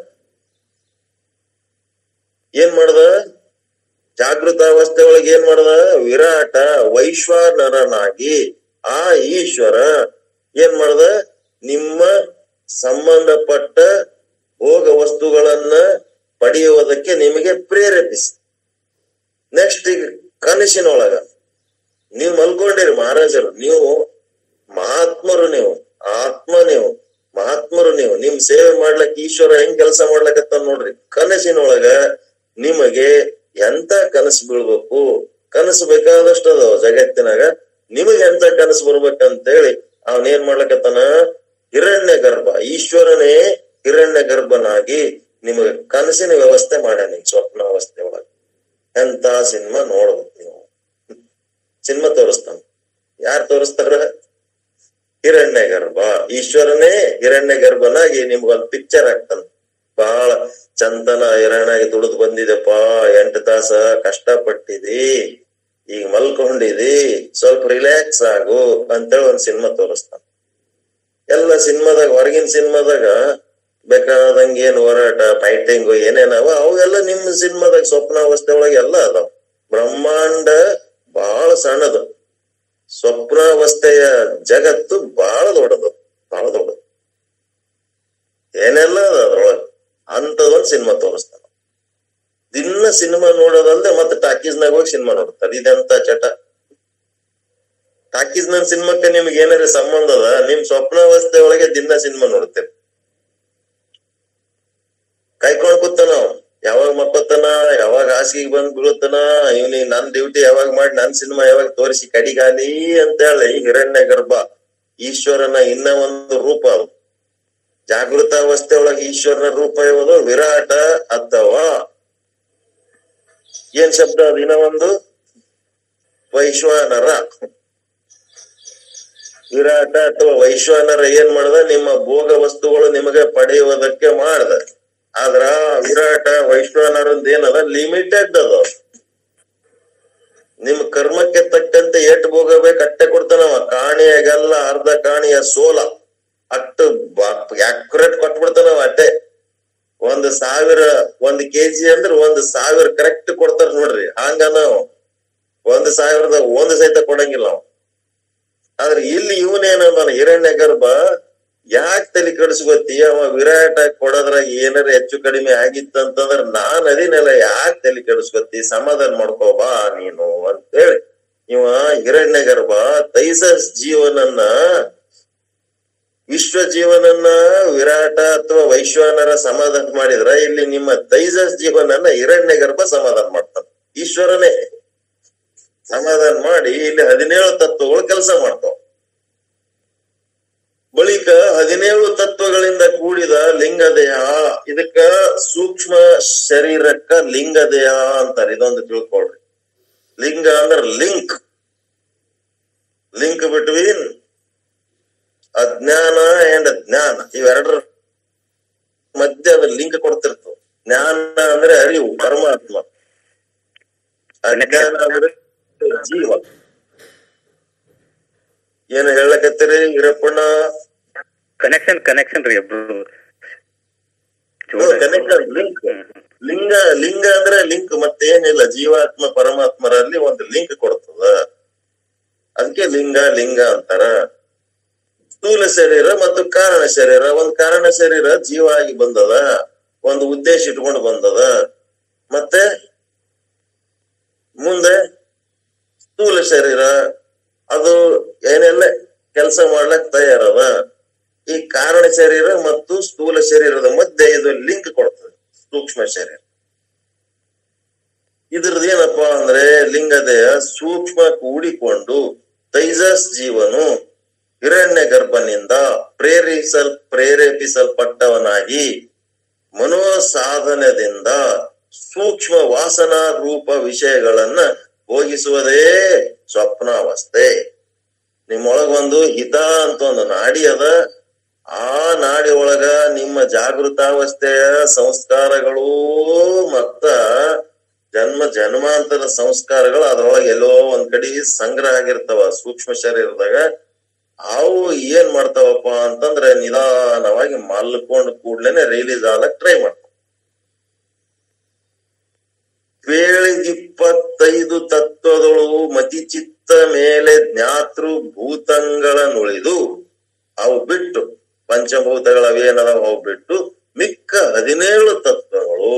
[SPEAKER 1] ಏನ್ ಮಾಡ್ದ ಜಾಗೃತ ಅವಸ್ಥೆ ಒಳಗೆ ಏನ್ ಮಾಡ್ದ ವಿರಾಟ ವೈಶ್ವಾನರನಾಗಿ ಆ ಈಶ್ವರ ಏನ್ ಮಾಡ್ದ ನಿಮ್ಮ ಸಂಬಂಧಪಟ್ಟ ಭೋಗ ವಸ್ತುಗಳನ್ನ ಪಡೆಯುವುದಕ್ಕೆ ನಿಮಗೆ ಪ್ರೇರೇಪಿಸಿ ನೆಕ್ಸ್ಟ್ ಈಗ ಕನಸಿನೊಳಗ ನೀವು ಮಲ್ಕೊಂಡಿರಿ ಮಹಾರಾಜರು ನೀವು ಮಹಾತ್ಮರು ನೀವು ಆತ್ಮ ನೀವು ಮಹಾತ್ಮರು ನೀವು ನಿಮ್ ಸೇವೆ ಮಾಡ್ಲಕ್ ಈಶ್ವರ ಹೆಂಗ್ ಕೆಲಸ ಮಾಡ್ಲಕತ್ತ ನೋಡ್ರಿ ಕನಸಿನೊಳಗ ನಿಮಗೆ ಎಂತ ಕನಸು ಬೀಳ್ಬೇಕು ಕನಸು ಬೇಕಾದಷ್ಟು ಅದಾವ ಜಗತ್ತಿನಾಗ ನಿಮಗೆ ಎಂತ ಕನಸು ಬರ್ಬೇಕಂತೇಳಿ ಅವನ್ ಏನ್ ಮಾಡ್ಲಕತ್ತಾನ ಹಿರಣ್ಯ ಗರ್ಭ ಈಶ್ವರನೇ ಹಿರಣ್ಯ ಗರ್ಭನಾಗಿ ನಿಮಗೆ ಕನಸಿನ ವ್ಯವಸ್ಥೆ ಮಾಡ್ಯಾನ ಈ ಸ್ವಪ್ನ ಅವಸ್ಥೆ ಒಳಗ ಎಂತ ಸಿನಿಮಾ ನೋಡ್ಬೇಕು ನೀವು ಸಿನಿಮಾ ತೋರಿಸ್ತಾನ ಯಾರು ತೋರಿಸ್ತಾರ ಹಿರಣ್ಯ ಗರ್ಭ ಈಶ್ವರನೇ ಹಿರಣ್ಯ ಗರ್ಭನಾಗಿ ನಿಮ್ಗೊಂದ್ ಪಿಕ್ಚರ್ ಆಗ್ತಾನ ಬಹಳ ಚಂದನ ಹಿರಣ್ಣಾಗಿ ದುಡಿದು ಬಂದಿದೆಪ್ಪ ಎಂಟು ತಾಸ ಕಷ್ಟಪಟ್ಟಿದಿ ಈಗ ಮಲ್ಕೊಂಡಿದಿ ಸ್ವಲ್ಪ ರಿಲ್ಯಾಕ್ಸ್ ಆಗು ಅಂತೇಳಿ ಒಂದ್ ಸಿನಿಮಾ ತೋರಿಸ್ತಾನ ಎಲ್ಲ ಸಿನಿಮಾದಾಗ ಹೊರಗಿನ ಸಿನಿಮಾದಾಗ ಬೇಕಾದಂಗ ಏನ್ ಹೋರಾಟ ಫೈಟಿಂಗ್ ಏನೇನವ ಅವೆಲ್ಲ ನಿಮ್ ಸಿನಿಮಾದಾಗ ಸ್ವಪ್ನಾವಸ್ಥೆ ಒಳಗೆ ಎಲ್ಲ ಅದಾವ ಬ್ರಹ್ಮಾಂಡ ಬಹಳ ಸಣ್ಣದು ಸ್ವಪ್ನಾವಸ್ಥೆಯ ಜಗತ್ತು ಬಹಳ ದೊಡ್ಡದು ಬಹಳ ದೊಡ್ಡದು ಏನೆಲ್ಲ ಅದ ಅದ್ರೊಳಗ ಅಂತದೊಂದ್ ಸಿನಿಮಾ ತೋರಿಸ್ತಾನ ದಿನ ಸಿನಿಮಾ ನೋಡೋದಲ್ದೆ ಮತ್ತೆ ಟಾಕೀಸ್ನಾಗ ಹೋಗಿ ಸಿನಿಮಾ ನೋಡ್ತಾರೆ ಇದೆಂತ ಚಟ ಟಾಕೀಸ್ ನನ್ ಸಿನಿಮಾಕ್ಕೆ ನಿಮ್ಗೆ ಏನಾರ ಸಂಬಂಧ ಅದ ನಿಮ್ ಸ್ವಪ್ನಾವಸ್ಥೆ ಒಳಗೆ ದಿನ ಸಿನಿಮಾ ನೋಡ್ತೀರಿ ಕಾಯ್ಕೊಂಡ್ ಕೂತಾನ ಅವ. ಯಾವಾಗ ಮಕ್ಕೋತಾನ ಯಾವಾಗ ಹಾಸಿಗೆ ಬಂದ್ ಬೀಳುತ್ತಾನ ಇವ್ನಿಗೆ ನನ್ ಡ್ಯೂಟಿ ಯಾವಾಗ ಮಾಡಿ ನನ್ ಸಿನಿಮಾ ಯಾವಾಗ ತೋರಿಸಿ ಕಡಿಗಾಲಿ ಅಂತ ಹೇಳಿ ಹಿರಣ್ಯ ಗರ್ಭ ಈಶ್ವರನ ಇನ್ನ ಒಂದು ರೂಪ ಅದು ಜಾಗೃತ ಅವಸ್ಥೆ ಒಳಗೆ ಈಶ್ವರನ ರೂಪ ಯಾವುದು ವಿರಾಟ ಅಥವಾ ಏನ್ ಶಬ್ದ ಅದು ಇನ್ನ ಒಂದು ವೈಶ್ವಾನರ ವಿರಾಟ ಅಥವಾ ವೈಶ್ವಾನರ ಏನ್ ಮಾಡ್ದ ನಿಮ್ಮ ಭೋಗ ವಸ್ತುಗಳು ನಿಮಗೆ ಪಡೆಯುವುದಕ್ಕೆ ಮಾಡ್ದ ಆದ್ರ ವಿರಾಟ ವೈಶ್ವಾನರಂದ ಏನದ ಲಿಮಿಟೆಡ್ ಅದ ನಿಮ್ ಕರ್ಮಕ್ಕೆ ತಕ್ಕಂತೆ ಎಟ್ ಹೋಗಬೇಕು ಅಟ್ಟೆ ಕೊಡ್ತಾನವ ಕಾಣಿಯಾಗಲ್ಲ ಅರ್ಧ ಕಾಣಿಯ ಸೋಲ ಅಟ್ಟು ಅಕ್ಯುರೇಟ್ ಕೊಟ್ಬಿಡ್ತಾನವ ಅಟ್ಟೆ ಒಂದ್ ಸಾವಿರ ಒಂದ್ ಕೆಜಿ ಅಂದ್ರ ಒಂದ್ ಸಾವಿರ ಕರೆಕ್ಟ್ ಕೊಡ್ತಾರ ನೋಡ್ರಿ ಹಂಗ ನಾವು ಒಂದ್ ಸಾವಿರದ ಒಂದ್ ಸಹಿತ ಕೊಡಂಗಿಲ್ಲ ಅವ ಆದ್ರೆ ಇಲ್ಲಿ ಇವನೇನಂದಾನ ಹಿರಣ್ಯ ಗರ್ಭ ಯಾಕೆ ತಲೆ ಕೆಡಿಸ್ಕೊತಿ ಅವ ವಿರಾಟ ಕೊಡೋದ್ರಾಗ ಏನಾರ ಹೆಚ್ಚು ಕಡಿಮೆ ಆಗಿತ್ತಂತಂದ್ರ ನಾನ್ ಅದಿನೆಲ್ಲ ಯಾಕೆ ತಲೆ ಕೆಡಿಸ್ಕೊತಿ ಸಮಾಧಾನ ಮಾಡ್ಕೋ ಬಾ ನೀನು ಅಂತೇಳಿ ಇವ ಹಿರಣ್ಯ ಗರ್ಭ ತೈಸಸ್ ಜೀವನನ್ನ ವಿಶ್ವ ಜೀವನನ್ನ ವಿರಾಟ ಅಥವಾ ವೈಶ್ವಾನರ ಸಮಾಧಾನ ಮಾಡಿದ್ರ ಇಲ್ಲಿ ನಿಮ್ಮ ತೈಜಸ್ ಜೀವನನ್ನ ಹಿರಣ್ಯ ಗರ್ಭ ಸಮಾಧಾನ ಮಾಡ್ತಾನ ಈಶ್ವರನೇ ಸಮಾಧಾನ ಮಾಡಿ ಇಲ್ಲಿ ಹದಿನೇಳು ತತ್ವಗಳು ಕೆಲಸ ಮಾಡ್ತಾವ ಬಳಿಕ ಹದಿನೇಳು ತತ್ವಗಳಿಂದ ಕೂಡಿದ ಲಿಂಗದೇಹ ಇದಕ್ಕ ಸೂಕ್ಷ್ಮ ಶರೀರಕ್ಕ ಲಿಂಗದೇಹ ಅಂತಾರೆ ಇದೊಂದು ತಿಳ್ಕೊಳ್ರಿ ಲಿಂಗ ಅಂದ್ರ ಲಿಂಕ್ ಲಿಂಕ್ ಬಿಟ್ವೀನ್ ಅಜ್ಞಾನ ಅಂಡ್ ಜ್ಞಾನ ಇವೆರಡರ ಮಧ್ಯೆ ಅದ ಲಿಂಕ್ ಕೊಡ್ತಿರ್ತವ ಜ್ಞಾನ ಅಂದ್ರೆ ಅರಿವು ಪರಮಾತ್ಮ ಅಜ್ಞಾನ ಅಂದ್ರೆ ಜೀವ ಏನು ಹೇಳಕತ್ತೀರಿ ಹಿರಪ್ಪಣ್ಣ
[SPEAKER 5] ಕನೆಕ್ಷನ್ ಕನೆಕ್ಷನ್ ರೀ ಇಬ್ರು
[SPEAKER 1] ಕನೆಕ್ಷನ್ ಲಿಂಕ್ ಲಿಂಗ ಲಿಂಗ ಅಂದ್ರೆ ಲಿಂಕ್ ಮತ್ತೇನಿಲ್ಲ ಜೀವಾತ್ಮ ಪರಮಾತ್ಮರಲ್ಲಿ ಒಂದು ಲಿಂಕ್ ಕೊಡ್ತದ ಅದಕ್ಕೆ ಲಿಂಗ ಲಿಂಗ ಅಂತಾರ ಸ್ಥೂಲ ಶರೀರ ಮತ್ತು ಕಾರಣ ಶರೀರ ಒಂದ್ ಕಾರಣ ಶರೀರ ಜೀವ ಆಗಿ ಬಂದದ ಒಂದು ಉದ್ದೇಶ ಇಟ್ಕೊಂಡು ಬಂದದ ಮತ್ತೆ ಮುಂದೆ ಸ್ಥೂಲ ಶರೀರ ಅದು ಏನೆಲ್ಲ ಕೆಲಸ ಮಾಡ್ಲಕ್ ತಯಾರದ ಈ ಕಾರಣ ಶರೀರ ಮತ್ತು ಸ್ಥೂಲ ಶರೀರದ ಮಧ್ಯೆ ಇದು ಲಿಂಕ್ ಕೊಡ್ತದೆ ಸೂಕ್ಷ್ಮ ಶರೀರ ಇದ್ರದ್ದು ಏನಪ್ಪಾ ಅಂದ್ರೆ ಲಿಂಗದೇಹ ಸೂಕ್ಷ್ಮ ಕೂಡಿಕೊಂಡು ತೈಜಸ್ ಜೀವನು ಹಿರಣ್ಯ ಗರ್ಭನಿಂದ ಪ್ರೇರಿಸಲ್ ಪ್ರೇರೇಪಿಸಲ್ಪಟ್ಟವನಾಗಿ ಮನೋಸಾಧನದಿಂದ ಸೂಕ್ಷ್ಮ ವಾಸನಾ ರೂಪ ವಿಷಯಗಳನ್ನ ಭೋಗಿಸುವುದೇ ಸ್ವಪ್ನಾವಸ್ಥೆ ನಿಮ್ಮೊಳಗೊಂದು ಹಿತ ಅಂತ ಒಂದು ನಾಡಿ ಅದ ಆ ನಾಡಿ ಒಳಗ ನಿಮ್ಮ ಜಾಗೃತಾವಸ್ಥೆಯ ಸಂಸ್ಕಾರಗಳು ಮತ್ತ ಜನ್ಮ ಜನ್ಮಾಂತರ ಸಂಸ್ಕಾರಗಳು ಅದ್ರೊಳಗೆ ಎಲ್ಲೋ ಒಂದ್ ಕಡೆ ಸಂಗ್ರಹ ಆಗಿರ್ತಾವ ಸೂಕ್ಷ್ಮ ಶರೀರದಾಗ ಅವು ಏನ್ ಮಾಡ್ತಾವಪ್ಪ ಅಂತಂದ್ರೆ ನಿಧಾನವಾಗಿ ಮಲ್ಕೊಂಡ್ ಕೂಡ್ಲೇನೆ ರಿಲೀಸ್ ಆಗ್ಲಕ್ ಟ್ರೈ ಮಾಡ್ತಾವ ಇಪ್ಪತ್ತೈದು ತತ್ವದಳು ಮತಿ ಚಿತ್ತ ಮೇಲೆ ಜ್ಞಾತೃ ಭೂತಂಗಳನ್ನುಳಿದು ಅವು ಬಿಟ್ಟು ಪಂಚಭೂತಗಳ ಅವೇನದಾವ ಅವು ಬಿಟ್ಟು ಮಿಕ್ಕ ಹದಿನೇಳು ತತ್ವಗಳು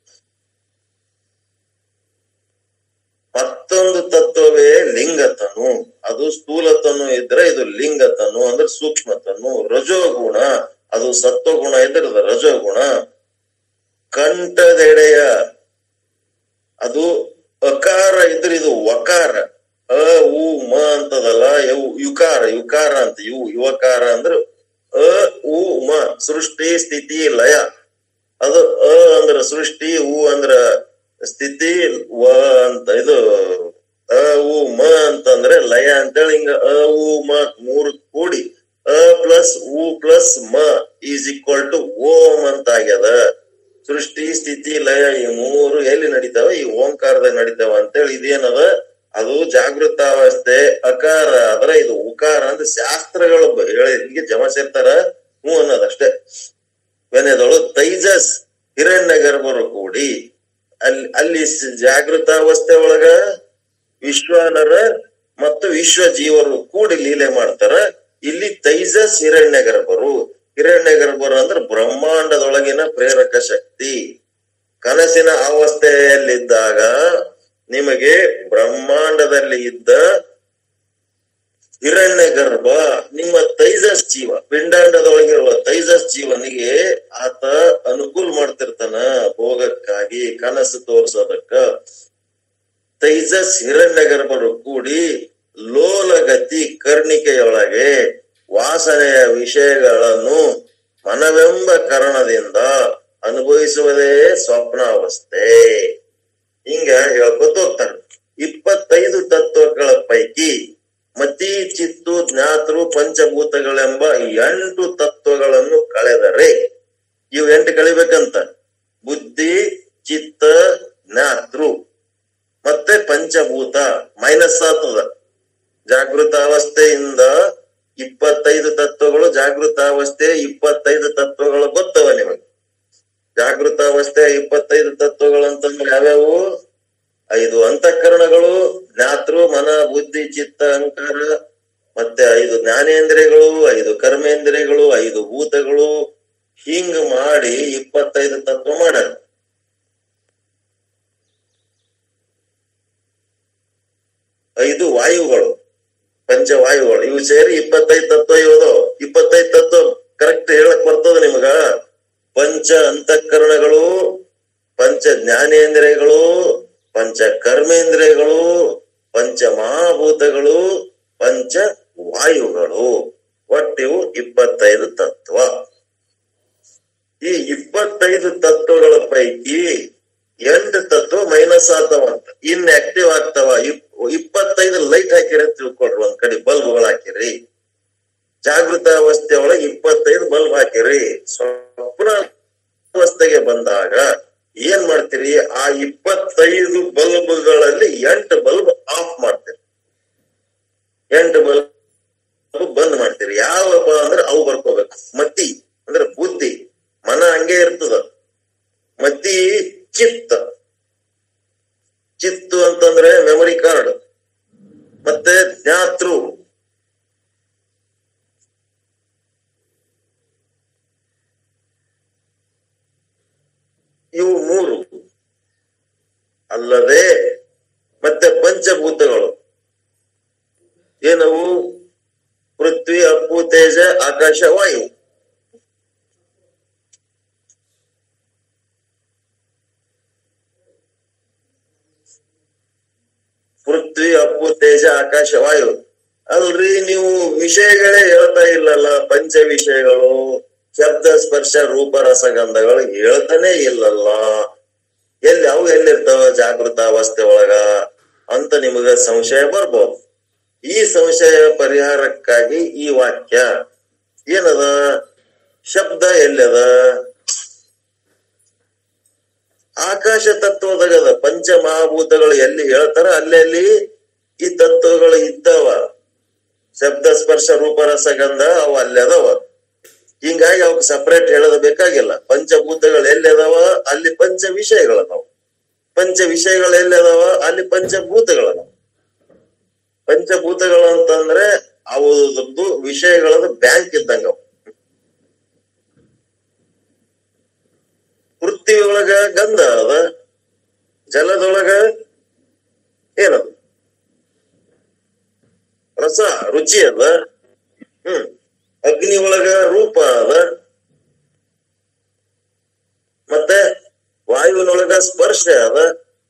[SPEAKER 1] ಮತ್ತೊಂದು ತತ್ವವೇ ಲಿಂಗತನು ಅದು ಸ್ಥೂಲತನು ಇದ್ರೆ ಇದು ಲಿಂಗತನು ಅಂದ್ರೆ ಸೂಕ್ಷ್ಮತನು ರಜೋಗುಣ ಅದು ಸತ್ವಗುಣ ಇದ್ರೆ ಅದು ರಜೋಗುಣ ಕಂಠದೆಡೆಯ ಅದು ಅಕಾರ ಇದ್ರೆ ಇದು ವಕಾರ ಅ ಉ ಮ ಅಂತದಲ್ಲ ಯು- ಯುಕಾರ ಯುಕಾರ ಅಂತ ಯು ಯುವಕಾರ ಅಂದ್ರೆ ಅ ಉ ಮ ಸೃಷ್ಟಿ ಸ್ಥಿತಿ ಲಯ ಅದು ಅ ಅಂದ್ರ ಸೃಷ್ಟಿ ಉ ಅಂದ್ರ ಸ್ಥಿತಿ ವ ಅಂತ ಇದು ಅ ಉ ಮ ಅಂತಂದ್ರೆ ಲಯ ಅಂತೇಳಿ ಹಿಂಗ ಅ ಉ ಮ ಮೂರು ಕೂಡಿ ಅ ಪ್ಲಸ್ ಉ ಪ್ಲಸ್ ಮ ಈಸ್ ಈಕ್ವಲ್ ಟು ಓಂ ಅಂತ ಆಗ್ಯದ ಸೃಷ್ಟಿ ಸ್ಥಿತಿ ಲಯ ಈ ಮೂರು ಎಲ್ಲಿ ನಡೀತಾವ ಈ ಓಂಕಾರದಾಗ ನಡೀತಾವ ಅಂತೇಳಿ ಇದೇನದ ಅದು ಜಾಗೃತಾವಸ್ಥೆ ಅಕಾರ ಆದ್ರ ಇದು ಉಕಾರ ಅಂದ್ರೆ ಶಾಸ್ತ್ರಗಳು ಬ- ಹೇಳಿ ಹಿಂಗೆ ಜಮಾಸಿರ್ತಾರ ಹ್ಞೂ ಅನ್ನೋದಷ್ಟೇ ವೆನೆದಳು ತೈಜಸ್ ಹಿರಣ್ಯ ಗರ್ಭರು ಕೂಡಿ ಅಲ್ಲಿ ಅಲ್ಲಿ ಸ- ಜಾಗೃತಾವಸ್ಥೆ ಒಳಗ ವಿಶ್ವಾನರ ಮತ್ತು ವಿಶ್ವ ಜೀವರು ಕೂಡಿ ಲೀಲೆ ಮಾಡ್ತಾರ ಇಲ್ಲಿ ತೈಜಸ್ ಹಿರಣ್ಯ ಗರ್ಭರು ಹಿರಣ್ಯ ಗರ್ಭರು ಅಂದ್ರೆ ಬ್ರಹ್ಮಾಂಡದೊಳಗಿನ ಪ್ರೇರಕ ಶಕ್ತಿ ಕನಸಿನ ಅವಸ್ಥೆಯಲ್ಲಿದ್ದಾಗ ನಿಮಗೆ ಬ್ರಹ್ಮಾಂಡದಲ್ಲಿ ಇದ್ದ ಹಿರಣ್ಯ ಗರ್ಭ ನಿಮ್ಮ ತೈಜಸ್ ಜೀವ ಪಿಂಡಾಂಡದೊಳಗಿರುವ ತೈಜಸ್ ಜೀವನಿಗೆ ಆತ ಅನುಕೂಲ ಮಾಡ್ತಿರ್ತಾನ ಭೋಗಕ್ಕಾಗಿ ಕನಸು ತೋರ್ಸೋದಕ್ಕ ತೈಜಸ್ ಹಿರಣ್ಯ ಗರ್ಭರು ಕೂಡಿ ಲೋಲಗತಿ ಕರ್ಣಿಕೆಯೊಳಗೆ ವಾಸನೆಯ ವಿಷಯಗಳನ್ನು ಮನವೆಂಬ ಕಾರಣದಿಂದ ಅನುಭವಿಸುವುದೇ ಸ್ವಪ್ನಾವಸ್ಥೆ ಹಿಂಗ ಹೇಳ್ಕೊತ ಹೋಗ್ತಾರೆ ಇಪ್ಪತ್ತೈದು ತತ್ವಗಳ ಪೈಕಿ ಮತಿ ಚಿತ್ತು ಜ್ಞಾತೃ ಪಂಚಭೂತಗಳೆಂಬ ಎಂಟು ತತ್ವಗಳನ್ನು ಕಳೆದರೆ ಇವು ಎಂಟು ಕಳಿಬೇಕಂತ ಬುದ್ಧಿ ಚಿತ್ತ ಜ್ಞಾತೃ ಮತ್ತೆ ಪಂಚಭೂತ ಮೈನಸ್ ಆಗ್ತದ ಜಾಗೃತ ಅವಸ್ಥೆಯಿಂದ ಇಪ್ಪತ್ತೈದು ತತ್ವಗಳು ಜಾಗೃತ ಅವಸ್ಥೆ ಇಪ್ಪತ್ತೈದು ತತ್ವಗಳು ಗೊತ್ತವ ನಿಮಗೆ ಜಾಗೃತ ಅವಸ್ಥೆ ಇಪ್ಪತ್ತೈದು ತತ್ವಗಳು ಅಂತಂದ್ರೆ ಯಾವ್ಯಾವು ಐದು ಅಂತಃಕರಣಗಳು ಜ್ಞಾತೃ ಮನ ಬುದ್ಧಿ ಚಿತ್ತ ಅಹಂಕಾರ ಮತ್ತೆ ಐದು ಜ್ಞಾನೇಂದ್ರಿಯಗಳು ಐದು ಕರ್ಮೇಂದ್ರಿಯಗಳು ಐದು ಭೂತಗಳು ಹಿಂಗ್ ಮಾಡಿ ಇಪ್ಪತ್ತೈದು ತತ್ವ ಮಾಡ್ಯಾರ ಐದು ವಾಯುಗಳು ಪಂಚವಾಯುಗಳು ಇವು ಸೇರಿ ಇಪ್ಪತ್ತೈದು ತತ್ವ ಇರೋದು ಇಪ್ಪತ್ತೈದು ತತ್ವ ಕರೆಕ್ಟ್ ಹೇಳಕ್ ಬರ್ತದ ನಿಮಗ ಪಂಚ ಅಂತಃಕರಣಗಳು ಪಂಚ ಜ್ಞಾನೇಂದ್ರಿಯಗಳು ಪಂಚ ಕರ್ಮೇಂದ್ರಿಯಗಳು ಪಂಚ ಮಹಾಭೂತಗಳು ಪಂಚ ವಾಯುಗಳು ಒಟ್ಟಿವು ಇಪ್ಪತ್ತೈದು ತತ್ವ ಈ ಇಪ್ಪತ್ತೈದು ತತ್ವಗಳ ಪೈಕಿ ಎಂಟು ತತ್ವ ಮೈನಸ್ ಆಗ್ತಾವಂತ ಇನ್ ಆಕ್ಟಿವ್ ಆಗ್ತಾವ ಇಪ್- ಇಪ್ಪತ್ತೈದು ಲೈಟ್ ಹಾಕಿರಿ ಅಂತ ತಿಳ್ಕೊಳ್ರಿ ಒಂದ್ ಕಡೆ ಬಲ್ಬ್ಗಳು ಹಾಕಿರಿ ಜಾಗೃತ ಅವಸ್ಥೆ ಒಳಗೆ ಇಪ್ಪತ್ತೈದು ಬಲ್ಬ್ ಹಾಕಿರಿ ಸ್ವಪ್ನ ಅವಸ್ಥೆಗೆ ಬಂದಾಗ ಏನ್ ಮಾಡ್ತೀರಿ ಆ ಇಪ್ಪತ್ತೈದು ಬಲ್ಬ್ಗಳಲ್ಲಿ ಎಂಟು ಬಲ್ಬ್ ಆಫ್ ಮಾಡ್ತೀರಿ ಎಂಟು ಬಲ್ಬ್ ಬಂದ್ ಮಾಡ್ತೀರಿ ಯಾವಪ್ಪ ಅಂದ್ರೆ ಅವು ಬರ್ಕೋಬೇಕು ಮತಿ ಅಂದ್ರೆ ಬುದ್ಧಿ ಮನ ಹಂಗೆ ಇರ್ತದ ಮತಿ ಚಿತ್ತ ಚಿತ್ತು ಅಂತಂದ್ರೆ ಮೆಮೊರಿ ಕಾರ್ಡ್ ಮತ್ತೆ ಜ್ಞಾತೃ ಇವು ಮೂರು ಅಲ್ಲದೆ ಮತ್ತೆ ಪಂಚಭೂತಗಳು ಏನವು ಪೃಥ್ವಿ ಅಪ್ಪು ತೇಜ ಆಕಾಶ ವಾಯು ಪೃಥ್ವಿ ಅಪ್ಪು ತೇಜ ಆಕಾಶ ವಾಯು ಅಲ್ರಿ ನೀವು ವಿಷಯಗಳೇ ಹೇಳ್ತಾ ಇಲ್ಲಲ್ಲ ಪಂಚ ವಿಷಯಗಳು ಶಬ್ದ ಸ್ಪರ್ಶ ರೂಪ ರಸಗಂಧಗಳು ಹೇಳ್ತಾನೆ ಇಲ್ಲಲ್ಲ ಎಲ್ಲಿ ಅವು ಎಲ್ಲಿರ್ತಾವ ಜಾಗೃತ ಅವಸ್ಥೆ ಒಳಗ ಅಂತ ನಿಮಗ ಸಂಶಯ ಬರ್ಬೋದು ಈ ಸಂಶಯ ಪರಿಹಾರಕ್ಕಾಗಿ ಈ ವಾಕ್ಯ ಏನದ ಶಬ್ದ ಎಲ್ಲದ ಆಕಾಶ ತತ್ವದಾಗದ ಪಂಚ ಮಹಾಭೂತಗಳು ಎಲ್ಲಿ ಹೇಳ್ತಾರ ಅಲ್ಲಲ್ಲಿ ಈ ತತ್ವಗಳು ಇದ್ದಾವ ಶಬ್ದ ಸ್ಪರ್ಶ ರೂಪ ರಸಗಂಧ ಅವು ಅಲ್ಲಿ ಅದಾವ ಹಿಂಗಾಗಿ ಅವಕ್ ಸಪರೇಟ್ ಹೇಳೋದು ಬೇಕಾಗಿಲ್ಲ ಪಂಚಭೂತಗಳು ಎಲ್ಲಿ ಅದಾವ ಅಲ್ಲಿ ಪಂಚ ವಿಷಯಗಳದಾವ ಪಂಚ ವಿಷಯಗಳು ಎಲ್ಲಿ ಅದಾವ ಅಲ್ಲಿ ಪಂಚಭೂತಗಳದಾವ ಪಂಚಭೂತಗಳು ಅಂತಂದ್ರೆ ಅವರದ್ದು ವಿಷಯಗಳದ ಬ್ಯಾಂಕ್ ಇದ್ದಂಗ ಅವು. ಪೃಥ್ವಿ ಒಳಗ ಗಂಧ ಅದ ಜಲದೊಳಗ ಏನದು ರಸ ರುಚಿ ಅದ ಹ್ಮ್ ಅಗ್ನಿ ಒಳಗ ರೂಪ ಅದ ಮತ್ತೆ ವಾಯುವಿನೊಳಗ ಸ್ಪರ್ಶ ಅದ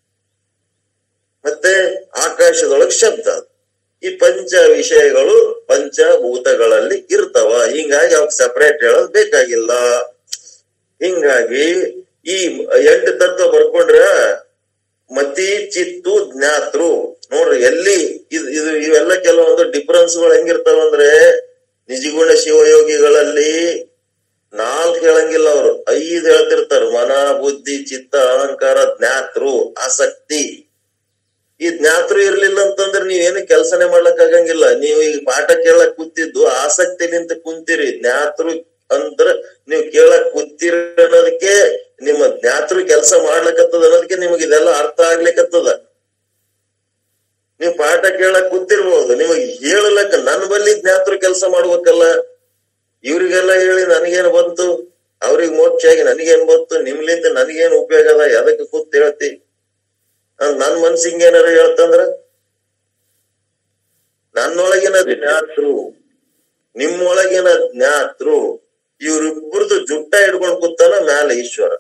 [SPEAKER 1] ಮತ್ತೆ ಆಕಾಶದೊಳಗ ಶಬ್ದ ಅದ ಈ ಪಂಚ ವಿಷಯಗಳು ಪಂಚಭೂತಗಳಲ್ಲಿ ಇರ್ತಾವ ಹಿಂಗಾಗಿ ಅವಕ್ ಸಪರೇಟ್ ಹೇಳೋದ್ ಬೇಕಾಗಿಲ್ಲ ಹಿಂಗಾಗಿ ಈ ಎಂಟು ತತ್ವ ಬರ್ಕೊಂಡ್ರ ಮತಿ ಚಿತ್ತು ಜ್ಞಾತೃ ನೋಡ್ರಿ ಎಲ್ಲಿ ಇದು ಇದು ಇವೆಲ್ಲ ಕೆಲವೊಂದು ಡಿಫರೆನ್ಸ್ ಗಳು ಹೆಂಗಿರ್ತಾವ ಅಂದ್ರೆ ನಿಜಗುಣ ಶಿವಯೋಗಿಗಳಲ್ಲಿ ನಾಲ್ಕು ಹೇಳಂಗಿಲ್ಲ ಅವರು ಐದು ಹೇಳ್ತಿರ್ತಾರ ಮನ ಬುದ್ಧಿ ಚಿತ್ತ ಅಹಂಕಾರ ಜ್ಞಾತೃ ಆಸಕ್ತಿ ಈ ಜ್ಞಾತೃ ಇರ್ಲಿಲ್ಲ ಅಂತಂದ್ರೆ ನೀವೇನು ಕೆಲಸನೇ ಮಾಡ್ಲಕ್ ಆಗಂಗಿಲ್ಲ ನೀವು ಈಗ ಪಾಠ ಕೇಳಕ್ ಕೂತಿದ್ದು ಆಸಕ್ತಿ ನಿಂತ ಕುಂತೀರಿ ಜ್ಞಾತೃ ಅಂದ್ರ ನೀವು ಕೇಳಕ್ ಕೂತಿರಿ ಅನ್ನೋದಕ್ಕೆ ನಿಮ್ಮ ಜ್ಞಾತೃ ಕೆಲಸ ಮಾಡ್ಲಕತ್ತದ ಅನ್ನೋದಕ್ಕೆ ನಿಮಗೆ ಇದೆಲ್ಲ ಅರ್ಥ ಆಗ್ಲಿಕ್ಕತ್ತದ ನೀವು ಪಾಠ ಕೇಳಕ್ ಕೂತಿರ್ಬೋದು ನಿಮಗೆ ಹೇಳಲಕ್ಕ ನನ್ನ ಬಲ್ಲಿ ಜ್ಞಾತೃ ಕೆಲಸ ಮಾಡ್ಬೇಕಲ್ಲ ಇವ್ರಿಗೆಲ್ಲ ಹೇಳಿ ನನಗೇನು ಬಂತು ಅವ್ರಿಗೆ ಮೋಕ್ಷ ಆಗಿ ನನಗೇನ್ ಬಂತು ನಿಮ್ಲಿಂದ ನನಗೇನ್ ಉಪಯೋಗ ಅದ ಎದಕ್ಕೆ ಕೂತ್ ಹೇಳ್ತಿ ಅಹ್ ನನ್ ಮನ್ಸಿಂಗ್ ಏನಾರ ಹೇಳ್ತಂದ್ರ ನನ್ನೊಳಗಿನ ಜ್ಞಾತೃ ನಿಮ್ಮೊಳಗಿನ ಜ್ಞಾತೃ ಇವ್ರಿಬ್ಬರದು ಜುಟ್ಟ ಹಿಡ್ಕೊಂಡ್ ಕೂತಾನ ಮ್ಯಾಲ ಈಶ್ವರ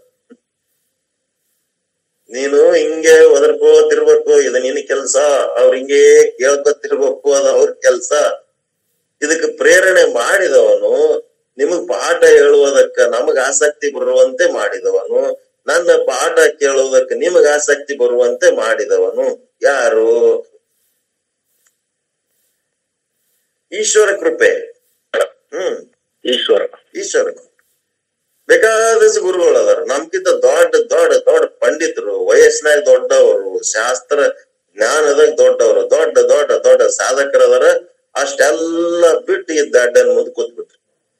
[SPEAKER 1] ನೀನು ಹಿಂಗೆ ಒದರ್ಕೋತಿರ್ಬೇಕು ಇದು ನಿನ್ ಕೆಲ್ಸ ಅವ್ರ ಹಿಂಗೆ ಕೇಳ್ಕೊತಿರ್ಬೇಕು ಅದ ಅವ್ರ ಕೆಲ್ಸ ಇದಕ್ಕೆ ಪ್ರೇರಣೆ ಮಾಡಿದವನು ನಿಮಗ್ ಪಾಠ ಹೇಳುವುದಕ್ಕ ನಮಗ್ ಆಸಕ್ತಿ ಬರುವಂತೆ ಮಾಡಿದವನು ನನ್ನ ಪಾಠ ಕೇಳುವುದಕ್ಕೆ ನಿಮಗ್ ಆಸಕ್ತಿ ಬರುವಂತೆ ಮಾಡಿದವನು ಯಾರು ಈಶ್ವರ ಕೃಪೆ ಹ್ಮ್
[SPEAKER 5] ಈಶ್ವರ
[SPEAKER 1] ಈಶ್ವರ ಕೃಪೆ ಬೇಕಾದ್ರೆ ಬೇಕಾದಷ್ಟು ಗುರುಗಳು ಅದಾರ ನಮ್ಗಿಂತ ದೊಡ್ಡ ದೊಡ್ಡ ದೊಡ್ಡ ಪಂಡಿತರು ವಯಸ್ಸಿನಾಗ ದೊಡ್ಡವರು ಶಾಸ್ತ್ರ ಜ್ಞಾನದಾಗ ದೊಡ್ಡವರು ದೊಡ್ಡ ದೊಡ್ಡ ದೊಡ್ಡ ಸಾಧಕರು ಅದಾರ ಅಷ್ಟೆಲ್ಲ ಬಿಟ್ಟು ಇದ್ದ ಅಡ್ಡನ್ ಮುಂದೆ ಕೂತ್ಬಿಟ್ರಿ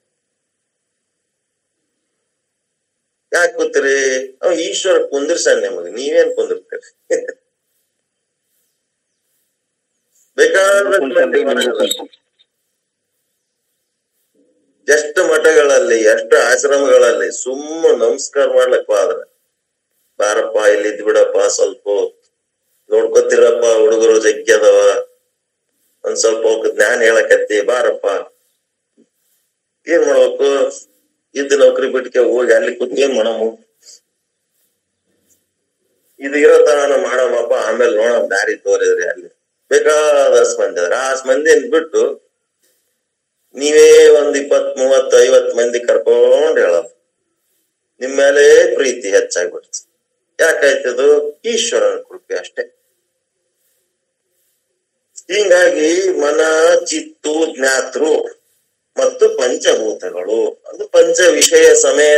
[SPEAKER 1] ಯಾಕೆ ಕೂತ್ರಿ ಅವ್ ಈಶ್ವರ ಕುಂದಿರ್ಸಾನ ನಿಮಗ್ ನೀವೇನ್ ಕುಂದಿರ್ತೀರಿ ಬೇಕಾದಷ್ಟು ಮಂದಿ ಮನೆಗಳು. ಎಷ್ಟು ಮಠಗಳಲ್ಲಿ ಎಷ್ಟು ಆಶ್ರಮಗಳಲ್ಲಿ ಸುಮ್ಮ ನಮಸ್ಕಾರ ಮಾಡ್ಲಕ್ ಹೋದ್ರ ಬಾರಪ್ಪ ಇಲ್ಲಿ ಇದ್ ಬಿಡಪ್ಪ ಸ್ವಲ್ಪ ನೋಡ್ಕೊತಿರಪ್ಪ ಹುಡುಗರು ಜಗ್ಗಿ ಅದಾವ ಒಂದ್ ಸ್ವಲ್ಪ ಅವಕ್ ಜ್ಞಾನ ಹೇಳಕತ್ತಿ ಬಾರಪ್ಪ ಏನ್ ಮಾಡ್ಬೇಕು ಇದ್ದ ನೌಕರಿ ಬಿಟ್ಕೆ ಹೋಗಿ ಅಲ್ಲಿ ಕೂತ್ ಏನ್ ಮಾಡಮು ಇದು ಇರೋ ತರ ಮಾಡಮಪ್ಪ ಆಮೇಲೆ ನೋಡಮ್ ದಾರಿ ತೋರಿದ್ರಿ ಅಲ್ಲಿ ಬೇಕಾದಷ್ಟು ಮಂದಿ ಅದ್ರ ಆ ಮಂದಿನ್ ಬಿಟ್ಟು ನೀವೇ ಒಂದ್ ಇಪ್ಪತ್ ಮೂವತ್ ಐವತ್ ಮಂದಿ ಕರ್ಕೊಂಡ್ ಹೇಳೋದು ನಿಮ್ ಮೇಲೆ ಪ್ರೀತಿ ಹೆಚ್ಚಾಗ್ಬಿಡ್ತು ಯಾಕಾಯ್ತದು ಈಶ್ವರನ ಕೃಪೆ ಅಷ್ಟೇ ಹಿಂಗಾಗಿ ಮನ ಚಿತ್ತು ಜ್ಞಾತೃ ಮತ್ತು ಪಂಚಭೂತಗಳು ಅದು ಪಂಚ ವಿಷಯ ಸಮಯ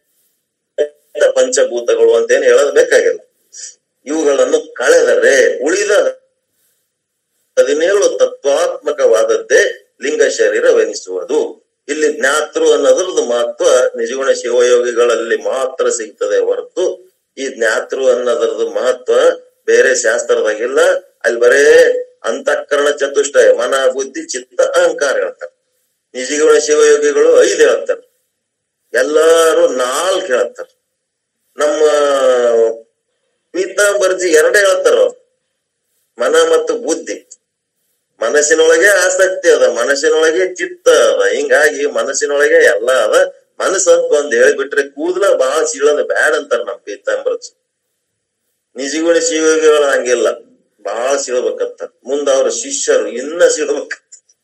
[SPEAKER 1] ಪಂಚಭೂತಗಳು ಅಂತೇನು ಹೇಳೋದ್ ಬೇಕಾಗಿಲ್ಲ ಇವುಗಳನ್ನು ಕಳೆದರೆ ಉಳಿದ ಹದಿನೇಳು ತತ್ವಾತ್ಮಕವಾದದ್ದೇ ಲಿಂಗ ಶರೀರವೆನಿಸುವುದು ಇಲ್ಲಿ ಜ್ಞಾತೃ ಅನ್ನೋದ್ರದ್ದು ಮಹತ್ವ ನಿಜಗುಣ ಶಿವಯೋಗಿಗಳಲ್ಲಿ ಮಾತ್ರ ಸಿಗ್ತದೆ ಹೊರತು ಈ ಜ್ಞಾತೃ ಅನ್ನೋದ್ರದ್ದು ಮಹತ್ವ ಬೇರೆ ಶಾಸ್ತ್ರದಾಗಿಲ್ಲ ಅಲ್ಲಿ ಬರೇ ಅಂತಃಕರಣ ಚತುಷ್ಟಯ ಮನ ಬುದ್ಧಿ ಚಿತ್ತ ಅಹಂಕಾರ ಹೇಳ್ತಾರೆ ನಿಜಗುಣ ಶಿವಯೋಗಿಗಳು ಐದು ಹೇಳ್ತಾರೆ ಎಲ್ಲಾರು ನಾಲ್ಕು ಹೇಳ್ತಾರೆ ನಮ್ಮ ಪೀತಾಂಬರ್ಜಿ ಎರಡೇ ಹೇಳ್ತಾರ ಅವ್ರು. ಮನ ಮತ್ತು ಬುದ್ಧಿ ಮನಸ್ಸಿನೊಳಗೆ ಆಸಕ್ತಿ ಅದ ಮನಸ್ಸಿನೊಳಗೆ ಚಿತ್ತ ಅದ ಹಿಂಗಾಗಿ ಮನಸ್ಸಿನೊಳಗೆ ಎಲ್ಲ ಅದ ಮನಸ್ಸು ಅಂತ ಒಂದ್ ಹೇಳ್ಬಿಟ್ರೆ ಕೂದಲ ಬಹಳ ಸೀಳದ ಬ್ಯಾಡ್ ಅಂತಾರ ನಮ್ ಪೀತಾಂಬರ್ಜಿ ನಿಜಗುಣ ಶಿವಯೋಗಿಗಳು ಹಂಗಿಲ್ಲ ಬಹಳ ಸೀಳ್ಬೇಕಂತ ಮುಂದ ಅವ್ರ ಶಿಷ್ಯರು ಇನ್ನ ಸೀಳ್ಬೇಕ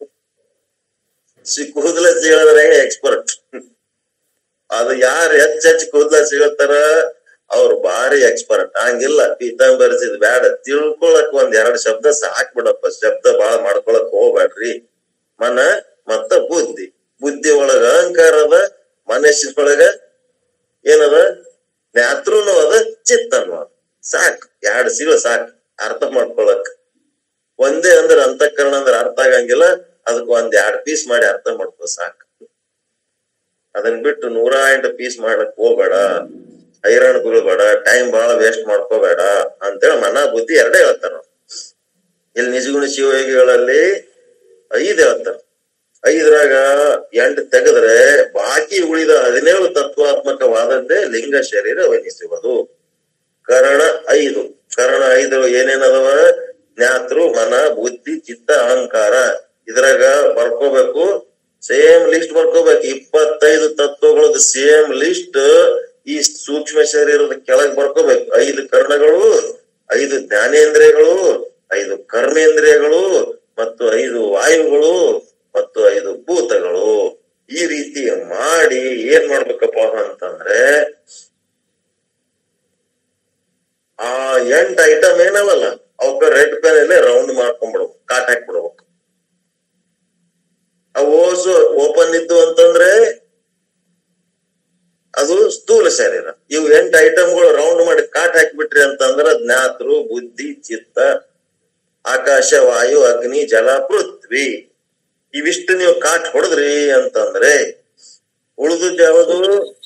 [SPEAKER 1] ಕೂದಲ ಸೀಳದ್ರಾಗ ಎಕ್ಸ್ಪರ್ಟ್ ಅದು ಯಾರು ಹೆಚ್ಚ್ ಹೆಚ್ಚ್ ಕೂದಲ ಸಿಗತ್ತಾರ ಅವ್ರು ಭಾರಿ ಎಕ್ಸ್ಪರ್ಟ್ ಹಂಗಿಲ್ಲ ಪೀತಾಂಬರಿಸಿದ್ ಬ್ಯಾಡ ತಿಳ್ಕೊಳಕ್ ಒಂದ್ ಎರಡ್ ಶಬ್ದ ಸಾಕ್ಬಿಡಪ್ಪ ಶಬ್ದ ಬಾಳ ಮಾಡ್ಕೊಳಕ್ ಹೋಗ್ಬೇಡ್ರಿ ಮನ ಮತ್ತ ಬುದ್ಧಿ ಬುದ್ಧಿ ಒಳಗ ಅಹಂಕಾರ ಅದ ಮನಸ್ಸಿನೊಳಗ ಏನದ ಜ್ಞಾತೃನು ಅದ ಚಿತ್ತನು ಅದ ಸಾಕ್ ಎರಡ್ ಸಿಗ ಸಾಕ್ ಅರ್ಥ ಮಾಡ್ಕೊಳಕ್ ಒಂದೇ ಅಂದ್ರ ಅಂತಃಕರಣ ಅಂದ್ರ ಅರ್ಥ ಆಗಂಗಿಲ್ಲ ಅದಕ್ ಒಂದ್ ಎರಡ್ ಪೀಸ್ ಮಾಡಿ ಅರ್ಥ ಮಾಡ್ಕೋ ಸಾಕ್ ಅದನ್ ಬಿಟ್ಟು ನೂರ ಎಂಟು ಪೀಸ್ ಮಾಡ್ಲಕ್ ಹೋಗ್ಬೇಡ ಹೈರಾಣ ಬೀಳ್ಬೇಡ ಟೈಮ್ ಬಹಳ ವೇಸ್ಟ್ ಮಾಡ್ಕೋಬೇಡ ಅಂತೇಳಿ ಮನ ಬುದ್ಧಿ ಎರಡೇ ಹೇಳ್ತಾರ ಅವ್ರು. ಇಲ್ಲಿ ನಿಜಗುಣ ಶಿವಯೋಗಿಗಳಲ್ಲಿ ಐದ್ ಹೇಳ್ತಾರ ಐದರಾಗ ಎಂಟು ತೆಗೆದ್ರೆ ಬಾಕಿ ಉಳಿದ ಹದಿನೇಳು ತತ್ವಾತ್ಮಕವಾದದ್ದೇ ಲಿಂಗ ಶರೀರ ವಹಿಸುವುದು ಕರಣ ಐದು ಕರಣ ಐದು ಏನೇನದವ ಜ್ಞಾತೃ ಮನ ಬುದ್ಧಿ ಚಿತ್ತ ಅಹಂಕಾರ ಇದ್ರಾಗ ಬರ್ಕೋಬೇಕು ಸೇಮ್ ಲಿಸ್ಟ್ ಬರ್ಕೋಬೇಕು ಇಪ್ಪತ್ತೈದು ತತ್ವಗಳದ್ದು ಸೇಮ್ ಲಿಸ್ಟ್ ಈ ಸೂಕ್ಷ್ಮ ಶರೀರದ ಕೆಳಗ್ ಬರ್ಕೋಬೇಕು ಐದು ಕರ್ಣಗಳು ಐದು ಜ್ಞಾನೇಂದ್ರಿಯಗಳು ಐದು ಕರ್ಮೇಂದ್ರಿಯಗಳು ಮತ್ತು ಐದು ವಾಯುಗಳು ಮತ್ತು ಐದು ಭೂತಗಳು ಈ ರೀತಿ ಮಾಡಿ ಏನ್ ಮಾಡ್ಬೇಕಪ್ಪ ಅಂತಂದ್ರೆ ಆ ಎಂಟ್ ಐಟಮ್ ಏನವಲ್ಲ ಅವಕ್ಕ ರೆಡ್ ಪೆನ್ ಅಲ್ಲೇ ರೌಂಡ್ ಮಾಡ್ಕೊಂಡ್ಬಿಡ್ಬೇಕು ಕಾಟ್ ಹಾಕ್ಬಿಡ್ಬೇಕು ಅವು ಓಸು ಓಪನ್ ಇದ್ದು ಅಂತಂದ್ರೆ ಅದು ಸ್ಥೂಲ ಶರೀರ ಇವು ಎಂಟು ಐಟಮ್ಗಳು ರೌಂಡ್ ಮಾಡಿ ಕಾಟ್ ಹಾಕಿಬಿಟ್ರಿ ಅಂತಂದ್ರ ಜ್ಞಾತೃ ಬುದ್ಧಿ ಚಿತ್ತ ಆಕಾಶ ವಾಯು ಅಗ್ನಿ ಜಲ ಪೃಥ್ವಿ ಇವಿಷ್ಟು ನೀವು ಕಾಟ್ ಹೊಡೆದ್ರಿ ಅಂತಂದ್ರೆ ಉಳಿದುದ್ ಯಾವುದು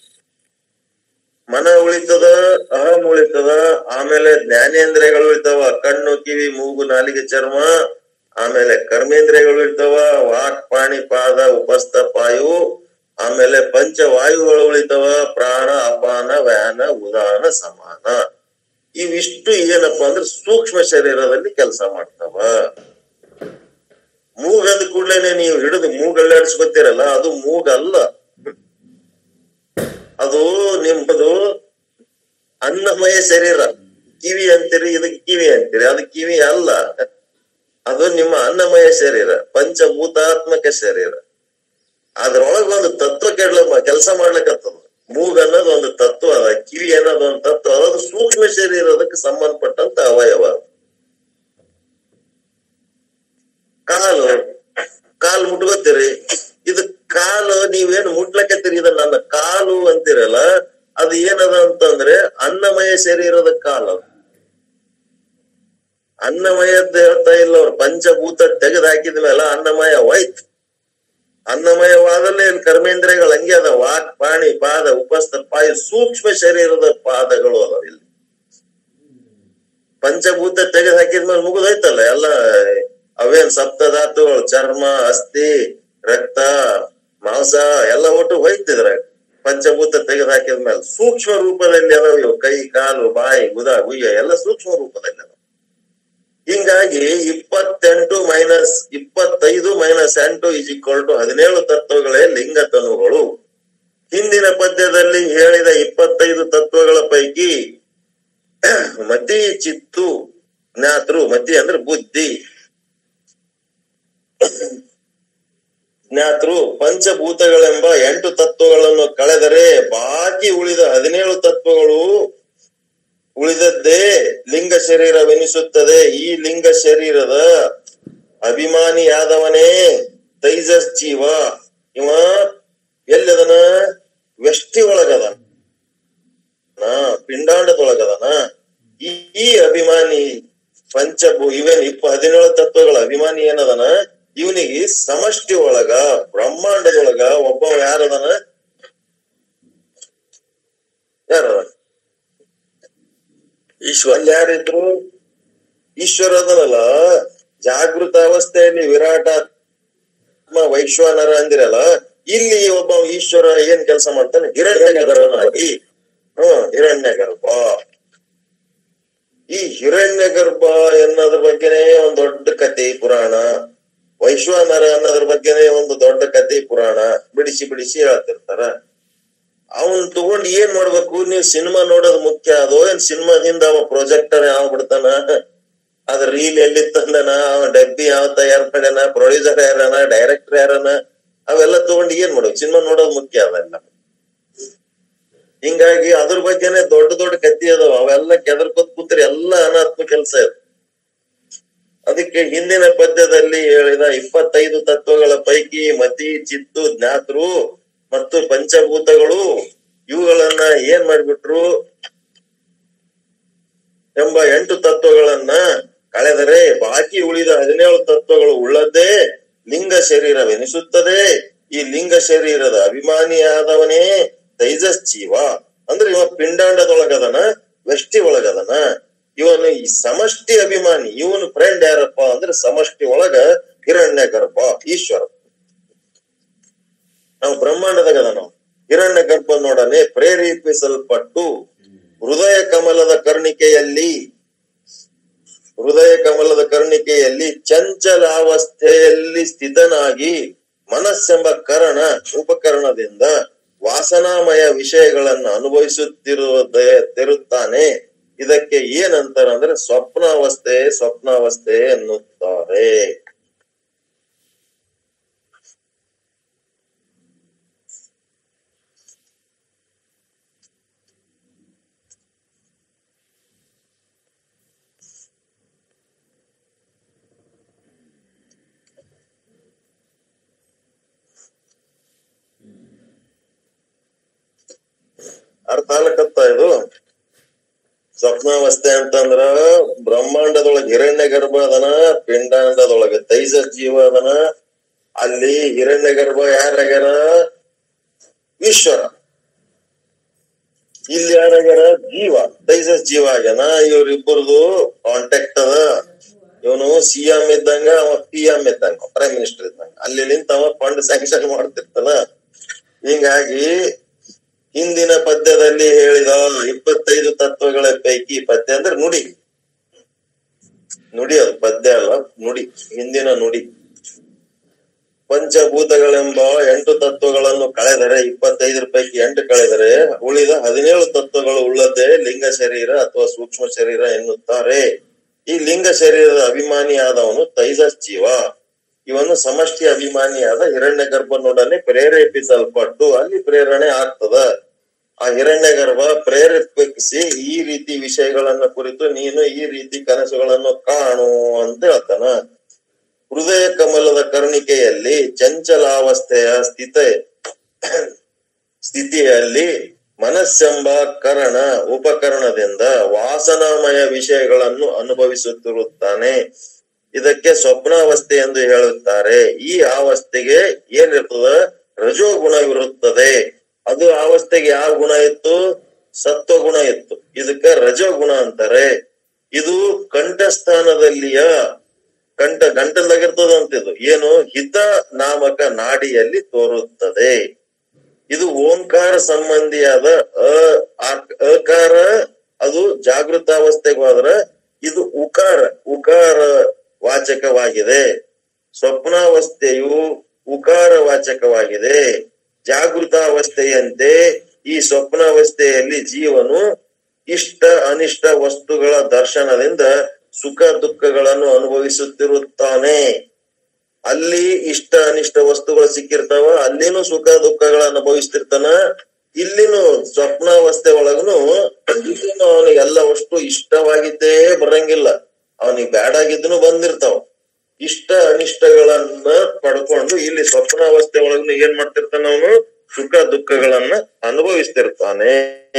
[SPEAKER 1] ಮನ ಉಳಿತದ ಅಹಂ ಉಳಿತದ ಆಮೇಲೆ ಜ್ಞಾನೇಂದ್ರಿಯಗಳು ಉಳಿತಾವ ಕಣ್ಣು ಕಿವಿ ಮೂಗು ನಾಲಿಗೆ ಚರ್ಮ ಆಮೇಲೆ ಕರ್ಮೇಂದ್ರಿಯಗಳು ಇರ್ತಾವ ವಾಕ್ ಪಾಣಿ ಪಾದ ಉಪಸ್ಥ ಪಾಯು ಆಮೇಲೆ ಪಂಚ ವಾಯುಗಳು ಉಳಿತಾವ ಪ್ರಾಣ ಅಪಾನ ವ್ಯಾನ ಉದಾನ ಸಮಾನ ಇವಿಷ್ಟು ಏನಪ್ಪಾ ಅಂದ್ರೆ ಸೂಕ್ಷ್ಮ ಶರೀರದಲ್ಲಿ ಕೆಲಸ ಮಾಡ್ತಾವ ಮೂಗಂದ ಕೂಡ್ಲೇನೆ ನೀವು ಹಿಡಿದು ಮೂಗಳ್ಳಾಡಿಸ್ಕೊತೀರಲ್ಲ ಅದು ಮೂಗಲ್ಲ ಅದು ನಿಮ್ಮದು ಅನ್ನಮಯ ಶರೀರ ಕಿವಿ ಅಂತೀರಿ ಇದಕ್ಕೆ ಕಿವಿ ಅಂತೀರಿ ಅದು ಕಿವಿ ಅಲ್ಲ ಅದು ನಿಮ್ಮ ಅನ್ನಮಯ ಶರೀರ ಪಂಚಭೂತಾತ್ಮಕ ಶರೀರ ಅದ್ರೊಳಗ ಒಂದು ತತ್ವ ಕೆಡ್ಲ ಕೆಲಸ ಮಾಡ್ಲಿಕ್ಕತ್ತದ ಮೂಗ್ ಅನ್ನೋದು ಒಂದು ತತ್ವ ಅದ ಕಿವಿ ಅನ್ನೋದು ಒಂದು ತತ್ವ ಅದ ಅದು ಸೂಕ್ಷ್ಮ ಶರೀರದಕ್ಕೆ ಸಂಬಂಧಪಟ್ಟಂತ ಅವಯವ ಅದು. ಕಾಲು ಕಾಲು ಮುಟ್ಕೋತೀರಿ ಇದು ಕಾಲು ನೀವೇನು ಮುಟ್ಲಕತ್ತೀರಿ ಇದು ನನ್ನ ಕಾಲು ಅಂತೀರ ಅಂದ್ರಲ್ಲ ಅದು ಏನದ ಅಂತಂದ್ರೆ ಅನ್ನಮಯ ಶರೀರದ ಕಾಲ ಅದು. ಅನ್ನಮಯದ್ದು ಹೇಳ್ತಾ ಇಲ್ಲ ಅವ್ರು ಪಂಚಭೂತ ತೆಗೆದು ಹಾಕಿದ್ಮೇಲೆ ಅನ್ನಮಯ ಹೋಯ್ತು ಅನ್ನಮಯವಾದಲ್ಲೇ ಇಲ್ಲಿ ಕರ್ಮೇಂದ್ರಿಯಗಳು ಹಂಗೆ ಅದ ವಾಕ್ ಪಾಣಿ ಪಾದ ಉಪಸ್ಥ ಪಾಯ ಸೂಕ್ಷ್ಮ ಶರೀರದ ಪಾದಗಳು ಅದಾವ ಇಲ್ಲಿ ಪಂಚಭೂತ ತೆಗೆದು ಹಾಕಿದ್ಮೇಲೆ ಮುಗಿದೋಯ್ತಲ್ಲ ಎಲ್ಲ ಅವೇನ್ ಸಪ್ತಧಾತುಗಳು ಚರ್ಮ ಅಸ್ಥಿ ರಕ್ತ ಮಾಂಸ ಎಲ್ಲ ಒಟ್ಟು ಹೋಯ್ತಿದ್ರ ಪಂಚಭೂತ ತೆಗೆದು ಹಾಕಿದ್ಮೇಲೆ ಸೂಕ್ಷ್ಮ ರೂಪದಲ್ಲಿ ಅದಾವ ಇವು ಕೈ ಕಾಲು ಬಾಯಿ ಗುದ ಗುಯ್ಯ ಎಲ್ಲ ಸೂಕ್ಷ್ಮ ರೂಪದಲ್ಲಿ ಅದಾವ ಹಿಂಗಾಗಿ ಇಪ್ಪತ್ತೆಂಟು ಮೈನಸ್ ಇಪ್ಪತ್ತೈದು ಮೈನಸ್ ಎಂಟು ಇಸ್ ಈಕ್ವಲ್ ಟು ಹದಿನೇಳು ತತ್ವಗಳೇ ಲಿಂಗತನುಗಳು ಹಿಂದಿನ ಪದ್ಯದಲ್ಲಿ ಹೇಳಿದ ಇಪ್ಪತ್ತೈದು ತತ್ವಗಳ ಪೈಕಿ ಮತಿ ಚಿತ್ತು ಜ್ಞಾತೃ ಮತಿ ಅಂದ್ರೆ ಬುದ್ಧಿ ಜ್ಞಾತೃ ಪಂಚಭೂತಗಳೆಂಬ ಎಂಟು ತತ್ವಗಳನ್ನು ಕಳೆದರೆ ಬಾಕಿ ಉಳಿದ ಹದಿನೇಳು ತತ್ವಗಳು ಉಳಿದದ್ದೇ ಲಿಂಗ ಶರೀರವೆನಿಸುತ್ತದೆ ಈ ಲಿಂಗ ಶರೀರದ ಅಭಿಮಾನಿಯಾದವನೇ ತೈಜಸ್ ಜೀವ ಇವ ಎಲ್ಲದನ ವ್ಯಷ್ಟಿ ಒಳಗದ ಪಿಂಡಾಂಡದೊಳಗದನ ಈ ಈ ಅಭಿಮಾನಿ ಪಂಚಭೂ ಇವೇನ್ ಇಪ್ಪ ಹದಿನೇಳು ತತ್ವಗಳ ಅಭಿಮಾನಿ ಏನದನ ಇವನಿಗೆ ಸಮಷ್ಟಿ ಒಳಗ ಬ್ರಹ್ಮಾಂಡದೊಳಗ ಒಬ್ಬ ಯಾರದನ ಯಾರದನ
[SPEAKER 3] ಈಶ್ವರ
[SPEAKER 1] ಅಲ್ಲಿ ಯಾರಿದ್ರು ಈಶ್ವರ ಅದನಲ್ಲ ಜಾಗೃತ ಅವಸ್ಥೆಯಲ್ಲಿ ವಿರಾಟಾತ್ಮ ವೈಶ್ವಾನರ ಅಂದಿರಲ್ಲ ಇಲ್ಲಿ ಒಬ್ಬ ಈಶ್ವರ ಏನ್ ಕೆಲಸ ಮಾಡ್ತಾನೆ ಹಿರಣ್ಯ ಗರ್ಭನಾಗಿ ಹ್ಮ್ ಹಿರಣ್ಯ ಗರ್ಭ ಈ ಹಿರಣ್ಯ ಗರ್ಭ ಎನ್ನೋದ್ರ ಬಗ್ಗೆನೇ ಒಂದ್ ದೊಡ್ಡ ಕತೆ ಪುರಾಣ ವೈಶ್ವಾನರ ಅನ್ನೋದ್ರ ಬಗ್ಗೆನೇ ಒಂದು ದೊಡ್ಡ ಕತೆ ಪುರಾಣ ಬಿಡಿಸಿ ಬಿಡಿಸಿ ಹೇಳ್ತಿರ್ತಾರ ಅವನ್ ತಗೊಂಡ್ ಏನ್ ಮಾಡ್ಬೇಕು ನೀವ್ ಸಿನಿಮಾ ನೋಡೋದ್ ಮುಖ್ಯ ಅದೋ ಏನ್ ಸಿನಿಮಾದಿಂದ ಅವ ಪ್ರೊಜೆಕ್ಟರ್ ಯಾವ ಬಿಡ್ತಾನ ಅದ್ರ ರೀಲ್ ಎಲ್ಲಿ ತಂದನ ಅವ ಡಬ್ಬಿ ಯಾವ ತಯಾರ್ ಮಾಡ್ಯಾನ ಪ್ರೊಡ್ಯೂಸರ್ ಯಾರನ ಡೈರೆಕ್ಟರ್ ಯಾರನ ಅವೆಲ್ಲ ತಗೊಂಡ್ ಏನ್ ಮಾಡ್ಬೇಕು ಸಿನಿಮಾ ನೋಡೋದ್ ಮುಖ್ಯ ಅದೆಲ್ಲ ಹಿಂಗಾಗಿ ಅದ್ರ ಬಗ್ಗೆನೆ ದೊಡ್ಡ ದೊಡ್ಡ ಕತ್ತಿ ಅದಾವ ಅವೆಲ್ಲ ಕೆದರ್ಕೋತ್ ಕೂತ್ರಿ ಎಲ್ಲ ಅನಾತ್ಮ ಕೆಲಸ ಇದೆ ಅದಕ್ಕೆ ಹಿಂದಿನ ಪದ್ಯದಲ್ಲಿ ಹೇಳಿದ ಇಪ್ಪತ್ತೈದು ತತ್ವಗಳ ಪೈಕಿ ಮತಿ ಚಿತ್ತು ಜ್ಞಾತೃ ಮತ್ತು ಪಂಚಭೂತಗಳು ಇವುಗಳನ್ನ ಏನ್ ಮಾಡ್ಬಿಟ್ರು ಎಂಬ ಎಂಟು ತತ್ವಗಳನ್ನ ಕಳೆದರೆ ಬಾಕಿ ಉಳಿದ ಹದಿನೇಳು ತತ್ವಗಳು ಉಳ್ಳದ್ದೇ ಲಿಂಗ ಶರೀರವೆನಿಸುತ್ತದೆ ಈ ಲಿಂಗ ಶರೀರದ ಅಭಿಮಾನಿಯಾದವನೇ ತೈಜಸ್ ಜೀವ ಅಂದ್ರೆ ಇವ ಪಿಂಡಾಂಡದೊಳಗದನ ವ್ಯಷ್ಟಿ ಒಳಗದನ ಇವನು ಈ ಸಮಷ್ಟಿ ಅಭಿಮಾನಿ ಇವನು ಫ್ರೆಂಡ್ ಯಾರಪ್ಪ ಅಂದ್ರೆ ಸಮಷ್ಟಿ ಒಳಗ ಹಿರಣ್ಯ ಗರ್ಭ ಈಶ್ವರ ನಾವು ಬ್ರಹ್ಮಾಂಡದಾಗ ನಾವು ಹಿರಣ್ಯ ಗರ್ಭನೊಡನೆ ಪ್ರೇರೇಪಿಸಲ್ಪಟ್ಟು ಹೃದಯ ಕಮಲದ ಕರ್ಣಿಕೆಯಲ್ಲಿ ಹೃದಯ ಕಮಲದ ಕರ್ಣಿಕೆಯಲ್ಲಿ ಚಂಚಲಾವಸ್ಥೆಯಲ್ಲಿ ಸ್ಥಿತನಾಗಿ ಮನಸ್ಸೆಂಬ ಕರಣ ಉಪಕರಣದಿಂದ ವಾಸನಾಮಯ ವಿಷಯಗಳನ್ನು ಅನುಭವಿಸುತ್ತಿರುತ್ತಾನೆ ಇದಕ್ಕೆ ಏನಂತಾರ ಅಂದ್ರೆ ಸ್ವಪ್ನಾವಸ್ಥೆ ಸ್ವಪ್ನಾವಸ್ಥೆ ಎನ್ನುತ್ತಾರೆ ಅರ್ಥ ಆಗ್ಲಕತ್ತ ಇದು ಸ್ವಪ್ನಾವಸ್ಥೆ ಅಂತಂದ್ರ ಬ್ರಹ್ಮಾಂಡದೊಳಗ ಹಿರಣ್ಯ ಗರ್ಭ ಅದನ ಪಿಂಡಾಂಡದೊಳಗ ತೈಜ ಜೀವ ಅದನ ಅಲ್ಲಿ ಹಿರಣ್ಯ ಗರ್ಭ ಯಾರ್ಯಾಗ್ಯಾರ ಈಶ್ವರ ಇಲ್ಲಿ ಯಾರ್ಯಾಗ್ಯಾರ ಜೀವ ತೈಜಸ್ ಜೀವ ಆಗ್ಯಾನ ಇವ್ರಿಬ್ಬರದು ಕಾಂಟ್ಯಾಕ್ಟ್ ಅದ ಇವನು ಸಿ ಎಂ ಇದ್ದಂಗ ಅವ ಪಿ ಎಂ ಇದ್ದಂಗ ಪ್ರೈಮ್ ಮಿನಿಸ್ಟರ್ ಇದ್ದಂಗ ಅಲ್ಲಿ ನಿಂತ ಅವ ಫಂಡ್ ಸ್ಯಾಂಕ್ಷನ್ ಮಾಡ್ತಿರ್ತಾನ ಹಿಂಗಾಗಿ ಹಿಂದಿನ ಪದ್ಯದಲ್ಲಿ ಹೇಳಿದ ಇಪ್ಪತ್ತೈದು ತತ್ವಗಳ ಪೈಕಿ ಪದ್ಯ ಅಂದ್ರೆ ನುಡಿ ನುಡಿ ಅದು ಪದ್ಯ ಅಲ್ಲ ನುಡಿ ಹಿಂದಿನ ನುಡಿ ಪಂಚಭೂತಗಳೆಂಬ ಎಂಟು ತತ್ವಗಳನ್ನು ಕಳೆದರೆ ಇಪ್ಪತ್ತೈದರ ಪೈಕಿ ಎಂಟು ಕಳೆದರೆ ಉಳಿದ ಹದಿನೇಳು ತತ್ವಗಳು ಉಳ್ಳದ್ದೇ ಲಿಂಗ ಶರೀರ ಅಥವಾ ಸೂಕ್ಷ್ಮ ಶರೀರ ಎನ್ನುತ್ತಾರೆ ಈ ಲಿಂಗ ಶರೀರದ ಅಭಿಮಾನಿಯಾದವನು ತೈಜಸ್ ಜೀವ ಇವನು ಸಮಷ್ಟಿ ಅಭಿಮಾನಿಯಾದ ಹಿರಣ್ಯ ಗರ್ಭನೊಡನೆ ಪ್ರೇರೇಪಿಸಲ್ಪಟ್ಟು ಅಲ್ಲಿ ಪ್ರೇರಣೆ ಆಗ್ತದ ಆ ಹಿರಣ್ಯ ಗರ್ಭ ಪ್ರೇರೇಪಿಸಿ ಈ ರೀತಿ ವಿಷಯಗಳನ್ನ ಕುರಿತು ನೀನು ಈ ರೀತಿ ಕನಸುಗಳನ್ನು ಕಾಣು ಅಂತ ಹೇಳ್ತಾನ ಹೃದಯ ಕಮಲದ ಕರ್ಣಿಕೆಯಲ್ಲಿ ಚಂಚಲಾವಸ್ಥೆಯ ಸ್ಥಿತ ಸ್ಥಿತಿಯಲ್ಲಿ ಮನಸ್ಸೆಂಬ ಕರಣ ಉಪಕರಣದಿಂದ ವಾಸನಾಮಯ ವಿಷಯಗಳನ್ನು ಅನುಭವಿಸುತ್ತಿರುತ್ತಾನೆ ಇದಕ್ಕೆ ಸ್ವಪ್ನಾವಸ್ಥೆ ಎಂದು ಹೇಳುತ್ತಾರೆ ಈ ಅವಸ್ಥೆಗೆ ಏನಿರ್ತದ ರಜೋಗುಣವಿರುತ್ತದೆ ಅದು ಆ ಅವಸ್ಥೆಗೆ ಯಾವ ಗುಣ ಇತ್ತು ಸತ್ವ ಗುಣ ಇತ್ತು ಇದಕ್ಕ ರಜೋಗುಣ ಅಂತಾರೆ ಇದು ಕಂಠಸ್ಥಾನದಲ್ಲಿಯ ಕಂಠ ಗಂಟಲಾಗಿರ್ತದ ಅಂತಿದ್ದು ಏನು ಹಿತ ನಾಮಕ ನಾಡಿಯಲ್ಲಿ ತೋರುತ್ತದೆ ಇದು ಓಂಕಾರ ಸಂಬಂಧಿಯಾದ ಅ ಆಕ್- ಅಕಾರ ಅದು ಜಾಗೃತಾವಸ್ಥೆಗೆ ಹೋದ್ರ ಇದು ಉಕಾರ ಉಕಾರ ವಾಚಕವಾಗಿದೆ ಸ್ವಪ್ನಾವಸ್ಥೆಯು ಉಕಾರ ವಾಚಕವಾಗಿದೆ ಜಾಗೃತಾವಸ್ಥೆಯಂತೆ ಈ ಸ್ವಪ್ನಾವಸ್ಥೆಯಲ್ಲಿ ಜೀವನು ಇಷ್ಟ ಅನಿಷ್ಟ ವಸ್ತುಗಳ ದರ್ಶನದಿಂದ ಸುಖ ದುಃಖಗಳನ್ನು ಅನುಭವಿಸುತ್ತಿರುತ್ತಾನೆ ಅಲ್ಲಿ ಇಷ್ಟ ಅನಿಷ್ಟ ವಸ್ತುಗಳು ಸಿಕ್ಕಿರ್ತಾವ ಅಲ್ಲಿನೂ ಸುಖ ದುಃಖಗಳ ಅನುಭವಿಸ್ತಿರ್ತಾನ ಇಲ್ಲಿನೂ ಸ್ವಪ್ನಾವಸ್ಥೆ ಒಳಗನು ಇಲ್ಲಿನೂ ಅವನಿಗೆ ಎಲ್ಲ ವಸ್ತು ಇಷ್ಟವಾಗಿದ್ದೇ ಬರಂಗಿಲ್ಲ ಅವನಿಗೆ ಬ್ಯಾಡಾಗಿದ್ದನು ಬಂದಿರ್ತಾವ ಇಷ್ಟ ಅನಿಷ್ಟಗಳನ್ನ ಪಡ್ಕೊಂಡು ಇಲ್ಲಿ ಸ್ವಪ್ನಾವಸ್ಥೆ ಒಳಗನು ಏನ್ ಮಾಡ್ತಿರ್ತಾನ ಅವನು ಸುಖ ದುಃಖಗಳನ್ನ ಅನುಭವಿಸ್ತಿರ್ತಾನೆ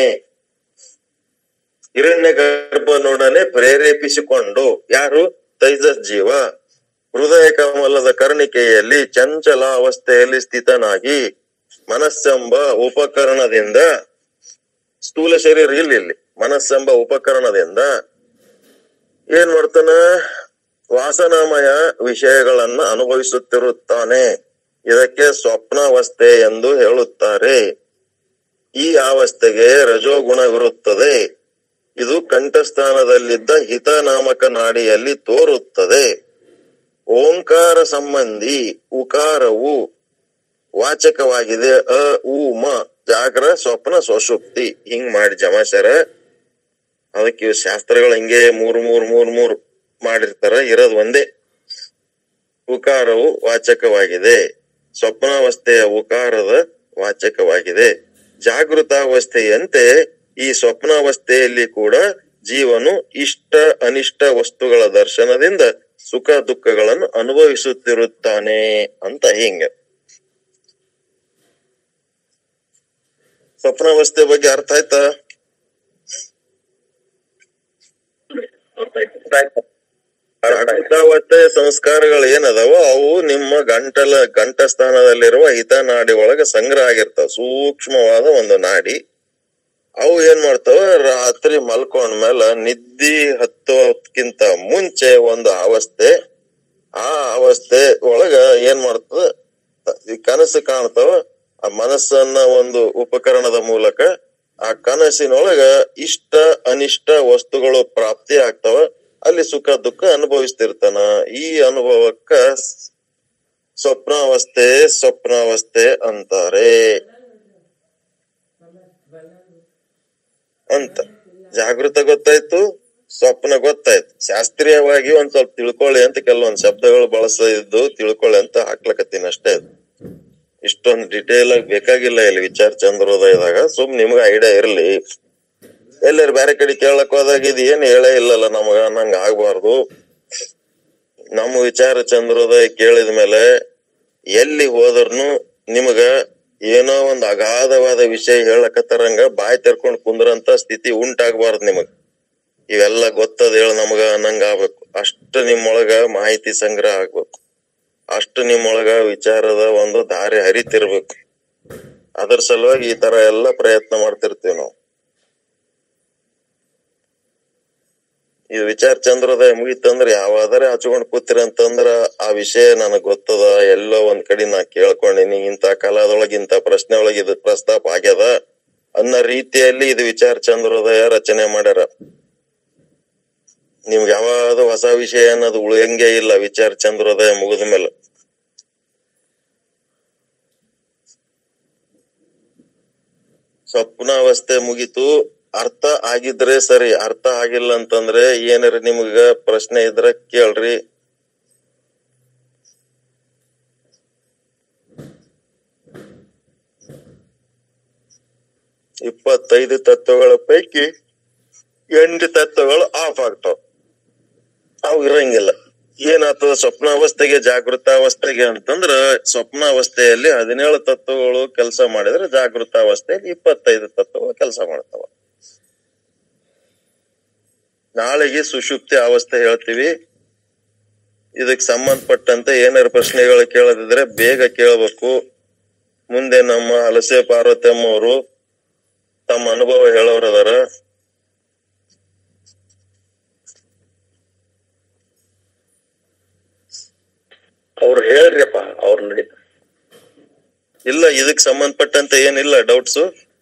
[SPEAKER 1] ಹಿರಣ್ಯ ಗರ್ಭನೊಡನೆ ಪ್ರೇರೇಪಿಸಿಕೊಂಡು ಯಾರು ತೈಜಸ್ ಜೀವ ಹೃದಯ ಕಮಲದ ಕರ್ಣಿಕೆಯಲ್ಲಿ ಚಂಚಲ ಅವಸ್ಥೆಯಲ್ಲಿ ಸ್ಥಿತನಾಗಿ ಮನಸ್ಸೆಂಬ ಉಪಕರಣದಿಂದ ಸ್ಥೂಲ ಶರೀರ ಇಲ್ಲಿ ಇಲ್ಲಿ ಮನಸ್ಸೆಂಬ ಉಪಕರಣದಿಂದ ಏನ್ ಮಾಡ್ತಾನ ವಾಸನಾಮಯ ವಿಷಯಗಳನ್ನ ಅನುಭವಿಸುತ್ತಿರುತ್ತಾನೆ ಇದಕ್ಕೆ ಸ್ವಪ್ನಾವಸ್ಥೆ ಎಂದು ಹೇಳುತ್ತಾರೆ ಈ ಅವಸ್ಥೆಗೆ ರಜೋಗುಣವಿರುತ್ತದೆ ಇದು ಕಂಠಸ್ಥಾನದಲ್ಲಿದ್ದ ಹಿತನಾಮಕ ನಾಡಿಯಲ್ಲಿ ತೋರುತ್ತದೆ ಓಂಕಾರ ಸಂಬಂಧಿ ಉಕಾರವು ವಾಚಕವಾಗಿದೆ ಅ ಉ ಮ ಜಾಗ್ರ ಸ್ವಪ್ನ ಸ್ವಸುಪ್ತಿ ಹಿಂಗ್ ಮಾಡಿ ಜಮಾಸರ ಅದಕ್ಕೆ ಇವ್ ಶಾಸ್ತ್ರಗಳು ಹಿಂಗೆ ಮೂರ್ ಮೂರ್ ಮೂರ್ ಮೂರ್ ಮಾಡಿರ್ತಾರ ಇರೋದ್ ಒಂದೇ ಉಕಾರವು ವಾಚಕವಾಗಿದೆ ಸ್ವಪ್ನಾವಸ್ಥೆಯ ಉಕಾರದ ವಾಚಕವಾಗಿದೆ ಜಾಗೃತಾವಸ್ಥೆಯಂತೆ ಈ ಸ್ವಪ್ನಾವಸ್ಥೆಯಲ್ಲಿ ಕೂಡ ಜೀವನು ಇಷ್ಟ ಅನಿಷ್ಟ ವಸ್ತುಗಳ ದರ್ಶನದಿಂದ ಸುಖ ದುಃಖಗಳನ್ನು ಅನುಭವಿಸುತ್ತಿರುತ್ತಾನೆ ಅಂತ ಹಿಂಗ ಸ್ವಪ್ನಾವಸ್ಥೆ ಬಗ್ಗೆ ಅರ್ಥ ಆಯ್ತಾ ಅರ್ಧಾವಸ್ಥೆ ಸಂಸ್ಕಾರಗಳು ಏನದಾವ ಅವು ನಿಮ್ಮ ಗಂಟಲ ಕಂಠಸ್ಥಾನದಲ್ಲಿರುವ ಹಿತನಾಡಿ ಒಳಗ ಸಂಗ್ರಹ ಆಗಿರ್ತಾವ ಸೂಕ್ಷ್ಮವಾದ ಒಂದು ನಾಡಿ ಅವು ಏನ್ ಮಾಡ್ತಾವ ರಾತ್ರಿ ಮಲ್ಕೊಂಡ್ಮೇಲೆ ನಿದ್ದಿ ಹತ್ತೋದ್ಕಿಂತ ಮುಂಚೆ ಒಂದು ಅವಸ್ಥೆ ಆ ಅವಸ್ಥೆ ಒಳಗ ಏನ್ ಮಾಡ್ತದ ಈ ಕನಸು ಕಾಣ್ತಾವ ಆ ಮನಸ್ಸನ್ನ ಒಂದು ಉಪಕರಣದ ಮೂಲಕ ಆ ಕನಸಿನೊಳಗ ಇಷ್ಟ ಅನಿಷ್ಟ ವಸ್ತುಗಳು ಪ್ರಾಪ್ತಿ ಆಗ್ತಾವ ಅಲ್ಲಿ ಸುಖ ದುಃಖ ಅನುಭವಿಸ್ತಿರ್ತಾನ ಈ ಅನುಭವಕ್ಕ ಸ್- ಸ್ವಪ್ನಾವಸ್ಥೆ ಸ್ವಪ್ನಾವಸ್ಥೆ ಅಂತಾರೆ ಅಂತ ಜಾಗೃತ ಗೊತ್ತಾಯ್ತು ಸ್ವಪ್ನ ಗೊತ್ತಾಯ್ತು ಶಾಸ್ತ್ರೀಯವಾಗಿ ಒಂದ್ ಸ್ವಲ್ಪ ತಿಳ್ಕೊಳ್ಳಿ ಅಂತ ಕೆಲವೊಂದ್ ಶಬ್ದಗಳು ಬಳಸಿದ್ದು ತಿಳ್ಕೊಳ್ಳಿ ಅಂತ ಹಾಕ್ಲಕತ್ತೀನಿ ಅಷ್ಟೇ ಅದು. ಇಷ್ಟೊಂದ್ ಡಿಟೇಲ್ ಆಗಿ ಬೇಕಾಗಿಲ್ಲ ಇಲ್ಲಿ ವಿಚಾರ ಚಂದ್ರೋದಯದಾಗ ಸುಮ್ ನಿಮ್ಗ ಐಡಿಯಾ ಇರ್ಲಿ ಎಲ್ಲಾರ ಬ್ಯಾರೆ ಕಡೆ ಕೇಳಕ್ ಹೋದಾಗ ಇದು ಏನ್ ಹೇಳೇ ಇಲ್ಲಲ್ಲ ನಮಗ ನಂಗ ಆಗ್ಬಾರ್ದು ನಮ್ಮ ವಿಚಾರ ಚಂದ್ರೋದಯ ಕೇಳಿದ ಮೇಲೆ ಎಲ್ಲಿ ಹೋದ್ರನು ನಿಮಗ ಏನೋ ಒಂದ್ ಅಗಾಧವಾದ ವಿಷಯ ಹೇಳಕತ್ತಾರಂಗ ಬಾಯಿ ತೆರ್ಕೊಂಡ್ ಕುಂದ್ರಂತ ಸ್ಥಿತಿ ಉಂಟಾಗಬಾರ್ದು ನಿಮಗ್ ಇವೆಲ್ಲ ಗೊತ್ತದ ಹೇಳ ನಮಗ ಅನ್ನಂಗ ಆಗ್ಬೇಕು ಅಷ್ಟು ನಿಮ್ಮೊಳಗ ಮಾಹಿತಿ ಸಂಗ್ರಹ ಆಗ್ಬೇಕು ಅಷ್ಟು ನಿಮ್ಮೊಳಗ ವಿಚಾರದ ಒಂದು ದಾರಿ ಹರಿತಿರ್ಬೇಕು ಅದ್ರ ಸಲುವಾಗಿ ಈ ತರ ಎಲ್ಲ ಪ್ರಯತ್ನ ಮಾಡ್ತಿರ್ತೀವಿ ನಾವು ಈ ವಿಚಾರ ಚಂದ್ರೋದಯ ಮುಗಿತಂದ್ರ ಯಾವಾದರೆ ಹಚ್ಕೊಂಡ್ ಕೂತಿರ ಅಂತಂದ್ರ ಆ ವಿಷಯ ನನಗ್ ಗೊತ್ತದ ಎಲ್ಲೋ ಒಂದ್ ಕಡೆ ನಾ ಕೇಳ್ಕೊಂಡಿನಿ ಇಂತ ಕಾಲದೊಳಗ ಇಂತ ಪ್ರಶ್ನೆ ಒಳಗ ಇದು ಪ್ರಸ್ತಾಪ ಆಗ್ಯದ ಅನ್ನೋ ರೀತಿಯಲ್ಲಿ ಇದು ವಿಚಾರ ಚಂದ್ರೋದಯ ರಚನೆ ಮಾಡ್ಯಾರ ನಿಮ್ಗೆ ಯಾವ್ದು ಹೊಸ ವಿಷಯ ಅನ್ನೋದು ಉಳಿಯಂಗೆ ಇಲ್ಲ ವಿಚಾರ ಚಂದ್ರೋದಯ ಮುಗಿದ ಮೇಲೆ ಸ್ವಪ್ನಾವಸ್ಥೆ ಮುಗೀತು ಅರ್ಥ ಆಗಿದ್ರೆ ಸರಿ ಅರ್ಥ ಆಗಿಲ್ಲ ಅಂತಂದ್ರೆ ಏನಾರ ನಿಮ್ಗ ಪ್ರಶ್ನೆ ಇದ್ರ ಕೇಳ್ರಿ ಇಪ್ಪತ್ತೈದು ತತ್ವಗಳ ಪೈಕಿ ಎಂಟು ತತ್ವಗಳು ಆಫ್ ಆಗ್ತಾವ ಅವು ಇರಂಗಿಲ್ಲ ಏನಾಗ್ತದ ಸ್ವಪ್ನಾವಸ್ಥೆಗೆ ಜಾಗೃತಾವಸ್ಥೆಗೆ ಅಂತಂದ್ರ ಸ್ವಪ್ನಾವಸ್ಥೆಯಲ್ಲಿ ಹದಿನೇಳು ತತ್ವಗಳು ಕೆಲಸ ಮಾಡಿದ್ರೆ ಜಾಗೃತಾವಸ್ಥೆಯಲ್ಲಿ ಇಪ್ಪತ್ತೈದು ತತ್ವಗಳು ಕೆಲಸ ಮಾಡ್ತಾವ ನಾಳೆಗೆ ಸುಷುಪ್ತಿ ಅವಸ್ಥೆ ಹೇಳ್ತೀವಿ ಇದಕ್ ಸಂಬಂಧಪಟ್ಟಂತೆ ಏನಾರ ಪ್ರಶ್ನೆಗಳು ಕೇಳದಿದ್ರೆ ಬೇಗ ಕೇಳಬೇಕು ಮುಂದೆ ನಮ್ಮ ಹಲಸೆ ಪಾರ್ವತಮ್ಮ ಅವರು ತಮ್ಮ ಅನುಭವ ಹೇಳೋರದಾರ
[SPEAKER 5] ಅವ್ರು ಹೇಳ್ರಿಪ್ಪ ಅವ್ರ ನಡಿ
[SPEAKER 1] ಇಲ್ಲ ಇದಕ್ ಸಂಬಂಧಪಟ್ಟಂತೆ ಏನಿಲ್ಲ ಡೌಟ್ಸ್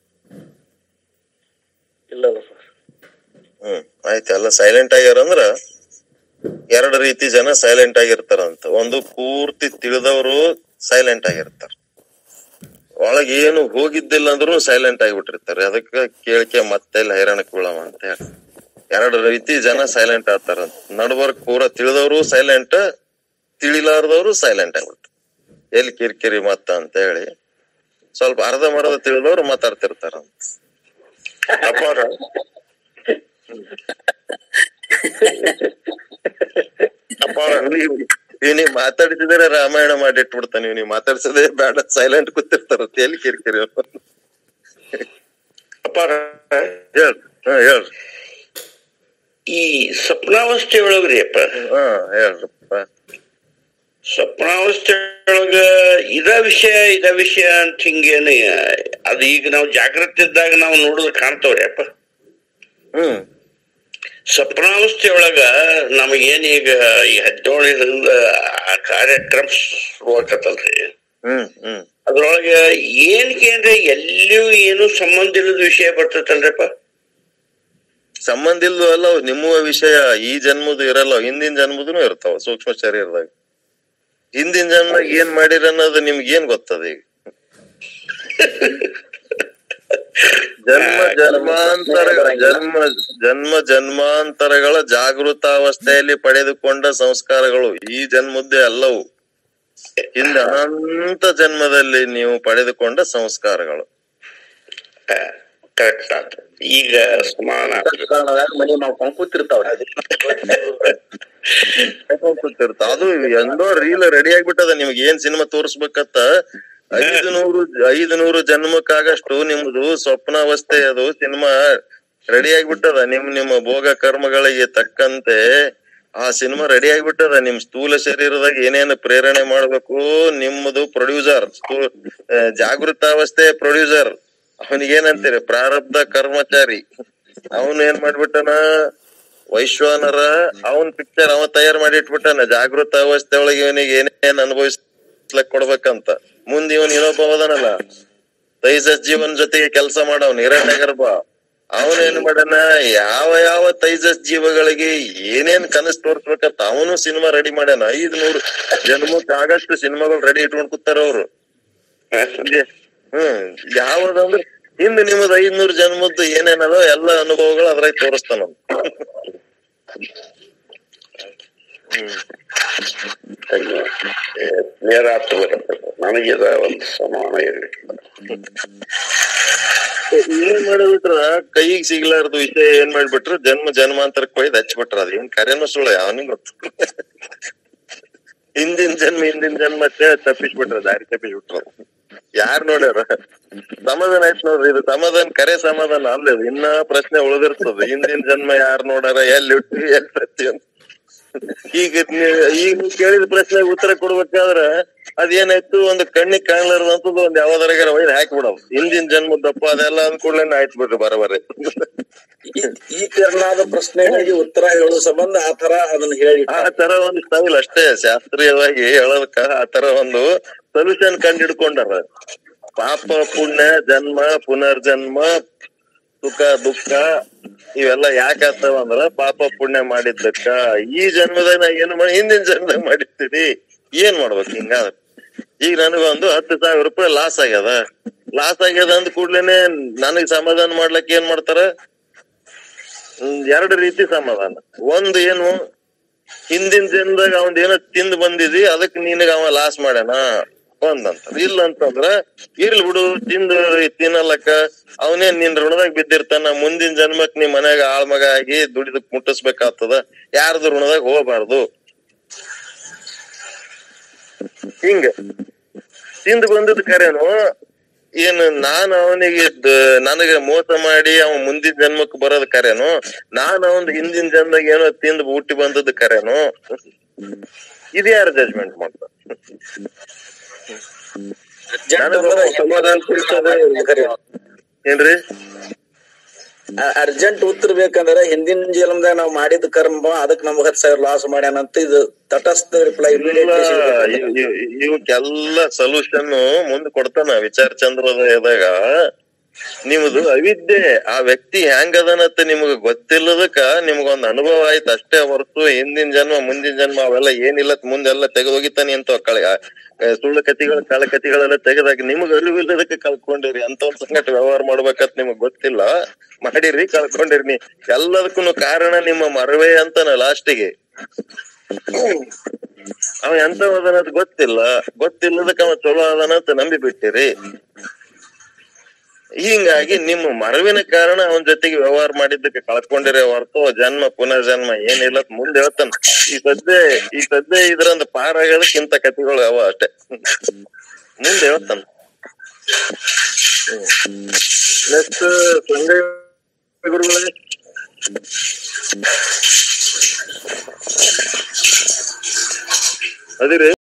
[SPEAKER 5] ಇಲ್ಲ ಸರ್
[SPEAKER 1] ಹ್ಮ್ ಆಯ್ತು ಎಲ್ಲ ಸೈಲೆಂಟ್ ಆಗ್ಯಾರ ಅಂದ್ರ ಎರಡು ರೀತಿ ಜನ ಸೈಲೆಂಟ್ ಆಗಿರ್ತಾರಂತ ಒಂದು ಪೂರ್ತಿ ತಿಳಿದವರು ಸೈಲೆಂಟ್ ಆಗಿರ್ತಾರ ಒಳಗ್ ಏನು ಹೋಗಿದ್ದಿಲ್ಲ ಅಂದ್ರೂ ಸೈಲೆಂಟ್ ಆಗಿಬಿಟ್ಟಿರ್ತಾರೆ ಅದಕ್ಕ ಕೇಳಿಕೆ ಮತ್ತೆ ಇಲ್ಲಿ ಹೈರಾಣಕ್ ಬೀಳವ ಅಂತ ಹೇಳಿ ಎರಡು ರೀತಿ ಜನ ಸೈಲೆಂಟ್ ಆಗ್ತಾರಂತ ನಡ್ಬರ್ಕ್ ಪೂರ ತಿಳಿದವರು ಸೈಲೆಂಟ್ ತಿಳಿಲಾರ್ದವ್ರು ಸೈಲೆಂಟ್ ಆಗ್ಬಿಡ್ತಾರೆ ಎಲ್ಲಿ ಕಿರಿಕಿರಿ ಮತ್ತ ಅಂತ ಹೇಳಿ ಸ್ವಲ್ಪ ಅರ್ಧ ಮರ್ಧ ತಿಳಿದವ್ರು ಮಾತಾಡ್ತಿರ್ತಾರಂತ ಅಪಾರ ಅಪಾರ ನೀವು ನೀವು ನೀವ್ ಮಾತಾಡ್ತಿದ್ರೆ ರಾಮಾಯಣ ಮಾಡಿಟ್ಬಿಡ್ತಾನೆ ನೀವು ನೀವು ಮಾತಾಡ್ಸೋದೇ ಬೇಡ ಸೈಲೆಂಟ್ ಕೂತಿರ್ತಾರ ಎಲ್ಲಿ ಕಿರಿಕಿರಿ ಅವ್ರು.
[SPEAKER 5] ಅಪ್ಪಾರ
[SPEAKER 1] ಹೇಳ್ ಹಾ ಹೇಳ್ರಿ
[SPEAKER 5] ಈ ಸ್ವಪ್ನಾವಸ್ಥೆ ಒಳಗ್ರಿ ಅಪ್ಪ
[SPEAKER 1] ಹಾ ಹೇಳ್ರಪ್ಪ
[SPEAKER 5] ಸ್ವಪ್ನಾವಸ್ಥೆ ಒಳಗ ಇದ ವಿಷಯ ಇದ ವಿಷಯ ಅಂತ ಹಿಂಗೇನ ಅದು ಈಗ ನಾವು ಜಾಗೃತಿ ಇದ್ದಾಗ ನಾವು ನೋಡಿದ್ರೆ ಕಾಣ್ತಾವ್ರಿ ಅಪ್ಪ
[SPEAKER 1] ಹ್ಮ್
[SPEAKER 5] ಸ್ವಪ್ನಾವಸ್ಥೆ ಒಳಗ ನಮಗೇನ್ ಈಗ ಈ ಹದಿನೇಳರಿಂದ ಆ ಕಾರ್ಯಕ್ರಮ ಶುರುವಾಕತ್ತಲ್ರಿ
[SPEAKER 1] ಹ್ಮ್ ಹ್ಮ್
[SPEAKER 5] ಅದ್ರೊಳಗ ಏನಕ್ಕೆ ಅಂದ್ರೆ ಎಲ್ಲಿಯೂ ಏನು ಸಂಬಂಧ ಇಲ್ಲದ ವಿಷಯ ಬರ್ತೈತಲ್ರಿಪ್ಪ
[SPEAKER 1] ಸಂಬಂಧ ಇಲ್ದು ಅಲ್ಲ ಅವು ನಿಮ್ಮ ವಿಷಯ ಈ ಜನ್ಮದು ಇರಲ್ಲ ಹಿಂದಿನ ಜನ್ಮದನು ಇರ್ತಾವ ಸೂಕ್ಷ್ಮ ಶರೀರದಾಗ ಹಿಂದಿನ ಜನ್ಮದಾಗ ಏನ್ ಮಾಡಿರ ಅನ್ನೋದು ನಿಮ್ಗೆ ಏನ್ ಗೊತ್ತದ ಈಗ ಜನ್ಮ ಜನ್ಮಾಂತರ ಜನ್ಮ ಜನ್ಮ ಜನ್ಮಾಂತರಗಳ ಜಾಗೃತಾವಸ್ಥೆಯಲ್ಲಿ ಪಡೆದುಕೊಂಡ ಸಂಸ್ಕಾರಗಳು ಈ ಜನ್ಮದ್ದೇ ಅಲ್ಲವು ಹಿಂದೆ ಅನಂತ ಜನ್ಮದಲ್ಲಿ ನೀವು ಪಡೆದುಕೊಂಡ ಸಂಸ್ಕಾರಗಳು
[SPEAKER 5] ಕರೆಕ್ಟ್ ಆತ ಈಗ ಸಮಾನ ಆತು.
[SPEAKER 2] ಮನಿ ಮಾಡ್ಕೊಂಡ್ ಕೂತಿರ್ತಾವ್ರಿ
[SPEAKER 1] ಕೂತಿರ್ತ ಅದು ಎಂದೋ ರೀಲ್ ರೆಡಿ ಆಗ್ಬಿಟ್ಟದ ನಿಮ್ಗೆ ಏನ್ ಸಿನಿಮಾ ತೋರಿಸ್ಬೇಕತ್ತ ಐದು ನೂರು ಐದು ನೂರು ಜನ್ಮಕ್ಕಾಗಷ್ಟು ನಿಮ್ದು ಸ್ವಪ್ನಾವಸ್ಥೆ ಅದು ಸಿನಿಮಾ ರೆಡಿ ಆಗ್ಬಿಟ್ಟದ ನಿಮ್ ನಿಮ್ಮ ಭೋಗ ಕರ್ಮಗಳಿಗೆ ತಕ್ಕಂತೆ ಆ ಸಿನಿಮಾ ರೆಡಿ ಆಗ್ಬಿಟ್ಟದ ನಿಮ್ ಸ್ಥೂಲ ಶರೀರದಾಗ ಏನೇನು ಪ್ರೇರಣೆ ಮಾಡ್ಬೇಕು ನಿಮ್ಮದು ಪ್ರೊಡ್ಯೂಸರ್ ಜಾಗೃತಾವಸ್ಥೆ ಪ್ರೊಡ್ಯೂಸರ್ ಅವನಿಗೇನಂತೀರಿ ಪ್ರಾರಬ್ಧ ಕರ್ಮಚಾರಿ ಅವನು ಏನ್ ಮಾಡ್ಬಿಟ್ಟನ ವೈಶ್ವಾನರ ಅವನ್ ಪಿಕ್ಚರ್ ಅವ ತಯಾರ್ ಮಾಡಿ ಇಟ್ಬಿಟ್ಟಾನ ಜಾಗೃತ ಅವಸ್ಥೆ ಒಳಗೆ ಇವನಿಗೆ ಏನೇನ್ ಅನುಭವಿಸ್ಲಕ್ ಕೊಡ್ಬೇಕಂತ ಮುಂದ್ ಇವನ್ ಇನ್ನೊಬ್ಬ ಹೋದನಲ್ಲ ತೈಜಸ್ ಜೀವನ್ ಜೊತೆಗೆ ಕೆಲಸ ಮಾಡವನ್ ಹಿರಣ್ಯ ಗರ್ಭ ಅವನೇನ್ ಮಾಡನ ಯಾವ ಯಾವ ತೈಜಸ್ ಜೀವಗಳಿಗೆ ಏನೇನ್ ಕನಸು ತೋರ್ಸ್ಬೇಕಂತ ಅವನು ಸಿನಿಮಾ ರೆಡಿ ಮಾಡ್ಯಾನ ಐದ್ ನೂರು ಜನ್ಮಕ್ ಆಗಷ್ಟು ಸಿನಿಮಾಗಳು ರೆಡಿ ಇಟ್ಕೊಂಡ್ ಕೂತಾರ ಅವ್ರು ಹ್ಮ್ ಯಾವ್ದಂದ್ರೆ ಹಿಂದ್ ನಿಮ್ಮದ್ ಐದ್ನೂರ್ ಜನ್ಮದ್ದು ಏನೇನದೋ ಎಲ್ಲ ಅನುಭವಗಳು ಅದ್ರಾಗ ತೋರಿಸ್ತಾನ ಅವ್ನು.
[SPEAKER 5] ಕ್ಲಿಯರ್ ಆತು ನನಗಿದ ಒಂದು ಸಮಾನ ಇರ್ಲಿ
[SPEAKER 1] ಏನ್ ಮಾಡಿಬಿಟ್ರ ಕೈಗ್ ಸಿಗ್ಲಾರ್ದು ವಿಷಯ ಏನ್ ಮಾಡ್ಬಿಟ್ರು ಜನ್ಮ ಜನ್ಮಾಂತರಕ್ಕೆ ಕೊಯ್ದು ಹಚ್ಬಿಟ್ರ ಅದ್ ಏನ್ ಕರೆನೋ ಸುಳ್ಳು ಯಾವನಿಗೆ ಗೊತ್ತು ಹಿಂದಿನ ಜನ್ಮ ಹಿಂದಿನ ಜನ್ಮ ತಪ್ಪಿಸ್ಬಿಟ್ರ ದಾರಿ ತಪ್ಪಿಸ್ಬಿಟ್ರ ಯಾರ್ ನೋಡ್ಯಾರ ಸಮಾಧಾನ ಆಯ್ತು ನೋಡ್ರಿ ಇದು ಸಮಾಧಾನ ಕರೆ ಸಮಾಧಾನ ಅಲ್ಲ ಇದು. ಇನ್ನ ಪ್ರಶ್ನೆ ಉಳಿದಿರ್ತದ ಹಿಂದಿನ ಜನ್ಮ ಯಾರ್ ನೋಡಾರ ಎಲ್ಲಿ ಹುಟ್ಟಿ ಎಲ್ಲಿ ಸತ್ತಿ ಅಂತ ಈಗ ನೀವ್- ಈಗ ನೀವ್ ಕೇಳಿದ ಪ್ರಶ್ನೆಗೆ ಉತ್ತರ ಕೊಡ್ಬೇಕಾದ್ರ ಅದೇನಾಯ್ತು ಒಂದು ಕಣ್ಣಿಗೆ ಕಾಣ್ಲಾರ್ದಂತದ್ದು ಒಂದ್ ಯಾವ್ದಾರ ಒಯ್ದು ಹಾಕ್ಬಿಡವ್ ಹಿಂದಿನ ಜನ್ಮದಪ್ಪ ಅದೆಲ್ಲ ಅಂದ್ಕೂಡ್ಲೆ ಆಯ್ತು ಬಿಡ್ರಿ ಬರಬರಿ
[SPEAKER 2] ಈ- ಈ ತೆರನಾದ ಪ್ರಶ್ನೆಗಳಿಗೆ ಉತ್ತರ ಹೇಳೋ ಸಂಬಂಧ ಆ ತರ ಅದನ್ನ ಹೇಳಿ
[SPEAKER 1] ಆ ತರ ಒಂದು ಸ್ಟೈಲ್ ಅಷ್ಟೇ ಶಾಸ್ತ್ರೀಯವಾಗಿ ಹೇಳೋದಕ್ಕ ಆ ತರ ಒಂದು ಸೊಲ್ಯೂಷನ್ ಕಂಡು ಹಿಡ್ಕೊಂಡಾರ ಪಾಪ ಪುಣ್ಯ ಜನ್ಮ ಪುನರ್ಜನ್ಮ ಸುಖ ದುಃಖ ಇವೆಲ್ಲ ಯಾಕೆ ಆಗ್ತಾವ ಅಂದ್ರ ಪಾಪ ಪುಣ್ಯ ಮಾಡಿದ್ದಕ್ಕ ಈ ಜನ್ಮದಾಗ ನಾ ಏನು ಮಾಡಿ ಹಿಂದಿನ ಜನ್ಮದಾಗ ಮಾಡಿರ್ತೀವಿ ಏನ್ ಮಾಡ್ಬೇಕು ಹಿಂಗಾದ್ರೆ ಈಗ ನನಗೊಂದು ಹತ್ತು ಸಾವಿರ ರೂಪಾಯಿ ಲಾಸ್ ಆಗ್ಯದ ಲಾಸ್ ಆಗ್ಯದ ಅಂದ ಕೂಡ್ಲೇನೆ ನನಗ್ ಸಮಾಧಾನ ಮಾಡ್ಲಕ್ ಏನ್ ಮಾಡ್ತಾರ ಹ್ಮ್, ಎರಡು ರೀತಿ ಸಮಾಧಾನ ಒಂದು ಏನು ಹಿಂದಿನ ಜನದಾಗ ಅವಂದ್ ಏನೋ ತಿಂದ್ ಬಂದಿದಿ ಅದಕ್ ನಿನಗ ಅವ ಲಾಸ್ ಮಾಡ್ಯಾನ ಒಂದಂತ ಇಲ್ಲ ಅಂತಂದ್ರ ಇರ್ಲಿ ಬಿಡು ತಿಂದು ತಿನ್ನಲಕ್ಕ ಅವನೇನ್ ನಿನ್ ಋಣದಾಗ ಬಿದ್ದಿರ್ತಾನ ಮುಂದಿನ ಜನ್ಮಕ್ ನಿಮ್ ಮನ್ಯಾಗ ಆಳ್ ಮಗ ಆಗಿ ದುಡಿದಕ್ ಮುಟ್ಟಿಸ್ಬೇಕಾಗ್ತದ ಯಾರ್ದು ಋಣದಾಗ ಹೋಗ್ಬಾರ್ದು
[SPEAKER 6] ಹಿಂಗ ತಿಂದು ಬಂದದ್ ಕರೆನು ಏನು ನಾನು ಅವನಿಗೆ ದ- ನನಗೆ ಮೋಸ ಮಾಡಿ ಅವ ಮುಂದಿನ ಜನ್ಮಕ್ಕೆ ಬರೋದ್ ಕರೆನು ನಾನು ಅವನ್ ಹಿಂದಿನ ಜನ್ಮದಾಗ ಏನೋ ತಿಂದು ಹುಟ್ಟಿ ಬಂದದ್ ಕರೆನು ಇದು ಯಾರು ಜಜ್ಮೆಂಟ್ ಮಾಡ್ತಾರ ಏನ್ರಿ
[SPEAKER 3] ಅರ್ಜೆಂಟ್ ಉತ್ತರ ಬೇಕಂದ್ರೆ ಹಿಂದಿನ ಜನ್ಮದಾಗ ನಾವ್ ಮಾಡಿದ ಕರ್ಮ ಅದಕ್ ನಮ್ಗ್ ಹತ್ ಸಾವಿರ ಲಾಸ್ ಮಾಡ್ಯಾನಂತ ಇದು ತಟಸ್ಥ ರಿಪ್ಲೈ
[SPEAKER 6] ಇಲ್ಲ, ಇವ್- ಇವ್- ಇವಕ್ಕೆಲ್ಲ ಸೊಲ್ಯೂಷನ್ ಮುಂದ್ ಕೊಡ್ತಾನ ವಿಚಾರ ಚಂದ್ರೋದಯದಾಗ ನಿಮ್ದು ಅವಿದ್ಯೆ ಆ ವ್ಯಕ್ತಿ ಹೆಂಗ್ ಅದನತ್ತ ನಿಮ್ಗ ಗೊತ್ತಿಲ್ಲದಕ್ಕ ನಿಮ್ಗೊಂದ್ ಅನುಭವ ಆಯ್ತು ಅಷ್ಟೇ ಹೊರತು ಹಿಂದಿನ ಜನ್ಮ ಮುಂದಿನ ಜನ್ಮ ಅವೆಲ್ಲ ಏನಿಲ್ಲ ಮುಂದೆಲ್ಲ ತೆಗೆದೋಗಿತಾನೆ ಅಂತ ಕಳೆ ಆ, ಸುಳ್ಳು ಕತಿಗಳು ಕಳ ಕತಿಗಳೆಲ್ಲ ತೆಗೆದಾಗ ನಿಮ್ಗ ಅರಿವಿಲ್ಲದಕ್ಕೆ ಕಳ್ಕೊಂಡಿರಿ ಅಂತ ಒಂದ್ ಸಂಗಟ ವ್ಯವಹಾರ ಮಾಡ್ಬೇಕಂತ ನಿಮಗ್ ಗೊತ್ತಿಲ್ಲ ಮಾಡಿರಿ ಕಳ್ಕೊಂಡಿರಿ ನೀ ಎಲ್ಲದಕ್ಕೂ ಕಾರಣ ನಿಮ್ಮ ಮರವೇ ಅಂತಾನ ಲಾಸ್ಟಿಗೆ ಅವ ಎಂತ ಅದನ್ನದ್ ಗೊತ್ತಿಲ್ಲ ಗೊತ್ತಿಲ್ಲದಕ್ಕ ಅವ ಚಲೋ ಅದನ್ನಂತ ನಂಬಿ ಬಿಟ್ಟಿರಿ ಹಿಂಗಾಗಿ ನಿಮ್ಮ ಮರವಿನ ಕಾರಣ ಅವನ ಜೊತೆಗೆ ವ್ಯವಹಾರ ಮಾಡಿದ್ದಕ್ಕೆ ಕಳ್ಕೊಂಡಿರೇ ಹೊರತು ಜನ್ಮ ಪುನರ್ಜನ್ಮ ಏನಿಲ್ಲ ಅಂತ ಮುಂದೆ ಹೇಳ್ತಾನ ಈ ಸದ್ಯ ಈ ಸದ್ಯ ಇದ್ರಂದ ಪಾರಾಗೋದಕ್ಕಿಂತ ಕಥೆಗಳು ಅವ ಅಷ್ಟೇ ಮುಂದೆ ಹೇಳ್ತಾನ ನೆಕ್ಸ್ಟ್ ಸಂಜಯ್ ಗುರುಗಳೇ ಅದಿರಿ